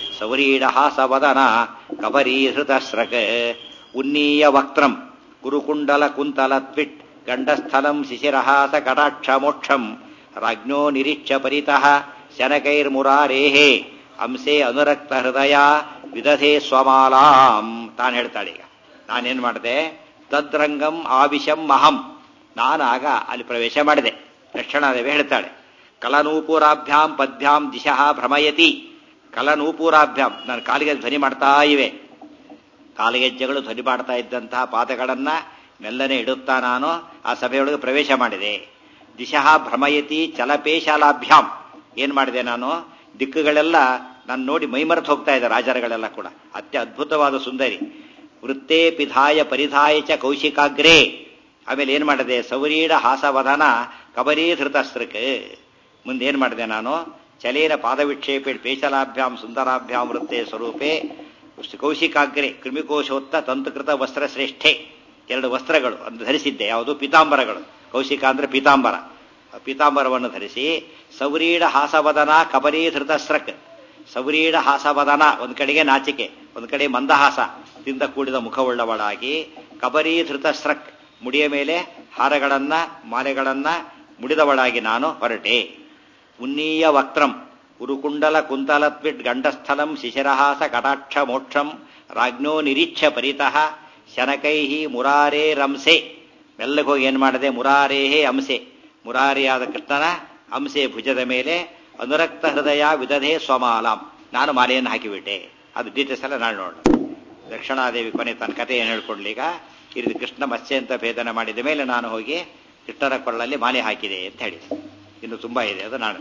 Speaker 1: ಸೌರೀಡಹಾಸವದನ ಕಬರೀಹೃತಸ್ರಕ ಉನ್ನೀಯ ವಕ್ತ್ರಂ ಕುರುಕುಂಡಲ ಕುಂತಲ ತ್ವಿಟ್ ಗಂಡಸ್ಥಲಂ ಶಿಶಿರಹಾಸ ಕಟಾಕ್ಷ ಮೋಕ್ಷಂ ರಾಜ್ಞೋ ನಿರೀಕ್ಷ ಪರಿತಃ ಶನಕೈರ್ಮುರಾರೇಹೇ ಅಂಸೆ ಅನುರಕ್ತ ಹೃದಯ ವಿದಧೆ ಸ್ವಮಾಲಾಂ ತಾನು ಹೇಳ್ತಾಳೆ ಈಗ ನಾನೇನ್ ಮಾಡಿದೆ ತದ್ರಂಗಂ ಆವಿಷಂ ಅಹಂ ನಾನಾಗ ಅಲ್ಲಿ ಪ್ರವೇಶ ಮಾಡಿದೆ ಲಕ್ಷಣದೇವಿ ಹೇಳ್ತಾಳೆ ಕಲನೂಪುರಾಭ್ಯಾಂ ಪದ್ಭ್ಯಾಂ ದಿಶಃ ಭ್ರಮಯತಿ ಕಲನೂಪುರಾಭ್ಯಾಂ ನಾನು ಕಾಲಿಗೆ ಧ್ವನಿ ಮಾಡ್ತಾ ಇವೆ ಕಾಲಿಗೆಜ್ಜೆಗಳು ಧ್ವನಿ ಮಾಡ್ತಾ ಇದ್ದಂತಹ ಪಾದಗಳನ್ನ ಮೆಲ್ಲನೆ ಇಡುತ್ತಾ ನಾನು ಆ ಸಭೆಯೊಳಗೆ ಪ್ರವೇಶ ಮಾಡಿದೆ ದಿಶಃ ಭ್ರಮಯತಿ ಚಲಪೇಶಾಲಾಭ್ಯಾಂ ಏನ್ ಮಾಡಿದೆ ನಾನು ದಿಕ್ಕುಗಳೆಲ್ಲ ನಾನು ನೋಡಿ ಮೈಮರೆತು ಹೋಗ್ತಾ ಇದೆ ರಾಜರುಗಳೆಲ್ಲ ಕೂಡ ಅತ್ಯ ಅದ್ಭುತವಾದ ಸುಂದರಿ ವೃತ್ತೇ ಪಿಧಾಯ ಪರಿಧಾಯ ಚ ಕೌಶಿಕಾಗ್ರೇ ಆಮೇಲೆ ಏನ್ ಮಾಡಿದೆ ಸೌರೀಡ ಹಾಸವಧನ ಕಬರೀಧೃತಸ್ತ್ರಕ್ ಮುಂದೆ ಏನ್ ಮಾಡಿದೆ ನಾನು ಚಲೇನ ಪಾದವಿಕ್ಷೇಪೆ ಪೇಶಲಾಭ್ಯಾಂ ಸುಂದರಾಭ್ಯಾಂ ವೃತ್ತೇ ಸ್ವರೂಪೇ ಕೌಶಿಕಾಗ್ರೆ ಕೃಮಿಕೋಶೋತ್ತ ತಂತುಕೃತ ವಸ್ತ್ರ ಶ್ರೇಷ್ಠೆ ಎರಡು ವಸ್ತ್ರಗಳು ಅಂತ ಧರಿಸಿದ್ದೆ ಯಾವುದು ಪೀತಾಂಬರಗಳು ಕೌಶಿಕ ಅಂದ್ರೆ ಪೀತಾಂಬರ ಪೀತಾಂಬರವನ್ನು ಧರಿಸಿ ಸೌರೀಡ ಹಾಸವದನ ಕಬರೀಧೃತ ಸ್ರಕ್ ಸೌರೀಡ ಹಾಸವದನ ಒಂದ್ ಕಡೆಗೆ ನಾಚಿಕೆ ಒಂದ್ ಕಡೆ ಮಂದಹಾಸ ದಿಂದ ಕೂಡಿದ ಮುಖವುಳ್ಳವಳಾಗಿ ಕಬರೀಧೃತ ಸ್ರಕ್ ಮುಡಿಯ ಮೇಲೆ ಹಾರಗಳನ್ನ ಮಾಲೆಗಳನ್ನ ಮುಡಿದವಳಾಗಿ ನಾನು ಹೊರಟೆ ಉನ್ನೀಯ ವಕ್ತ್ರಂ ಉರುಕುಂಡಲ ಕುಂತಲತ್ವಿಟ್ ಗಂಡಸ್ಥಲಂ ಶಿಶಿರಹಾಸ ಕಟಾಕ್ಷ ಮೋಕ್ಷಂ ರಾಜ್ಞೋ ನಿರೀಕ್ಷ ಪರಿತಃ ಶನಕೈಹಿ ಮುರಾರೇ ರಂಸೆ ಮೆಲ್ಲಗೆ ಹೋಗಿ ಏನ್ ಮಾಡಿದೆ ಮುರಾರೇಹೇ ಅಂಸೆ ಮುರಾರಿಯಾದ ಕೃಷ್ಣನ ಅಂಸೆ ಭುಜದ ಮೇಲೆ ಅನುರಕ್ತ ಹೃದಯ ವಿದಧೆ ಸ್ವಮಾಲಾಂ ನಾನು ಮಾಲೆಯನ್ನು ಹಾಕಿಬಿಟ್ಟೆ ಅದು ಡೀಟೇಲ್ಸ್ ಎಲ್ಲ ನಾನು ನೋಡೋಣ ದಕ್ಷಿಣಾದೇವಿ ಕೊನೆ ತನ್ನ ಕಥೆ ಏನು ಹೇಳ್ಕೊಡ್ಲೀಗ ಈ ರೀತಿ ಕೃಷ್ಣ ಮತ್ಸ್ಯ ಅಂತ ಭೇದನ ಮಾಡಿದ ಮೇಲೆ ನಾನು ಹೋಗಿ ಕೃಷ್ಣನ ಕೊಳ್ಳಲ್ಲಿ ಮಾಲೆ ಹಾಕಿದೆ ಅಂತ ಹೇಳಿದೆ ಇನ್ನು ತುಂಬಾ ಇದೆ ಅದು ನಾನು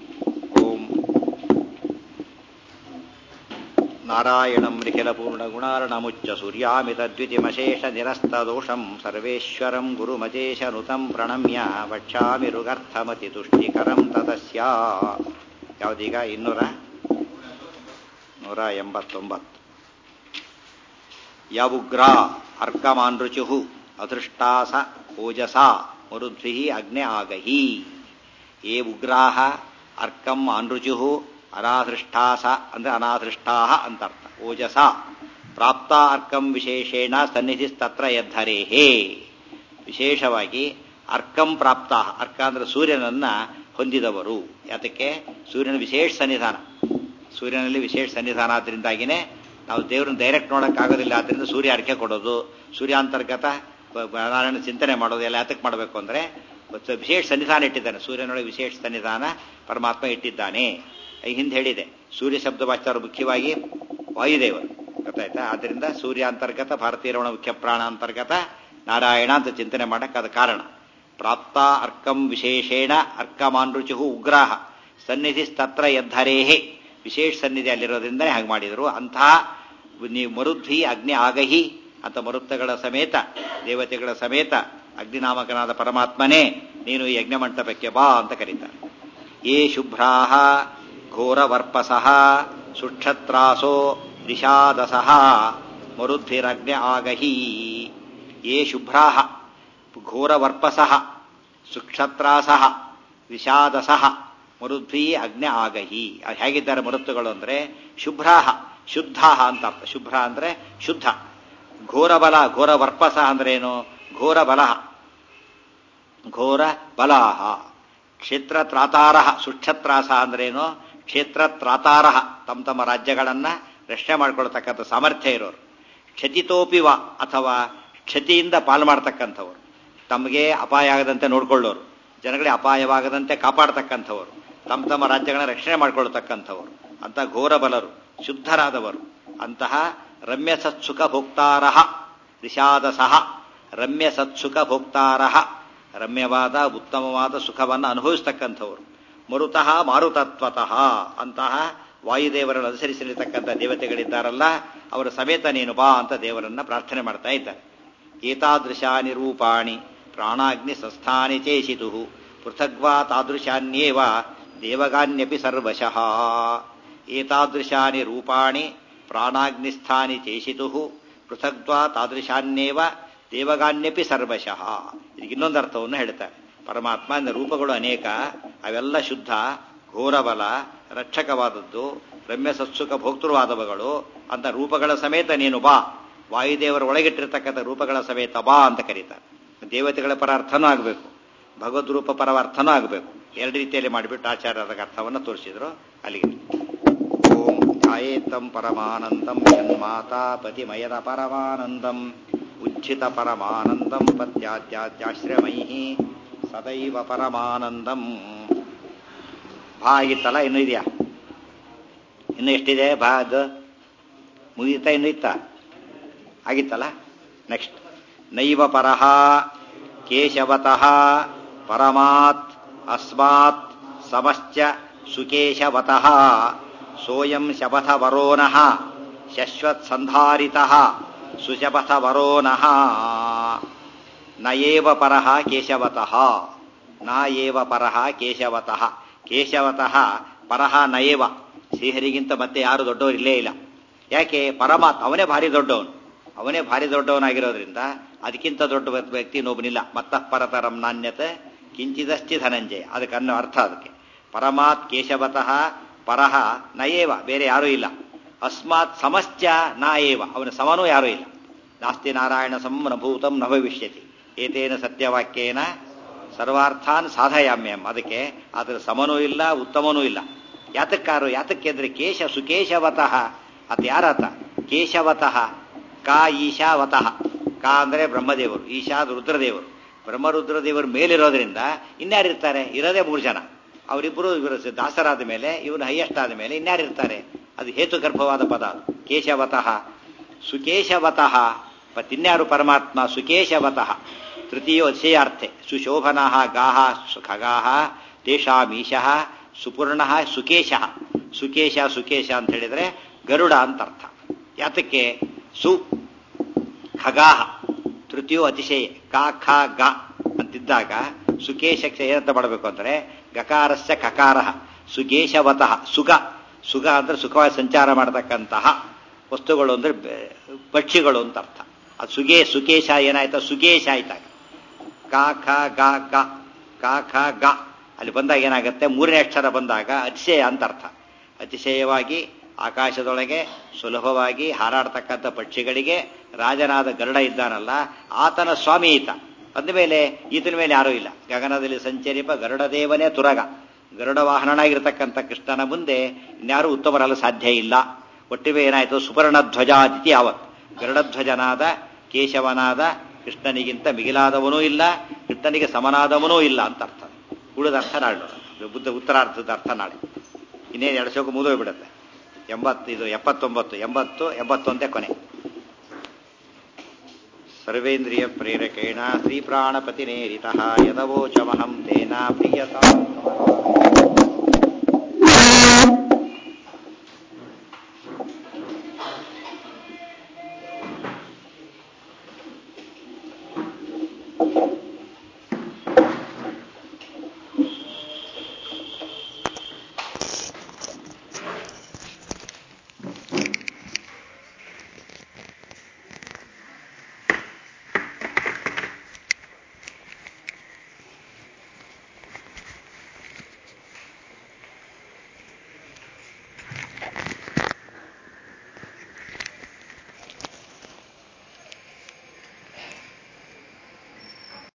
Speaker 1: ಓಂ ನಾರಾಯಣಂ ನಿಖಿಲಪೂರ್ಣಗುಣಾರ್ಣಮುಚ್ಚ ಸೂರ್ಯಾಮಿತದ್ವಿತಿಮಶೇಷ ನಿರಸ್ತದೋಷಂ ಸರ್ವೇಶ್ವರಂ ಗುರುಮಜೇಶನುತಂ ಪ್ರಣಮ್ಯ ವಕ್ಷಾಮಿ ಋಗರ್ಥಮತಿ ತುಷ್ಟಿಕರಂ ತದಸ್ಯ ಯಾವುದೀಗ ಇನ್ನೂರ ನೂರ ಎಂಬತ್ತೊಂಬತ್ತು ಯವುಗ್ರ ಅರ್ಕಮಾನೃಚು ಅದೃಷ್ಟಾಸ ಓಜಸ ಮರುದ್ಭಿ ಅಗ್ನೆ ಆಗಹಿ ಏ ಉಗ್ರಾಹ ಅರ್ಕಂ ಆನೃಚು ಅನಾಧೃಷ್ಟಾಸ ಅಂದ್ರೆ ಅನಾಧೃಷ್ಟಾಹ ಅಂತ ಅರ್ಥ ಓಜಸ ಪ್ರಾಪ್ತ ಅರ್ಕಂ ವಿಶೇಷೇಣ ಸನ್ನಿಧಿಸ್ತತ್ರ ಯದ್ಧರೇಹೇ ವಿಶೇಷವಾಗಿ ಅರ್ಕಂ ಪ್ರಾಪ್ತ ಅರ್ಕ ಅಂದ್ರೆ ಸೂರ್ಯನನ್ನ ಹೊಂದಿದವರು ಯಾತಕ್ಕೆ ಸೂರ್ಯನ ವಿಶೇಷ ಸನ್ನಿಧಾನ ಸೂರ್ಯನಲ್ಲಿ ವಿಶೇಷ ಸನ್ನಿಧಾನ ಆದ್ರಿಂದಾಗಿನೇ ನಾವು ದೇವ್ರನ್ನ ಡೈರೆಕ್ಟ್ ನೋಡೋಕ್ಕಾಗೋದಿಲ್ಲ ಆದ್ರಿಂದ ಸೂರ್ಯ ಅರ್ಕೆ ಕೊಡೋದು ಸೂರ್ಯಾಂತರ್ಗತ ಬ- ಬ- ನಾರಾಯಣ ಚಿಂತನೆ ಮಾಡೋದು ಎಲ್ಲ ಯಾತಕ್ಕೆ ಮಾಡಬೇಕು ಅಂದ್ರೆ ಒಂದು ವಿಶೇಷ ಸನ್ನಿಧಾನ ಇಟ್ಟಿದ್ದಾನೆ ಸೂರ್ಯನೊಳಗೆ ವಿಶೇಷ ಸನ್ನಿಧಾನ ಪರಮಾತ್ಮ ಇಟ್ಟಿದ್ದಾನೆ ಈ ಹಿಂದೆ ಹೇಳಿದೆ ಸೂರ್ಯ ಶಬ್ದ ವಾಚ್ಯರು ಮುಖ್ಯವಾಗಿ ವಾಯುದೇವರು ಗೊತ್ತಾಯ್ತಾ ಆದ್ರಿಂದ ಸೂರ್ಯ ಅಂತರ್ಗತ ಭಾರತೀಯ ರಮಣ ಮುಖ್ಯ ಪ್ರಾಣ ಅಂತರ್ಗತ ನಾರಾಯಣ ಅಂತ ಚಿಂತನೆ ಮಾಡಕ್ಕೆ ಅದು ಕಾರಣ ಪ್ರಾಪ್ತ ಅರ್ಕಂ ವಿಶೇಷೇಣ ಅರ್ಕಮಾನ್ರುಚು ಉಗ್ರಾಹ ಸನ್ನಿಧಿಸ್ತತ್ರ ಯದ್ಧರೇಹೇ ವಿಶೇಷ ಸನ್ನಿಧಿ ಅಲ್ಲಿರೋದ್ರಿಂದನೇ ಹಾಗೆ ಮಾಡಿದರು ಅಂತಹ ನೀವು ಮರುದ್ವಿ ಅಗ್ನಿ ಆಗಹಿ ಅಂತ ಮರುತ್ತಗಳ ಸಮೇತ ದೇವತೆಗಳ ಸಮೇತ ಅಗ್ನಿನಾಮಕನಾದ ಪರಮಾತ್ಮನೇ ನೀನು ಈ ಯಜ್ಞ ಮಂಟಪಕ್ಕೆ ಬಾ ಅಂತ ಕರೀತಾರೆ ಯೇ ಶುಭ್ರಾಹ ಘೋರವರ್ಪಸಃ ಸುಕ್ಷತ್ರಾಸೋ ದಿಶಾದಸಃ ಮರುದ್ಭಿರಗ್ನ ಆಗಹಿ ಯೇ ಶುಭ್ರಾಹ ಘೋರವರ್ಪಸಃ ಸುಕ್ಷತ್ರಾಸಃ ವಿಷಾದಸಃ ಮರುದ್ವಿ ಅಗ್ನ ಆಗಹಿ ಅದು ಹೇಗಿದ್ದಾರೆ ಮರುತ್ತುಗಳು ಅಂದ್ರೆ ಶುಭ್ರಾಹ ಶುದ್ಧ ಅಂತ ಅರ್ಥ ಶುಭ್ರ ಅಂದ್ರೆ ಶುದ್ಧ ಘೋರಬಲ ಘೋರ ವರ್ಪಸ ಅಂದ್ರೆ ಏನು ಘೋರ ಬಲ ಘೋರ ಬಲಾಹ ಕ್ಷೇತ್ರ ತ್ರಾತಾರಹ ಸುಕ್ಷತ್ರಾಸ ಅಂದ್ರೇನು ಕ್ಷೇತ್ರ ತ್ರಾತಾರಹ ತಮ್ಮ ತಮ್ಮ ರಾಜ್ಯಗಳನ್ನ ರಕ್ಷಣೆ ಮಾಡ್ಕೊಳ್ತಕ್ಕಂಥ ಸಾಮರ್ಥ್ಯ ಇರೋರು ಕ್ಷತಿತೋಪಿ ವ ಅಥವಾ ಕ್ಷತಿಯಿಂದ ಪಾಲು ಮಾಡ್ತಕ್ಕಂಥವ್ರು ತಮಗೆ ಅಪಾಯ ಆಗದಂತೆ ನೋಡ್ಕೊಳ್ಳೋರು ಜನಗಳಿಗೆ ಅಪಾಯವಾಗದಂತೆ ಕಾಪಾಡ್ತಕ್ಕಂಥವರು ತಮ್ಮ ತಮ್ಮ ರಾಜ್ಯಗಳನ್ನ ರಕ್ಷಣೆ ಮಾಡ್ಕೊಳ್ತಕ್ಕಂಥವರು ಅಂತ ಘೋರ ಬಲರು ಶುದ್ಧರಾದವರು ಅಂತಹ ರಮ್ಯ ಸತ್ಸುಖ ಭೋಕ್ತಾರಹ ರಿಷಾದಸಹ ರಮ್ಯ ಸತ್ಸುಖ ಭೋಕ್ತಾರಹ ರಮ್ಯವಾದ ಉತ್ತಮವಾದ ಸುಖವನ್ನು ಅನುಭವಿಸ್ತಕ್ಕಂಥವರು ಮರುತಃ ಮಾರುತತ್ವತಃ ಅಂತಹ ವಾಯುದೇವರನ್ನು ಅನುಸರಿಸಲಿರ್ತಕ್ಕಂಥ ದೇವತೆಗಳಿದ್ದಾರಲ್ಲ ಅವರ ಸಮೇತ ನೀನು ಬಾ ಅಂತ ದೇವರನ್ನ ಪ್ರಾರ್ಥನೆ ಮಾಡ್ತಾ ಇದ್ದಾರೆ ಏತಾದೃಶಾನಿ ರೂಪಾಣಿ ಪ್ರಾಣಾಗ್ನಿ ಸಂಸ್ಥಾನಿ ಚೇಷಿತು ಪೃಥಗ್ವಾ ತಾದೃಶಾನ್ಯೇವ ದೇವಗಾನ್ಯಪಿ ಸರ್ವಶಃ ಏತಾದೃಶಾನಿ ರೂಪಾಣಿ ಪ್ರಾಣಾಗ್ನಿಸ್ಥಾನಿ ಚೇಷಿತು ಪೃಥಗ್ವಾ ತಾದೃಶಾನ್ಯೇವ ದೇವಗಾನ್ಯಪಿ ಸರ್ವಶಃ ಇದಕ್ಕೆ ಇನ್ನೊಂದು ಅರ್ಥವನ್ನು ಹೇಳ್ತಾರೆ ಪರಮಾತ್ಮ ಇಂದ ರೂಪಗಳು ಅನೇಕ ಅವೆಲ್ಲ ಶುದ್ಧ ಘೋರಬಲ ರಕ್ಷಕವಾದದ್ದು ರಮ್ಯ ಸತ್ಸುಖ ಭೋಕ್ತೃವಾದವುಗಳು ಅಂತ ರೂಪಗಳ ಸಮೇತ ನೀನು ಬಾ ವಾಯುದೇವರ ಒಳಗಿಟ್ಟಿರ್ತಕ್ಕಂಥ ರೂಪಗಳ ಸಮೇತ ಬಾ ಅಂತ ಕರೀತಾರೆ ದೇವತೆಗಳ ಪರ ಅರ್ಥನೂ ಆಗಬೇಕು ಭಗವದ್ ರೂಪ ಪರವ ಅರ್ಥನೂ ಆಗಬೇಕು ಎರಡು ರೀತಿಯಲ್ಲಿ ಮಾಡಿಬಿಟ್ಟು ಆಚಾರ್ಯರ ಅರ್ಥವನ್ನು ತೋರಿಸಿದ್ರು ಅಲ್ಲಿಗೆ ಓಂ ಧ್ಯಾಯೇತ್ತಂ ಪರಮಾನಂದಂ ಯನ್ಮಾತಾ ಪತಿಮಯದ ಪರಮಾನಂದಂ ಉಜ್ಜಿತ ಪರಮಾನಂದಂ ಪತ್ಯಾದ್ಯಾದ್ಯಾಶ್ರಮೈ ಸದೈವ ಪರಮಾನಂದಂ ಭಾ ಆಗಿತ್ತಲ್ಲ ಇನ್ನೂ ಇದೆಯಾ ಇನ್ನು ಎಷ್ಟಿದೆ ಭಾ ಅದು ಮುಗಿತಾ ಇನ್ನು ಇತ್ತ ಆಗಿತ್ತಲ್ಲ ನೆಕ್ಸ್ಟ್ ನೈವ ಪರಹ ಕೇಶವತಃ ಪರಮಾತ್ ಅಸ್ಮಾತ್ ಸಮಶ್ಚ ಸುಕೇಶವತಃ ಸೋಯಂ ಶಪಥ ವರೋನಃ ಶಶ್ವತ್ ಸಂಧಾರಿತಃ ಸುಶಪಥ ವರೋನಃ ನ ಏವ ಪರಹ ಕೇಶವತಃ ನ ಏವ ಪರಹ ಕೇಶವತಃ ಕೇಶವತಃ ಪರಹ ನಯೇವ ಶ್ರೀಹರಿಗಿಂತ ಮತ್ತೆ ಯಾರು ದೊಡ್ಡವರಿಲ್ಲೇ ಇಲ್ಲ ಯಾಕೆ ಪರಮಾತ್ ಅವನೇ ಭಾರಿ ದೊಡ್ಡವನು ಅವನೇ ಭಾರಿ ದೊಡ್ಡವನಾಗಿರೋದ್ರಿಂದ ಅದಕ್ಕಿಂತ ದೊಡ್ಡ ವ್ಯಕ್ತಿ ಇನ್ನೊಬ್ಬನಿಲ್ಲ ಮತ್ತಃ ಪರತರಂ ನಾಣ್ಯತೆ ಕಿಂಚಿದಸ್ತಿ ಧನಂಜಯ ಅದಕ್ಕೆ ಅನ್ನೋ ಅರ್ಥ ಅದಕ್ಕೆ ಪರಮಾತ್ ಕೇಶವತಃ ಪರಹ ನಯೇವ ಬೇರೆ ಯಾರೂ ಇಲ್ಲ ಅಸ್ಮಾತ್ ಸಮಶ್ಚ ನ ಏವ ಅವನ ಸಮನೂ ಯಾರೂ ಇಲ್ಲ ನಾಸ್ತಿ ನಾರಾಯಣ ಸಮ ಭೂತಂ ನ ಭವಿಷ್ಯತಿ ಏತೇನ ಸತ್ಯವಾಕ್ಯೇನ ಸರ್ವಾರ್ಥಾನ್ ಸಾಧಯಾಮ್ಯಂ ಅದಕ್ಕೆ ಅದರ ಸಮನೂ ಇಲ್ಲ ಉತ್ತಮನೂ ಇಲ್ಲ ಯಾತಕ್ಕಾರು ಯಾತಕ್ಕೆ ಅಂದ್ರೆ ಕೇಶ ಸುಕೇಶವತಃ ಅತ ಯಾರಾತ ಕೇಶವತಃ ಕಾ ಈಶಾವತಃ ಕಾ ಅಂದ್ರೆ ಬ್ರಹ್ಮದೇವರು ಈಶಾ ರುದ್ರದೇವರು ಬ್ರಹ್ಮರುದ್ರದೇವರು ಮೇಲಿರೋದ್ರಿಂದ ಇನ್ಯಾರಿರ್ತಾರೆ ಇರೋದೇ ಮೂರು ಜನ ಅವರಿಬ್ಬರು ಇವರು ದಾಸರಾದ ಮೇಲೆ ಇವನು ಹೈಯೆಸ್ಟ್ ಆದ ಮೇಲೆ ಇನ್ಯಾರಿರ್ತಾರೆ ಅದು ಹೇತುಗರ್ಭವಾದ ಪದ ಅದು. ಕೇಶವತಃ ಸುಕೇಶವತಃ ಮತ್ತಿನ್ಯಾರು ಪರಮಾತ್ಮ ಸುಕೇಶವತಃ ತೃತೀಯೋ ಅತಿಶಯಾರ್ಥೆ ಸುಶೋಭನಾ ಗಾಹ ಖಗಾಹ ತೇಷಾಮೀಶಃ ಸುಪೂರ್ಣ ಸುಕೇಶ ಸುಕೇಶ ಸುಕೇಶ ಅಂತ ಹೇಳಿದ್ರೆ ಗರುಡ ಅಂತ ಅರ್ಥ ಯಾತಕ್ಕೆ ಸು ಖಗಾಹ ತೃತೀಯೋ ಅತಿಶಯ ಕಾ ಖ ಗ ಅಂತಿದ್ದಾಗ ಸುಕೇಶಕ್ಕೆ ಏನಂತ ಮಾಡಬೇಕು ಅಂದ್ರೆ ಗಕಾರಸ್ಯ ಕಕಾರ ಸುಗೇಶವತಃ ಸುಗ ಸುಗ ಅಂದ್ರೆ ಸುಖವಾಗಿ ಸಂಚಾರ ಮಾಡತಕ್ಕಂತಹ ವಸ್ತುಗಳು ಅಂದ್ರೆ ಬೆ- ಪಕ್ಷಿಗಳು ಅಂತ ಅರ್ಥ ಅದು ಸುಗೇ ಸುಕೇಶ ಏನಾಯ್ತು ಸುಗೇಶ ಆಯ್ತಾಗ ಕಾ ಖ ಗ ಗ ಕಾ ಖ ಗ ಅಲ್ಲಿ ಬಂದಾಗ ಏನಾಗುತ್ತೆ ಮೂರನೇ ಅಕ್ಷರ ಬಂದಾಗ ಅತಿಶಯ ಅಂತ ಅರ್ಥ ಅತಿಶಯವಾಗಿ ಆಕಾಶದೊಳಗೆ ಸುಲಭವಾಗಿ ಹಾರಾಡ್ತಕ್ಕಂಥ ಪಕ್ಷಿಗಳಿಗೆ ರಾಜನಾದ ಗರುಡ ಇದ್ದಾನಲ್ಲ ಆತನ ಸ್ವಾಮಿ ಈತ ಅಂದಮೇಲೆ ಈತನ ಮೇಲೆ ಯಾರೂ ಇಲ್ಲ ಗಗನದಲ್ಲಿ ಸಂಚರಿಪ ಗರುಡ ದೇವನೇ ತುರಗ ಗರುಡ ವಾಹನನಾಗಿರ್ತಕ್ಕಂಥ ಕೃಷ್ಣನ ಮುಂದೆ ಇನ್ಯಾರೂ ಉತ್ತಮರಲ್ಲ ಸಾಧ್ಯ ಇಲ್ಲ ಒಟ್ಟಿಗೆ ಏನಾಯಿತು ಸುಪರ್ಣಧ್ವಜಾದಿತಿ ಯಾವತ್ ಗರುಡಧ್ವಜನಾದ ಕೇಶವನಾದ ಕೃಷ್ಣನಿಗಿಂತ ಮಿಗಿಲಾದವನೂ ಇಲ್ಲ ಕೃಷ್ಣನಿಗೆ ಸಮನಾದವನೂ ಇಲ್ಲ ಅಂತ ಅರ್ಥ ಉಳಿದ ಅರ್ಥ ನಾಳೆ ಬುದ್ಧ ಉತ್ತರಾರ್ಥದ ಅರ್ಥ ನಾಳೆ ಇನ್ನೇನು ಎರಡು ಶೋಕ ಮುಗಿದೋಗ್ಬಿಡುತ್ತೆ ಎಂಬತ್ತು ಇದು ಎಪ್ಪತ್ತೊಂಬತ್ತು ಎಂಬತ್ತು ಎಂಬತ್ತೊಂದೇ ಕೊನೆ ಸರ್ವೇಂದ್ರಿಯ ಪ್ರೇರಕೇಣ ಶ್ರೀ ಪ್ರಾಣಪತಿನೇರಿತ ಯದವೋಚಮಹಂ ತೇನ ಪ್ರಿಯತಾ